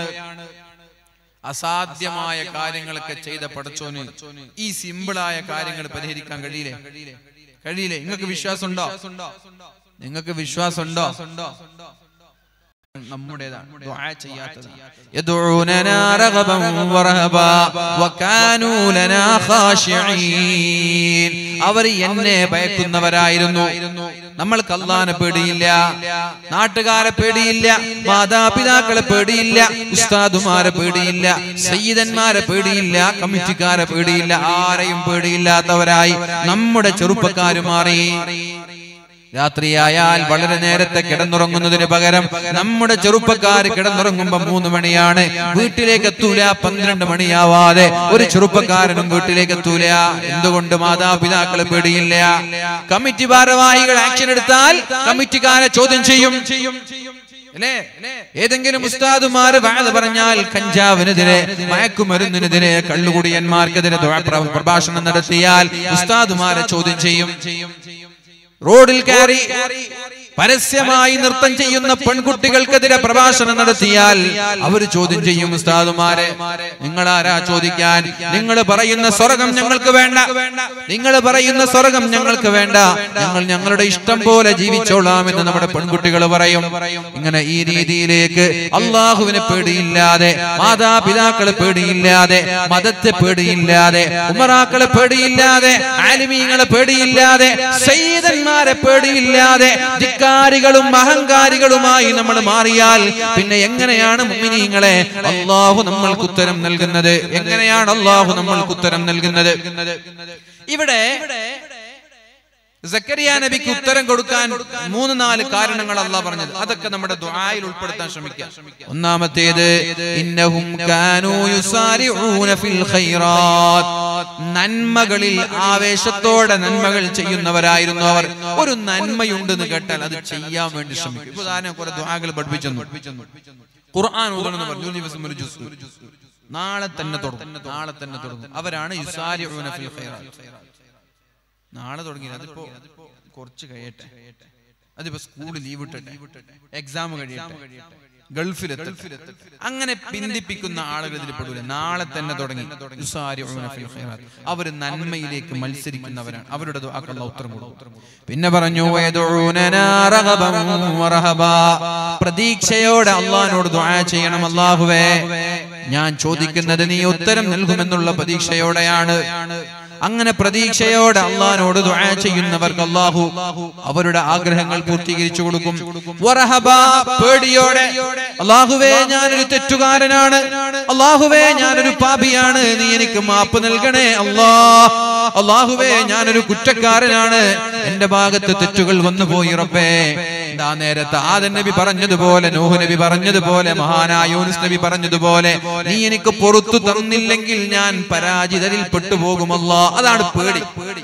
അസാധ്യമായ കാര്യങ്ങളൊക്കെ ചെയ്ത പടച്ചോന് ഈ സിമ്പിളായ കാര്യങ്ങൾ പരിഹരിക്കാൻ കഴിയില്ലേ കഴിയില്ലേ നിങ്ങൾക്ക് വിശ്വാസമുണ്ടോ നിങ്ങൾക്ക് വിശ്വാസമുണ്ടോ നമ്മുടേതാണ് ദുആ ചെയ്യാത്തതാണ് യദുഊനനാ റഗബൻ വറഹബാ വകാനൂ ലനാ ഖാശിഈൻ അവർ എന്നെ ഭയക്കുന്നവരായിരുന്നു നമ്മൾക്ക് അള്ളാനെ പേടിയില്ല നാട്ടുകാരെ പേടിയില്ല മാതാപിതാക്കളെ പേടിയില്ല ഉസ്താദുമാരെ പേടിയില്ല സയ്യിദന്മാരെ പേടിയില്ല കമ്മിറ്റിക്കാരെ പേടിയില്ല ആരെയും പേടിയില്ലാത്തവരായി നമ്മുടെ ചെറുപ്പക്കാര് മാറി രാത്രിയായാൽ വളരെ നേരത്തെ കിടന്നുറങ്ങുന്നതിന് പകരം നമ്മുടെ ചെറുപ്പക്കാർ കിടന്നുറങ്ങുമ്പോ മൂന്ന് മണിയാണ് വീട്ടിലേക്ക് എത്തൂല പന്ത്രണ്ട് മണിയാവാതെ ഒരു ചെറുപ്പക്കാരനും വീട്ടിലേക്ക് എത്തൂല എന്തുകൊണ്ട് മാതാപിതാക്കളെ പേടിയില്ല കമ്മിറ്റി ഭാരവാഹികൾ ആക്ഷൻ എടുത്താൽ കമ്മിറ്റിക്കാരെ ചോദ്യം ചെയ്യും അല്ലേ ഏതെങ്കിലും ഉസ്താദുമാര് വാഴ പറഞ്ഞാൽ കഞ്ചാവിനെതിരെ മയക്കുമരുന്നിനെതിരെ കള്ളുകുടിയന്മാർക്കെതിരെ ദുആ പ്ര- പ്രഭാഷണം നടത്തിയാൽ ഉസ്താദുമാരെ ചോദ്യം ചെയ്യും റോഡിൽ കയറി പരസ്യമായി നൃത്തം ചെയ്യുന്ന പെൺകുട്ടികൾക്കെതിരെ പ്രഭാഷണം നടത്തിയാൽ അവർ ചോദ്യം ചെയ്യും ഉസ്താദുമാരെ നിങ്ങൾ ആരാ ചോദിക്കാൻ നിങ്ങൾ പറയുന്ന സ്വർഗം ഞങ്ങൾക്ക് വേണ്ട നിങ്ങൾ പറയുന്ന സ്വർഗം ഞങ്ങൾക്ക് വേണ്ട ഞങ്ങൾ ഞങ്ങളുടെ ഇഷ്ടം പോലെ ജീവിച്ചോളാം എന്ന് നമ്മുടെ പെൺകുട്ടികൾ പറയും ഇങ്ങനെ ഈ രീതിയിലേക്ക് അള്ളാഹുവിനെ പേടിയില്ലാതെ മാതാപിതാക്കളെ പേടിയില്ലാതെ മതത്തെ പേടിയില്ലാതെ ഉമറാക്കളെ പേടിയില്ലാതെ ആലിമീങ്ങളെ പേടിയില്ലാതെ സയ്യിദന്മാരെ പേടിയില്ലാതെ ധിക്കാരികളും അഹങ്കാരികളുമായി നമ്മൾ മാറിയാൽ പിന്നെ എങ്ങനെയാണ് മുഅ്മിനീങ്ങളെ അള്ളാഹു നമ്മൾക്ക് ഉത്തരം നൽകുന്നത് എങ്ങനെയാണ് അള്ളാഹു നമ്മൾക്ക് ഉത്തരം നൽകുന്നത് ഇവിടെ സക്കരിയ നബിക്ക് ഉത്തരം കൊടുക്കാൻ മൂന്ന് നാല് കാരണങ്ങൾ അള്ളാഹ് പറഞ്ഞത് അതൊക്കെ നമ്മുടെ ദുആയിൽ ഉൾപ്പെടുത്താൻ ശ്രമിക്കാം ഒന്നാമത്തേത് ഇന്നഹും കാനൂ യുസാരിഊന ഫിൽ ഖൈറാത്ത് നന്മകളിൽ ആവേശത്തോടെ നന്മകൾ ചെയ്യുന്നവരായിരുന്നു അവർ ഒരു നന്മയുണ്ടെന്ന് കേട്ടാൽ അത് ചെയ്യാൻ വേണ്ടി ശ്രമിക്കും ഇപ്പൊ ഉദാഹരണം കുറെ ദുആകൾ പഠിപ്പിച്ചെന്നു ഖുർആൻ ഓതണമെന്ന് പറഞ്ഞു ഒരു ദിവസം ഒരു ജുസ് നാളെ തന്നെ തുടങ്ങും നാളെ തന്നെ തുടങ്ങും അവരാണ് യുസാരിഊന ഫിൽ ഖൈറാത്ത് നാളെ തുടങ്ങി അതിപ്പോ കുറച്ച് കഴിയട്ടെ അതിപ്പോ സ്കൂൾ ലീവ് ഇട്ടട്ടെ എക്സാം കഴിയട്ടെ ഗൾഫിൽ അങ്ങനെ പിന്തിപ്പിക്കുന്ന ആളുകൾ ഇതിൽ പെടൂല നാളെ തന്നെ തുടങ്ങി യുസാരിഊന ഫിൽ ഖൈറാത്ത്. അവര് നന്മയിലേക്ക് മത്സരിക്കുന്നവരാണ് അവരുടെ ദുആക്കുള്ള ഉത്തരം കൊടുക്കും പിന്നെ പറഞ്ഞു വയദഊനനാ റഗബൻ വറഹബാ. പ്രതീക്ഷയോടെ അള്ളാഹിനോട് ദുആ ചെയ്യണം അല്ലാഹുവേ ഞാൻ ചോദിക്കുന്നത് നീ ഉത്തരം നൽകുമെന്നുള്ള പ്രതീക്ഷയോടെയാണ് അങ്ങനെ പ്രതീക്ഷയോടെ അള്ളഹാനോട് ദുആ ചെയ്യുന്നവർക്ക് അള്ളാഹു അവരുടെ ആഗ്രഹങ്ങൾ പൂർത്തീകരിച്ചു കൊടുക്കും വറഹബ, പേടിയോടെ അള്ളാഹുവേ ഞാനൊരു തെറ്റുകാരനാണ് അള്ളാഹുവേ ഞാനൊരു പാപിയാണ് നീ എനിക്ക് മാപ്പ് നൽകണേ അല്ലാ അള്ളാഹുവേ ഞാനൊരു കുറ്റക്കാരനാണ് എന്റെ ഭാഗത്ത് തെറ്റുകൾ വന്നു പോയി റബ്ബേ ആ നേരത്ത് ആദൻ നബി പറഞ്ഞതുപോലെ നൂഹ് നബി പറഞ്ഞതുപോലെ മഹാനായ യൂനുസ് നബി പറഞ്ഞതുപോലെ നീ എനിക്ക് പുറത്തു തന്നില്ലെങ്കിൽ ഞാൻ പരാജിതരിൽ പെട്ടുപോകുമല്ലോ അതാണ് പേടി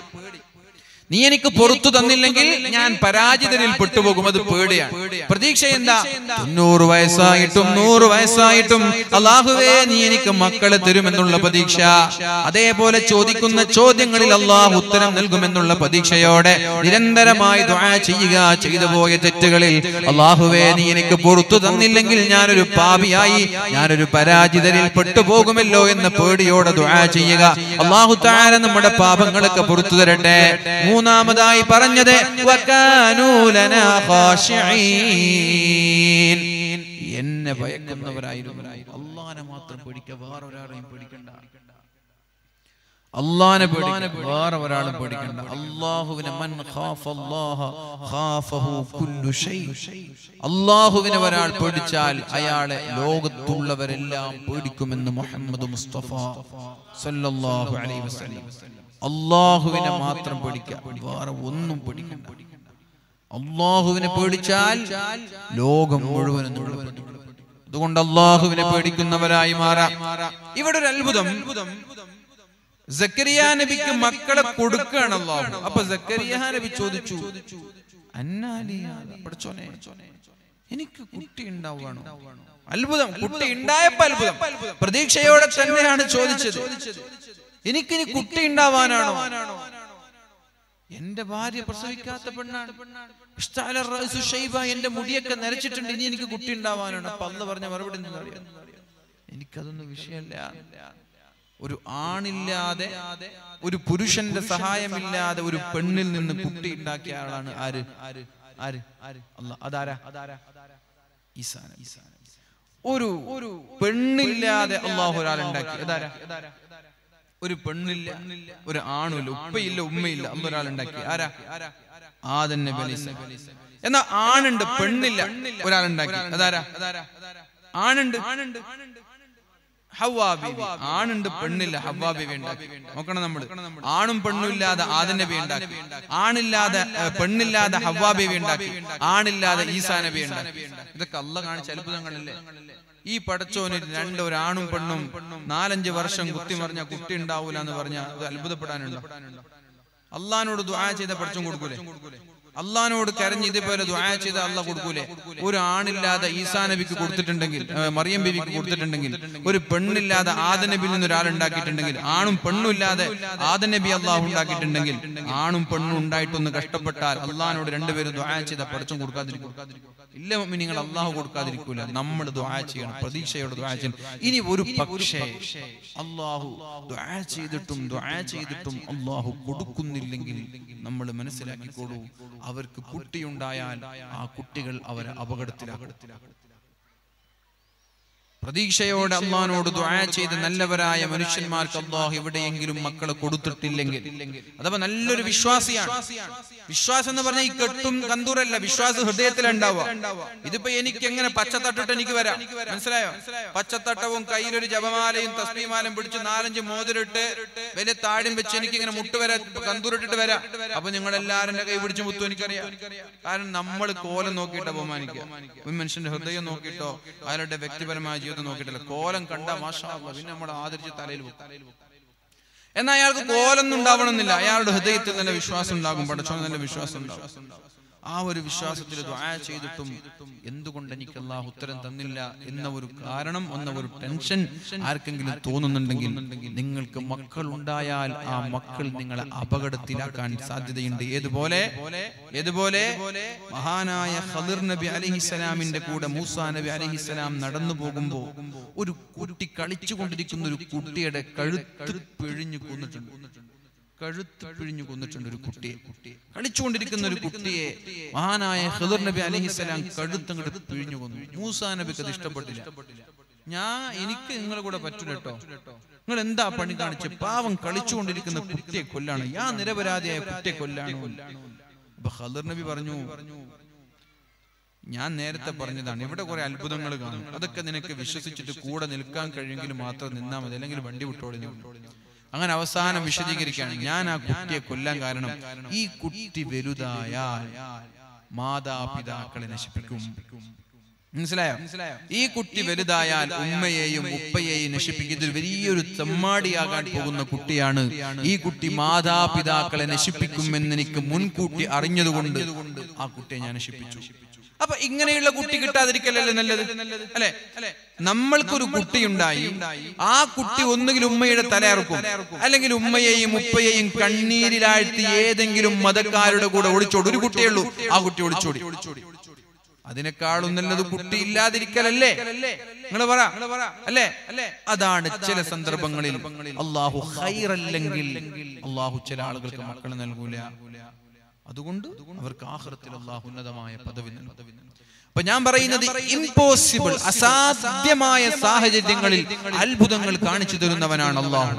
നീ എനിക്ക് പുറത്തു തന്നില്ലെങ്കിൽ ഞാൻ പരാജിതരിൽ പെട്ടുപോകും അത് പേടിയാണ് പ്രതീക്ഷ എന്താ തൊണ്ണൂറ് വയസ്സായിട്ടും നൂറ് വയസ്സായിട്ടും അള്ളാഹുവേ നീ എനിക്ക് മക്കളെ തരുമെന്നുള്ള പ്രതീക്ഷ അതേപോലെ ചോദിക്കുന്ന ചോദ്യങ്ങളിൽ അള്ളാഹു ഉത്തരം നൽകുമെന്നുള്ള പ്രതീക്ഷയോടെ നിരന്തരമായി ദുആ ചെയ്യുക ചെയ്തു പോയ തെറ്റുകളിൽ അള്ളാഹുവേ നീ എനിക്ക് പുറത്തു തന്നില്ലെങ്കിൽ ഞാനൊരു പാപിയായി ഞാനൊരു പരാജിതരിൽ പെട്ടുപോകുമല്ലോ എന്ന പേടിയോടെ ദുആ ചെയ്യുക അള്ളാഹു താര നമ്മുടെ പാപങ്ങളൊക്കെ പുറത്തു തരട്ടെ മൂന്നാമതായി പറഞ്ഞത് വകാനൂ ലനാ ഖാശിഈൻ. എന്നെ ഭയക്കുന്നവരായിരുന്നു അള്ളാനെ മാത്രം പേടിക്കുക വേറെ ഒരാളെയും പേടിക്കണ്ട അള്ളാനെ പേടിക്കണം വേറെ ഒരാളും പേടിക്കണ്ട അള്ളാഹുവിനെ മൻ ഖാഫ അല്ലാഹ ഖാഫഹു കുല്ലു ഷൈ അള്ളാഹുവിനെ ഒരാൾ പേടിച്ചാൽ അയാളെ ലോകത്തുള്ളവരെല്ലാം പേടിക്കുമെന്ന് മുഹമ്മദ് മുസ്തഫ സല്ലല്ലാഹു അലൈഹി വസല്ലം അള്ളാഹുവിനെ മാത്രം പേടിക്കുക വേറെ ഒന്നും പേടിക്കണ്ട അള്ളാഹുവിനെ പേടിച്ചാൽ ലോകം മുഴുവനും നമ്മൾ പേടിക്കും. അതുകൊണ്ട് അള്ളാഹുവിനെ പേടിക്കുന്നവരായി മാറാം ഇവിടെ ഒരു അത്ഭുതം സക്കരിയ നബിക്ക് മക്കളെ കൊടുക്കുകയാണ് അള്ളാഹു അപ്പൊ സക്കരിയ നബി ചോദിച്ചു അന്നാലിയാത പഠിച്ചോനെ എനിക്ക് കുട്ടി ഉണ്ടാവുകയാണോ അത്ഭുതം കുട്ടി ഉണ്ടായപ്പോ അത്ഭുതം പ്രതീക്ഷയോടെ തന്നെയാണ് ചോദിച്ചത് എനിക്കിനി കുട്ടി ഉണ്ടാവാനാണോ എന്റെ ഭാര്യ പ്രസവിക്കാത്ത പെണ്ണാണ് ഇഷ്ടാല റഅ്സു ഷൈബ, എന്റെ മുടിയൊക്കെ നരച്ചിട്ടുണ്ട് ഇനി എനിക്ക് കുട്ടി ഉണ്ടാവാനാണ് അപ്പൊ അന്ന് പറഞ്ഞ മറുപടി എന്താ അറിയാം എനിക്കതൊന്നും വിഷയമല്ല ഒരു ആണില്ലാതെ ഒരു പുരുഷന്റെ സഹായമില്ലാതെ ഒരു പെണ്ണിൽ നിന്ന് കുട്ടി ഉണ്ടാക്കിയ ആളാണ് ആര് ആര് ആര് ആര് അല്ല അതാരാ അതാരാ ഈസാ നബി. ഒരു ഒരു പെണ്ണില്ലാതെ അള്ളാഹു ഒരാളുണ്ടാക്കി അതാരാ ഒരു പെണ്ണില്ല ഒരു ആണുമില്ല ഉപ്പയില്ല ഉമ്മയില്ല അന്ന് ഒരാളുണ്ടാക്കി ആരാ ആദൻ നബി അലൈഹി സ്വലാം. എന്നാ ആണുണ്ട് പെണ്ണില്ല ഒരാളുണ്ടാക്കി അതാരാ ആണുണ്ട് ഹവ്വാ ബീവി ആണുണ്ട് പെണ്ണില്ല ഹവ്വാ ബീവി ഉണ്ടാക്കി നോക്കണം നമ്മൾ ആണും പെണ്ണും ഇല്ലാതെ ആദൻ നബി ഉണ്ടാക്കി ആണില്ലാതെ ഏ, പെണ്ണില്ലാതെ ഹവ്വാ ബീവി ഉണ്ടാക്കി ആണില്ലാതെ ഈസാ നബി ഉണ്ടാക്കി ഇതൊക്കെ അല്ല കാണിച്ച അത്ഭുതങ്ങളല്ലേ ഈ പടച്ചോന് രണ്ട് ഒരു ആണും പെണ്ണും നാലഞ്ച് വർഷം കുത്തി മറിഞ്ഞ കുട്ടി ഉണ്ടാവൂല എന്ന് പറഞ്ഞ അത് അത്ഭുതപ്പെടാനുണ്ടോ അള്ളഹാനോട് ദുആ ചെയ്ത പടച്ചോൻ കൊടുക്കൂലേ അള്ളഹാനോട് കരഞ്ഞ് ഇതേപോലെ ദ്വാ ചെയ്ത് അള്ളാഹ് കൊടുക്കൂലേ ഒരു ആണില്ലാതെ ഈസാ നബിക്ക് കൊടുത്തിട്ടുണ്ടെങ്കിൽ ഏ, മറിയം ബിബിക്ക് കൊടുത്തിട്ടുണ്ടെങ്കിൽ ഒരു പെണ്ണില്ലാതെ ആദ നബിയിൽ നിന്ന് ഒരാൾ ഉണ്ടാക്കിയിട്ടുണ്ടെങ്കിൽ ആണും പെണ്ണും ഇല്ലാതെ ആദ നബി അള്ളാഹു ഉണ്ടാക്കിയിട്ടുണ്ടെങ്കിൽ ആണും പെണ്ണും ഉണ്ടായിട്ടൊന്ന് കഷ്ടപ്പെട്ടാൽ അള്ളഹാനോട് രണ്ടുപേരും ദ്വാ ചെയ്ത പഠിച്ചും കൊടുക്കാതിരിക്കും ഇല്ല നിങ്ങൾ അള്ളാഹു കൊടുക്കാതിരിക്കൂല നമ്മൾ ദ്വാ ചെയ്യണം പ്രതീക്ഷയോടെ ദ്വാ ചെയ്യണം ഇനി ഒരു പക്ഷേ അള്ളാഹു ദ്വാ ചെയ്തിട്ടും ദ്വാ ചെയ്തിട്ടും അള്ളാഹു കൊടുക്കുന്നില്ലെങ്കിൽ നമ്മൾ മനസ്സിലാക്കിക്കോളൂ അവർക്ക് കുട്ടിയുണ്ടായാൽ ആ കുട്ടികൾ അവരെ അപകടത്തിലാക്കും പ്രതീക്ഷയോടെ അള്ളഹാനോട് ദുആ ചെയ്ത് നല്ലവരായ മനുഷ്യന്മാർക്ക് അള്ളാഹു എവിടെയെങ്കിലും മക്കളെ കൊടുത്തിട്ടില്ലെങ്കിൽ അഥവാ നല്ലൊരു വിശ്വാസിയാണ് വിശ്വാസം എന്ന് പറഞ്ഞാൽ ഈ കെട്ടും കന്തൂറല്ല വിശ്വാസം ഹൃദയത്തിലുണ്ടാവുക ഇതിപ്പോ എനിക്ക് എങ്ങനെ പച്ചത്തട്ടിട്ട് എനിക്ക് വരാം മനസ്സിലായോ പച്ചത്തട്ടവും കയ്യിലൊരു ജപമാലയും തസ്മിമാലയും പിടിച്ച് നാലഞ്ച് മോതിരിട്ട് വലിയ താഴും വെച്ച് എനിക്ക് ഇങ്ങനെ മുട്ട് വരാ കന്തൂരിട്ടിട്ട് വരാം അപ്പൊ നിങ്ങൾ എല്ലാവരും കൈ പിടിച്ച് മുത്തു എനിക്കറിയാം കാരണം നമ്മൾ കോലം നോക്കിയിട്ടാ ബഹുമാനിക്കുക ഒരു മനുഷ്യന്റെ ഹൃദയം നോക്കിയിട്ടോ അയാളുടെ വ്യക്തിപരമായ ജീവിതം നോക്കിയിട്ടല്ല കോലം കണ്ട മാഷാ അല്ലാ, പിന്നെ നമ്മൾ ആദരിച്ച് തലയിൽ വെക്കും എന്നാൽ അയാൾക്ക് കോലൊന്നും ഉണ്ടാവണമെന്നില്ല അയാളുടെ ഹൃദയത്തിൽ നല്ല വിശ്വാസം ഉണ്ടാകും പടച്ചോൻ നല്ല വിശ്വാസം ഉണ്ടാകും ആ ഒരു വിശ്വാസത്തിൽ ദ്വാ ചെയ്തിട്ടും എന്തുകൊണ്ട് എനിക്ക് അള്ളാഹു ഉത്തരം തന്നില്ല എന്ന ഒരു കാരണം എന്ന ഒരു ടെൻഷൻ ആർക്കെങ്കിലും തോന്നുന്നുണ്ടെങ്കിൽ നിങ്ങൾക്ക് മക്കൾ ഉണ്ടായാൽ ആ മക്കൾ നിങ്ങളെ അപകടത്തിലാക്കാൻ സാധ്യതയുണ്ട് ഏതുപോലെ ഏതുപോലെ മഹാനായ ഖദിർ നബി അലഹിസലാമിന്റെ കൂടെ മൂസാ നബി അലഹിസലാം നടന്നു പോകുമ്പോ ഒരു കുട്ടി കളിച്ചുകൊണ്ടിരിക്കുന്ന ഒരു കുട്ടിയുടെ കഴുത്ത് പിഴിഞ്ഞു കൊന്നിട്ടുണ്ട് കഴുത്ത് പിഴിഞ്ഞു കൊന്നിട്ടുണ്ട് ഒരു കുട്ടിയെ കളിച്ചുകൊണ്ടിരിക്കുന്ന ഒരു കുട്ടിയെ മഹാനായ ഖിദർ നബി അലഹിസലാം കഴുത്തങ്ങോട്ട് പിഴിഞ്ഞു കൊന്നു മൂസാ നബിക്ക് അത് ഇഷ്ടപ്പെട്ടില്ല ഞാൻ എനിക്ക് നിങ്ങളെ കൂടെ പറ്റൂല കേട്ടോ നിങ്ങൾ എന്താ പണി കാണിച്ച് പാവം കളിച്ചുകൊണ്ടിരിക്കുന്ന കുട്ടിയെ കൊല്ലാണ് ഞാൻ നിരപരാധിയായ കുട്ടിയെ കൊല്ലാണ് അപ്പൊ ഖദർ നബി പറഞ്ഞു ഞാൻ നേരത്തെ പറഞ്ഞതാണ് ഇവിടെ കുറെ അത്ഭുതങ്ങൾ കാണും അതൊക്കെ നിനക്ക് വിശ്വസിച്ചിട്ട് കൂടെ നിൽക്കാൻ കഴിയുമെങ്കിൽ മാത്രം നിന്നാ മതി അല്ലെങ്കിൽ വണ്ടി വിട്ടോളി നീ. അങ്ങനെ അവസാനം വിശദീകരിക്കുകയാണ് ഞാൻ ആ കുട്ടിയെ കൊല്ലാൻ കാരണം ഈ കുട്ടി വലുതായാൽ മാതാപിതാക്കളെ നശിപ്പിക്കും മനസ്സിലായോ ഈ കുട്ടി വലുതായാൽ ഉമ്മയെയും ഉപ്പയെയും നശിപ്പിക്കും ഇതൊരു വലിയൊരു തെമ്മാടിയാകാൻ പോകുന്ന കുട്ടിയാണ് ഈ കുട്ടി മാതാപിതാക്കളെ നശിപ്പിക്കുമെന്ന് എനിക്ക് മുൻകൂട്ടി അറിഞ്ഞതുകൊണ്ട് ആ കുട്ടിയെ ഞാൻ നശിപ്പിച്ചു അപ്പൊ ഇങ്ങനെയുള്ള കുട്ടി കിട്ടാതിരിക്കലല്ലേ നല്ലത് അല്ലെ നമ്മൾക്കൊരു കുട്ടിയുണ്ടായി ആ കുട്ടി ഒന്നുകിൽ ഉമ്മയുടെ തലയറക്കും അല്ലെങ്കിൽ ഉമ്മയെയും ഉപ്പയെയും കണ്ണീരിലാഴ്ത്തി ഏതെങ്കിലും മതക്കാരുടെ കൂടെ ഒളിച്ചോടി ഒരു കുട്ടിയേ ഉള്ളൂ ആ കുട്ടി ഒളിച്ചോടി അതിനേക്കാളും നല്ലത് കുട്ടി ഇല്ലാതിരിക്കലല്ലേ നിങ്ങൾ പറ അല്ലേ അതാണ് ചില സന്ദർഭങ്ങളിൽ അള്ളാഹു ഹൈറല്ലെങ്കിൽ അള്ളാഹു ചില ആളുകൾക്ക് മക്കളെ നൽകൂല അതുകൊണ്ട് അവർക്ക് ആഹ്റത്തിൽ അള്ളാഹു ഉന്നതമായ പദവി നൽകും അപ്പൊ ഞാൻ പറയുന്നത് ഇമ്പോസിബിൾ അസാധ്യമായ സാഹചര്യങ്ങളിൽ അത്ഭുതങ്ങൾ കാണിച്ചു തരുന്നവനാണ് അള്ളാഹു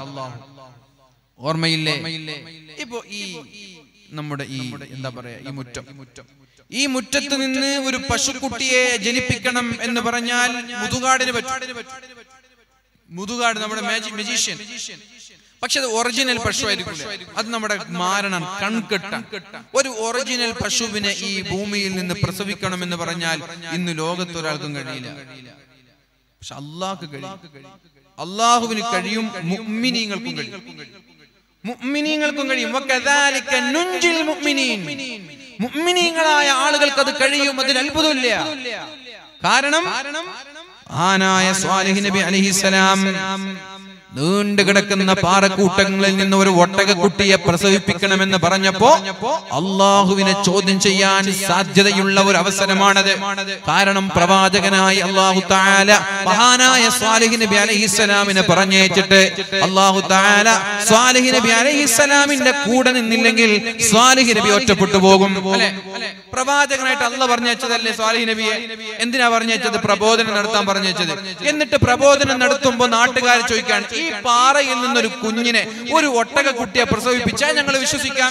ഓർമ്മയില്ലേ ഇപ്പൊ ഈ നമ്മുടെ ഈ എന്താ പറയാ ഈ മുറ്റം ഈ മുറ്റത്ത് നിന്ന് ഒരു പശുക്കുട്ടിയെ ജനിപ്പിക്കണം എന്ന് പറഞ്ഞാൽ മുതുകാടിന് പറ്റും മുതുകാട് നമ്മുടെ മജീഷ്യൻ പക്ഷെ അത് ഒറിജിനൽ പശു ആയിരിക്കില്ല അത് നമ്മുടെ മാരണം കൺകെട്ട ഒരു ഒറിജിനൽ പശുവിനെ ഈ ഭൂമിയിൽ നിന്ന് പ്രസവിക്കണം എന്ന് പറഞ്ഞാൽ ഇന്ന് ലോകത്ത് ഒരാൾക്കും കഴിയില്ല പക്ഷെ അള്ളാഹ്ക്ക് കഴിയും അള്ളാഹുവിന് കഴിയും മുഅ്മിനീങ്ങൾക്കും കഴിയും മുഅ്മിനീങ്ങൾക്കും കഴിയും വകദാലിക നുൻജിൽ മുഅ്മിനീൻ മുഅ്മിനീങ്ങളായ ആളുകൾക്ക് അത് കഴിയും അതിൽ അത്ഭുതമില്ല കാരണം ആനായ സ്വാലിഹ് നബി അലൈഹിസ്സലാം നീണ്ടു കിടക്കുന്ന പാറക്കൂട്ടങ്ങളിൽ നിന്ന് ഒരു ഒട്ടകക്കുട്ടിയെ പ്രസവിപ്പിക്കണമെന്ന് പറഞ്ഞപ്പോ അള്ളാഹുവിനെ ചോദ്യം ചെയ്യാൻ സാധ്യതയുള്ള ഒരു അവസരമാണത് കാരണം പ്രവാചകനായി അള്ളാഹു താല മഹാനായ സ്വാലിഹ് നബി അലഹിസ്സലാമിനെ പറഞ്ഞേച്ചിട്ട് അള്ളാഹു താല സ്വാലിഹ് നബി അലഹിസ്സലാമിന്റെ കൂടെ നിന്നില്ലെങ്കിൽ സ്വാലിഹ് നബി ഒറ്റപ്പെട്ടു പോകും അല്ലെ പ്രവാചകനായിട്ട് അല്ല പറഞ്ഞയച്ചതല്ലേ സ്വാലിഹ് നബിയെ എന്തിനാ പറഞ്ഞയച്ചത് പ്രബോധനം നടത്താൻ പറഞ്ഞയച്ചത് എന്നിട്ട് പ്രബോധനം നടത്തുമ്പോ നാട്ടുകാർ ചോദിക്കാൻ ഈ പാറയിൽ നിന്നൊരു കുഞ്ഞിനെ ഒരു ഒട്ടക കുട്ടിയെ പ്രസവിപ്പിച്ചാൽ ഞങ്ങൾ വിശ്വസിക്കാം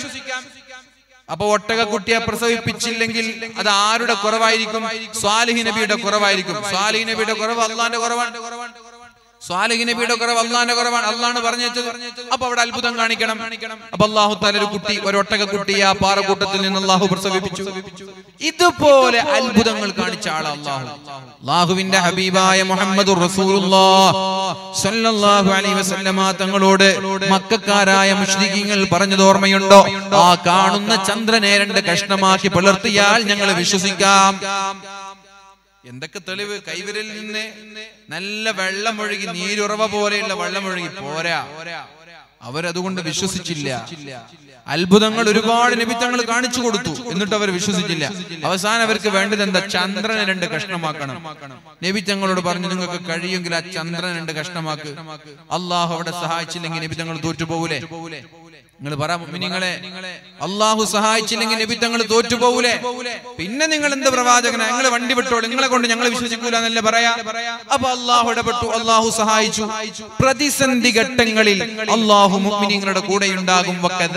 അപ്പൊ ഒട്ടകക്കുട്ടിയെ പ്രസവിപ്പിച്ചില്ലെങ്കിൽ അത് ആരുടെ കുറവായിരിക്കും സ്വാലിഹി നബിയുടെ കുറവായിരിക്കും സ്വാലിഹി നബിയുടെ കുറവ് അള്ളാന്റെ കുറവാണ് സ്വാലിഹ് നബിയുടെ കുറവ് അള്ളാന്റെ കുറവാണ് അള്ളാണ് പറഞ്ഞു വെച്ചത് അപ്പൊ അവിടെ അത്ഭുതം കാണിക്കണം അപ്പൊ അള്ളാഹു താല ഒരു കുട്ടി ഒരു ഒട്ടക കുട്ടി ആ പാറക്കൂട്ടത്തിൽ നിന്ന് അള്ളാഹു പ്രസവിപ്പിച്ചു ഇതുപോലെ അത്ഭുതങ്ങൾ കാണിച്ച ആള് അള്ളാഹു അള്ളാഹുവിന്റെ ഹബീബായ മുഹമ്മദ് സല്ലല്ലാഹു അലൈഹി വസല്ലമ തങ്ങളോട് മക്കാരായ മുഷ്രിഖീങ്ങൾ പറഞ്ഞത് ഓർമ്മയുണ്ടോ ആ കാണുന്ന ചന്ദ്രനെ രണ്ട് കഷ്ണമാക്കി പുലർത്തിയാൽ ഞങ്ങൾ വിശ്വസിക്കാം എന്തൊക്കെ തെളിവ് കൈവിരലിൽ നിന്ന് നല്ല വെള്ളമൊഴുകി നീരുറവ പോലെയുള്ള വെള്ളമൊഴുകി പോരാ അവരതുകൊണ്ട് വിശ്വസിച്ചില്ല അത്ഭുതങ്ങൾ ഒരുപാട് നിമിത്തങ്ങൾ കാണിച്ചു കൊടുത്തു എന്നിട്ട് അവർ വിശ്വസിച്ചില്ല അവസാനം അവർക്ക് വേണ്ടത് എന്താ ചന്ദ്രനെ രണ്ട് കഷ്ണമാക്കണം നബിത്തങ്ങളോട് പറഞ്ഞു നിങ്ങൾക്ക് കഴിയുമെങ്കിൽ ആ ചന്ദ്രനെ രണ്ട് കഷ്ണമാക്ക് അള്ളാഹു അവിടെ സഹായിച്ചില്ലെങ്കിൽ നബിത്തങ്ങൾ തോറ്റുപോകൂലേ നിങ്ങൾ പറ നിങ്ങളെ അള്ളാഹു സഹായിച്ചില്ലെങ്കിൽ നബി തങ്ങൾ തോറ്റുപോകൂലേ പിന്നെ നിങ്ങൾ എന്ത് പ്രവാചകന നിങ്ങൾ വണ്ടി വിട്ടോളൂ നിങ്ങളെ കൊണ്ട് ഞങ്ങൾ വിശ്വസിക്കൂല എന്നല്ല പറയാ അപ്പൊ അള്ളാഹു ഇടപെട്ടു അള്ളാഹു സഹായിച്ചു പ്രതിസന്ധി ഘട്ടങ്ങളിൽ അള്ളാഹു മുഅ്മിനീങ്ങളുടെ കൂടെ ഉണ്ടാകും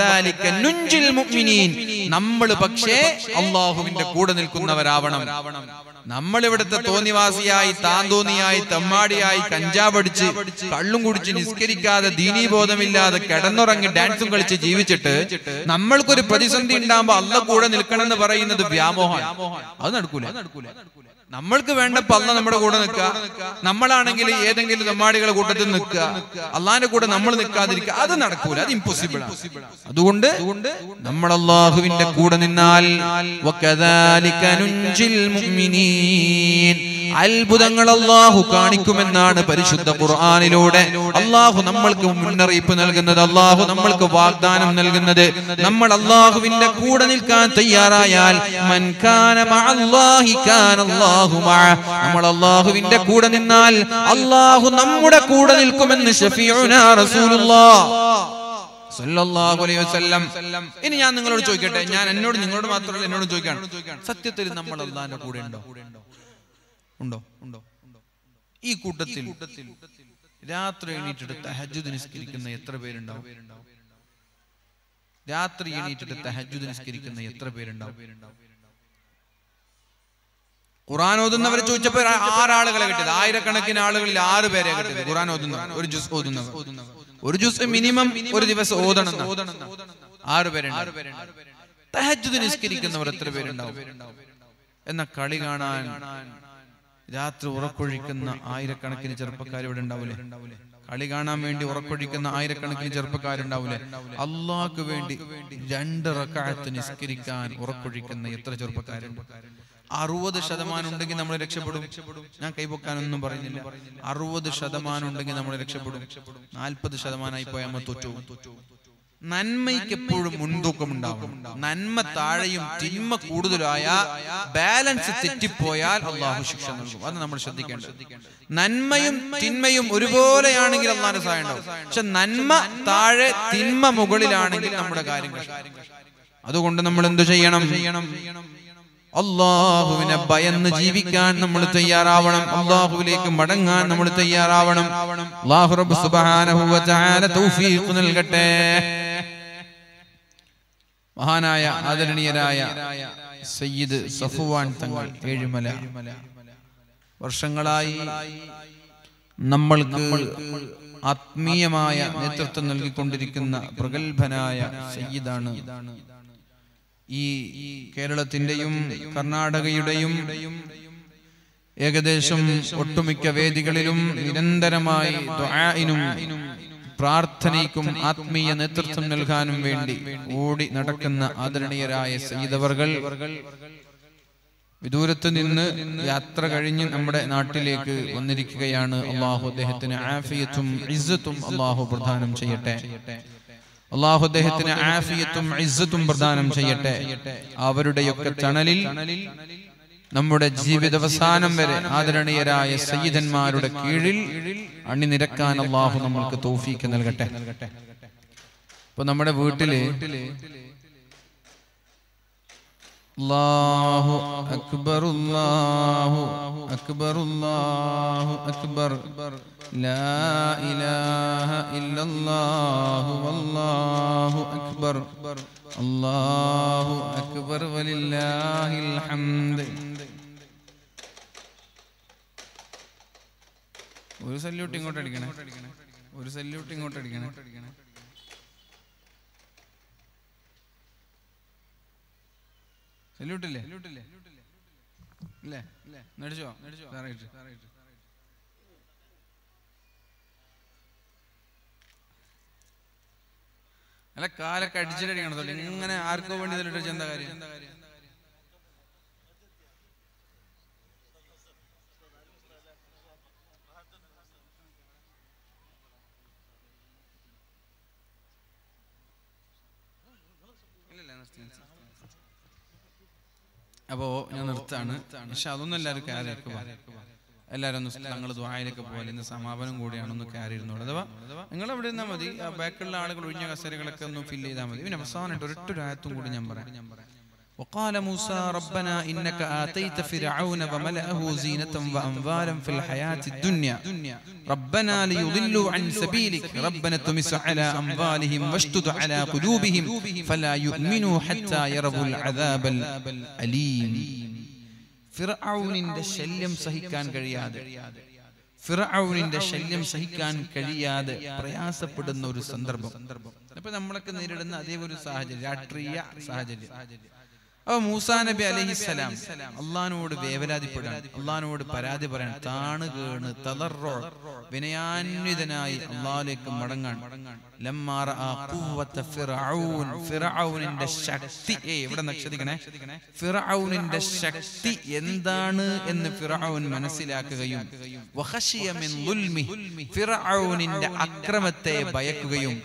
നമ്മൾ പക്ഷേ അള്ളാഹുവിന്റെ കൂടെ നിൽക്കുന്നവരാവണം നമ്മൾ ഇവിടുത്തെ തോന്നിവാസിയായി താന്തോന്നിയായി തെമ്മാടിയായി കഞ്ചാവടിച്ച് കള്ളും കുടിച്ച് നിസ്കരിക്കാതെ ദീനീബോധമില്ലാതെ കിടന്നുറങ്ങി ഡാൻസും കളിച്ച് ജീവിച്ചിട്ട് നമ്മൾക്കൊരു പ്രതിസന്ധി ഉണ്ടാകുമ്പോ അല്ല കൂടെ നിൽക്കണം എന്ന് പറയുന്നത് വ്യാമോഹം അത് നടക്കൂല നമ്മൾക്ക് വേണ്ടപ്പോ അല്ല നമ്മുടെ കൂടെ നിൽക്കുക നമ്മളാണെങ്കിൽ ഏതെങ്കിലും തെമ്മാടികളെ കൂട്ടത്തിൽ നിൽക്കുക അള്ളാന്റെ കൂടെ നമ്മൾ നിൽക്കാതിരിക്കുക അത് നടക്കൂല അത് ഇമ്പോസിബിൾ അതുകൊണ്ട് നമ്മൾ അള്ളാഹുവിന്റെ കൂടെ നിന്നാൽ വകദാലിക നുൻജിൽ മുഅ്മിനീൻ അത്ഭുതങ്ങൾ അള്ളാഹു കാണിക്കുമെന്നാണ് പരിശുദ്ധ ഖുർആാനിലൂടെ അള്ളാഹു നമ്മൾക്ക് മുന്നറിയിപ്പ് നൽകുന്നത് അള്ളാഹു നമ്മൾക്ക് വാഗ്ദാനം നൽകുന്നത് നമ്മൾ അള്ളാഹുവിന്റെ കൂടെ നിൽക്കാൻ തയ്യാറായാൽ മൻ കാന മഅല്ലാഹി കാന അല്ലാഹു മഅ നമ്മൾ അള്ളാഹുവിന്റെ കൂടെ നിന്നാൽ അള്ളാഹു നമ്മുടെ കൂടെ നിൽക്കുമെന്ന് ഷഫീഉനാ റസൂലുള്ളാഹ് സല്ലല്ലാഹു അലൈഹി വസല്ലം ഇനി ഞാൻ നിങ്ങളോട് ചോദിക്കട്ടെ ഞാൻ എന്നോട് നിങ്ങളോട് മാത്രമല്ല എന്നോട് ചോദിക്കാണ് സത്യത്തിൽ നമ്മൾ അള്ളാഹിന്റെ കൂടെ ഉണ്ടോ ഉണ്ടോ ഉണ്ടോ ഈ കൂട്ടത്തിൽ രാത്രി എണീറ്റിട്ട് തഹജുദ് നിസ്കരിക്കുന്ന എത്ര പേരുണ്ടാവും രാത്രി എണീറ്റിട്ട് തഹജുദ് നിസ്കരിക്കുന്ന എത്ര പേരുണ്ടാവും ഖുറാൻ ഓതുന്നവരെ ചോദിച്ചപ്പോ ആറാളുകളെ കിട്ടിയത് ആയിരക്കണക്കിന് ആളുകളിൽ ആറ് പേരെ കിട്ടിയത് ഖുറാൻ ഓതുന്നവർ ഒരു ജുസ് ഓതുന്നവർ ഒരു ജുസ് മിനിമം ഒരു ദിവസം ഓതണം ആറ് പേരുണ്ട് തഹജുദ് നിസ്കരിക്കുന്നവർ എത്ര പേരുണ്ടാവും എന്ന കളി കാണാൻ രാത്രി ഉറക്കൊഴിക്കുന്ന ആയിരക്കണക്കിന് ചെറുപ്പക്കാർ ഇവിടെ ഉണ്ടാവില്ലേ കളി കാണാൻ വേണ്ടി ഉറക്കൊഴിക്കുന്ന ആയിരക്കണക്കിന് ചെറുപ്പക്കാരുണ്ടാവില്ലേ അള്ളാഹ്ക്ക് വേണ്ടി രണ്ട് റക്കായത്ത് നിസ്കരിക്കാൻ ഉറക്കൊഴിക്കുന്ന എത്ര ചെറുപ്പക്കാരുണ്ട് അറുപത് ശതമാനം ഉണ്ടെങ്കിൽ നമ്മൾ രക്ഷപ്പെടും ഞാൻ കൈപൊക്കാനൊന്നും പറയുന്നില്ല അറുപത് ശതമാനം ഉണ്ടെങ്കിൽ നമ്മൾ രക്ഷപ്പെടും നാൽപ്പത് ശതമാനമായി പോയാൽ നമ്മൾ തോറ്റു നന്മയ്ക്ക് എപ്പോഴും മുൻതൂക്കം ഉണ്ടാവും നന്മ താഴെയും തിന്മ കൂടുതലായ ബാലൻസ് തെറ്റിപ്പോയാൽ അള്ളാഹു ശിക്ഷ നൽകും അത് നമ്മൾ ശ്രദ്ധിക്കേണ്ടത് നന്മയും തിന്മയും ഒരുപോലെയാണെങ്കിൽ അള്ളാഹിന്റെ സഹായം ഉണ്ടാവും പക്ഷെ നന്മ താഴെ തിന്മ മുകളിലാണെങ്കിൽ നമ്മുടെ കാര്യങ്ങൾ അതുകൊണ്ട് നമ്മൾ എന്ത് ചെയ്യണം അള്ളാഹുവിനെ ഭയന്ന് ജീവിക്കാൻ നമ്മൾ തയ്യാറാവണം അള്ളാഹുവിലേക്ക് മടങ്ങാൻ നമ്മൾ തയ്യാറാവണം അള്ളാഹു റബ്ബ് സുബ്ഹാനഹു വ തആല തൗഫീഖ് നൽകട്ടെ മഹാനായ ആദരണീയരായ സയ്യിദ് സഫുവാൻ തങ്ങൾ ഏഴുമല വർഷങ്ങളായി നമ്മൾക്ക് ആത്മീയമായ നേതൃത്വം നൽകിക്കൊണ്ടിരിക്കുന്ന പ്രഗത്ഭനായ സയ്യിദാണ് ഈ കേരളത്തിന്റെയും കർണാടകയുടെയും ഏകദേശം ഒട്ടുമിക്ക വേദികളിലും നിരന്തരമായി ദുആഇനും പ്രാർത്ഥനയ്ക്കും ആത്മീയ നേതൃത്വം നൽകാനും വേണ്ടി ഓടി നടക്കുന്ന ആദരണീയരായ സയ്യിദവർകൾ വിദൂരത്ത് നിന്ന് യാത്ര കഴിഞ്ഞ് നമ്മുടെ നാട്ടിലേക്ക് വന്നിരിക്കുകയാണ് അള്ളാഹു അദ്ദേഹത്തിന് ആഫിയത്തും ഇസ്സത്തും അള്ളാഹു പ്രദാനം ചെയ്യട്ടെ അള്ളാഹു അദ്ദേഹത്തിന് ആഫിയത്തും ഇസ്സത്തും പ്രദാനം ചെയ്യട്ടെ അവരുടെയൊക്കെ തണലിൽ നമ്മുടെ ജീവിതാവസാനം വരെ ആദരണീയരായ സയ്യിദന്മാരുടെ കീഴിൽ അണിനിരക്കാൻ അള്ളാഹു നമ്മൾക്ക് തൗഫീക്ക് നൽകട്ടെ ഇപ്പൊ നമ്മുടെ വീട്ടില് അല്ലാഹു അക്ബർ അല്ലാഹു അക്ബർ അല്ലാഹു അക്ബർ ലാ ഇലാഹ ഇല്ലല്ലാഹു വല്ലാഹു അക്ബർ അല്ലാഹു അക്ബർ വലില്ലാഹിൽ ഹംദ് ഒരു സല്യൂട്ട് ഇങ്ങോട്ട് അടിക്കണേ ഒരു സല്യൂട്ട് ഇങ്ങോട്ട് അടിക്കണേ സല്യൂട്ട് ഇല്ലേ ഇല്ലേ നടിച്ചോ സാറായിട്ട് അല്ല കാലൊക്കെ അടിച്ചിട്ടടിക്കണം തൊട്ട് ഇങ്ങനെ ആർക്കോ വേണ്ടി ഇതിലിട്ട് എന്താ കാര്യം അപ്പോ ഞാൻ നിർത്താണ് പക്ഷെ അതൊന്നും എല്ലാവരും കയറിയൊക്കെ എല്ലാവരും ഒന്ന് തങ്ങൾ ദ്വായയിലൊക്കെ പോലെ ഇന്ന് സമാപനം കൂടിയാണെന്ന് കയറി ഇരുന്നോളൂ അഥവാ നിങ്ങൾ എവിടെ ഇരുന്നാൽ മതി ആ ബാക്കിലുള്ള ആളുകൾ ഒഴിഞ്ഞ കസേരകളൊക്കെ ഒന്ന് ഫില്ല് ചെയ്താൽ മതി പിന്നെ അവസാനമായിട്ട് ഒരൊറ്റ രായത്തും കൂടി ഞാൻ പറയാം وقال موسى ربنا إنك آتيت فرعون وملأه زينة وأموالا في الحياة الدنيا ربنا ليضلوا عن سبيلك ربنا تمس على أموالهم واشتد على قلوبهم فلا يؤمنوا حتى يروا العذاب الأليم ഫിറഔനിന്റെ ശല്യം സഹിക്കാൻ കഴിയാതെ ഫിറഔനിന്റെ ശല്യം സഹിക്കാൻ കഴിയാതെ പ്രയാസപ്പെടുന്ന ഒരു സന്ദർഭം അപ്പൊ നമ്മളൊക്കെ നേരിടുന്ന അതേ ഒരു സാഹചര്യം രാഷ്ട്രീയ സാഹചര്യം അപ്പൊ മൂസാ നബി അലഹിസലാം അള്ളഹാനോട് വേവലാതിപ്പെടാൻ അള്ളഹാനോട് പരാതി പറയാൻ താണ് കേണ് തളറോ വിനയാന്വിതനായി അള്ളാഹിലേക്ക് മടങ്ങാൻ ലമ്മാറ ആ ഖുവ്വത്ത ഫിറഔൻ ഫിറഔനിന്റെ ശക്തി ഏ ഇവിടെ നക്ഷതിക്കണേ ഫിറഔനിന്റെ ശക്തി എന്താണ് എന്ന് ഫിറഔൻ മനസ്സിലാക്കുകയും വഖശിയ മിൻ ദുൽമി ഫിറഔനിന്റെ അക്രമത്തെ ഭയക്കുകയും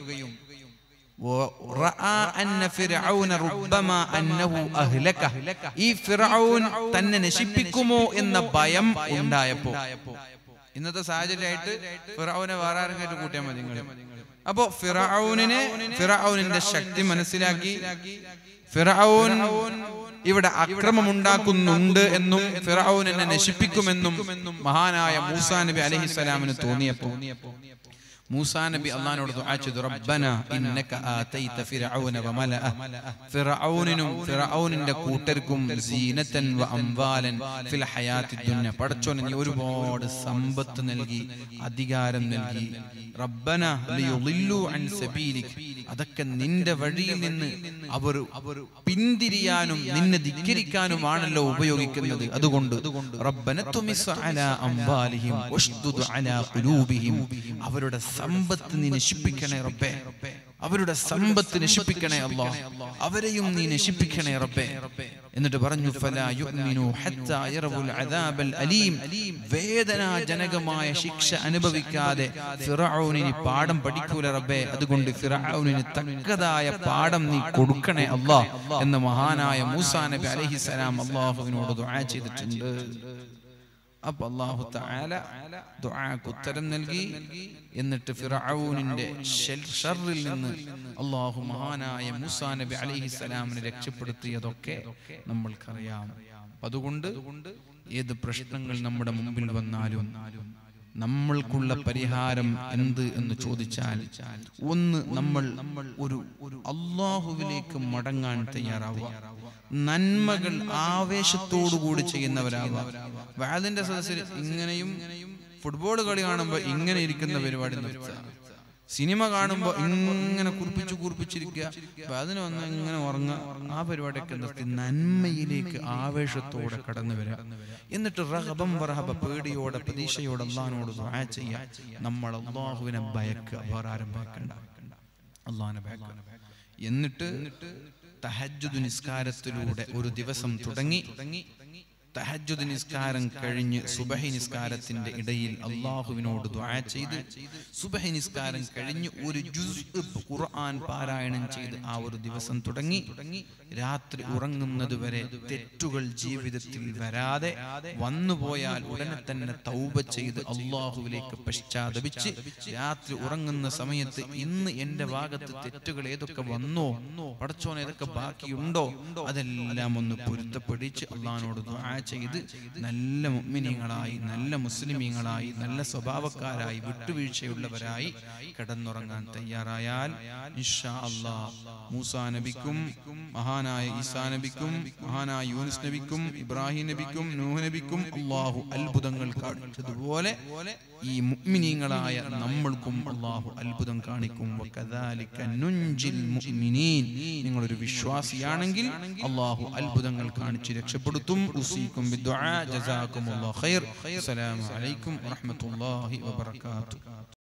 ورأى أن فرعون ربما أنه أهلكه ഈ ഫിറഔൻ തന്നെ നശിപ്പിക്കുമോ എന്ന ഭയം ഉണ്ടായപ്പോ ഇന്നത്തെ സാഹചര്യമായിട്ട് ഫിറൌനെ വേറെ ആരെങ്കിലും കൂട്ടിയാൽ മതി നിങ്ങൾ അപ്പോ ഫിറൌനിനെ ഫിറൌനിന്റെ ശക്തി മനസ്സിലാക്കി ഫിറൌൻ ഇവിടെ അക്രമം ഉണ്ടാക്കുന്നുണ്ട് എന്നും ഫിറൌൻ എന്നെ നശിപ്പിക്കുമെന്നും മഹാനായ മൂസാ നബി അലഹിസ്സലാമിന് തോന്നിയപ്പോ മൂസാ നബി അള്ളഹാനോട് ദുആ ചെയ്തു റബ്ബന ഇന്നക ആതൈത ഫിർഔന വമലഅ ഫിർഔനിനും ഫിർഔനിന്റെ കൂട്ടർക്കും സീനത്തൻ വ അംവാലൻ ഫിൽ ഹയാത്തി ദുനിയ പടച്ചോനെ നീ ഒരുപാട് സമ്പത്ത് നൽകി അധികാരം നൽകി റബ്ബന ലിയുളില്ലു അൻ സബീലിക് അതൊക്കെ നിന്റെ വഴിയിൽ നിന്ന് അവർ അവർ പിന്തിരിയാനും നിന്നെ ധിക്കരിക്കാനുമാണല്ലോ ഉപയോഗിക്കുന്നത് അതുകൊണ്ട് റബ്ബന തുമിസ് അലാ അംവാലിഹിം വഷ്ദുദ് അലാ ഖുലൂബിഹിം അവരുടെ സമ്പത്ത് നീ നശിപ്പിക്കണേ റബ്ബേ അവരുടെ സമ്പത്ത് നശിപ്പിക്കണേ അല്ലാ അവരെയും നീ നശിപ്പിക്കണേ റബ്ബേ എന്നിട്ട് പറഞ്ഞു ഫലാ യുഅ്മിനു ഹത്താ യറവുൽ അദാബൽ അലീം വേദനാജനകമായ ശിക്ഷ അനുഭവിക്കാതെ ഫിറഔനിന് പാഠം പഠിക്കൂല റബ്ബേ അതുകൊണ്ട് ഫിറഔനിന് തക്കതായ പാഠം നീ കൊടുക്കണേ അല്ലാ എന്ന് മഹാനായ മൂസാ നബി അലൈഹിസ്സലാം അല്ലാഹുവിനോട് ദുആ ചെയ്തിട്ടുണ്ട് അപ്പൊ അള്ളാഹു തആല ദുആക്ക് ഉത്തരം നൽകി എന്നിട്ട് ഫിറഔനിന്റെ ഷർറിൽ നിന്ന് അള്ളാഹു മഹാനായ മൂസാ നബി അലൈഹിസ്സലാമിനെ രക്ഷപ്പെടുത്തിയതൊക്കെ നമ്മൾക്കറിയാം അതുകൊണ്ട് ഏത് പ്രശ്നങ്ങൾ നമ്മുടെ മുമ്പിൽ വന്നാലും നമ്മൾക്കുള്ള പരിഹാരം എന്ത് എന്ന് ചോദിച്ചാൽ ഒന്ന് നമ്മൾ ഒരു ഒരു അള്ളാഹുവിലേക്ക് മടങ്ങാൻ തയ്യാറാവുക നന്മകൾ ആവേശത്തോടുകൂടി ചെയ്യുന്നവരാവുക വാദിന്റെ സദസ്സിൽ ഇങ്ങനെയും ഫുട്ബോൾ കളി കാണുമ്പോൾ ഇങ്ങനെ ഇരിക്കുന്ന പരിപാടി നിർത്തുക സിനിമ കാണുമ്പോൾ ഇങ്ങനെ കുറിപ്പിച്ചു കുറിപ്പിച്ചിരിക്കുക അപ്പൊ അതിന് വന്ന് ഇങ്ങനെ ഉറങ്ങുക ആ പരിപാടിയൊക്കെ നിർത്തി നന്മയിലേക്ക് ആവേശത്തോടെ കടന്നു വരിക എന്നിട്ട് റഹബം വറഹബ പേടിയോടെ പ്രതീക്ഷയോടെ അള്ളഹാനോട് ദുആ ചെയ്യാ നമ്മൾ അള്ളാഹുവിനെ ഭയക്കുക വേറെ ആരും ഭയക്കണ്ട അള്ളാഹിനെ ഭയക്കുക എന്നിട്ട് തഹജ്ജുദ് നിസ്കാരത്തിലൂടെ ഒരു ദിവസം തുടങ്ങി തഹജ്ജുദ് നിസ്കാരം കഴിഞ്ഞ് സുബഹി നിസ്കാരത്തിന്റെ ഇടയിൽ അള്ളാഹുവിനോട് ദുആ ചെയ്ത് സുബഹി നിസ്കാരം കഴിഞ്ഞ് ഒരു ജുസ് ഖുർആൻ പാരായണം ചെയ്ത് ആ ഒരു ദിവസം തുടങ്ങി രാത്രി ഉറങ്ങുന്നത് വരെ തെറ്റുകൾ ജീവിതത്തിൽ വരാതെ വന്നുപോയാൽ ഉടനെ തന്നെ തൗബ ചെയ്ത് അള്ളാഹുവിലേക്ക് പശ്ചാത്തപിച്ച് രാത്രി ഉറങ്ങുന്ന സമയത്ത് ഇന്ന് എന്റെ ഭാഗത്ത് തെറ്റുകൾ ഏതൊക്കെ വന്നോ പടച്ചോൻ ഏതൊക്കെ ബാക്കിയുണ്ടോ അതെല്ലാം ഒന്ന് പൊരുത്തപ്പെടിച്ച് അള്ളഹാനോട് ദുആ ചെയ്ത് നല്ല മുഅ്മിനീങ്ങളായി നല്ല മുസ്ലിമീങ്ങളായി നല്ല സ്വഭാവക്കാരായി വിട്ടുവീഴ്ചയുള്ളവരായി കിടന്നുറങ്ങാൻ തയ്യാറായാൽ ഇൻഷാ അല്ലാ മൂസാ നബിക്കും മഹാനായ ഈസാ നബിക്കും മഹാനായ യൂനുസ് നബിക്കും ഇബ്രാഹിം നബിക്കും നൂഹ് നബിക്കും അള്ളാഹു അത്ഭുതങ്ങൾ കാണിച്ചതുപോലെ ഈ മുഅ്മിനീങ്ങളായ നമ്മൾക്കും അള്ളാഹു അത്ഭുതം കാണിക്കും വകദാലിക നുൻജിൽ മുഅ്മിനീൻ നിങ്ങളൊരു വിശ്വാസിയാണെങ്കിൽ അള്ളാഹു അത്ഭുതങ്ങൾ കാണിച്ച് രക്ഷപ്പെടുത്തും ഉസീക്കും ബിദ്ദുആ ജസാക്കുമുല്ലാഹു ഖൈർ അസ്സലാമു അലൈക്കും വറഹ്മത്തുള്ളാഹി വബറകാതുഹു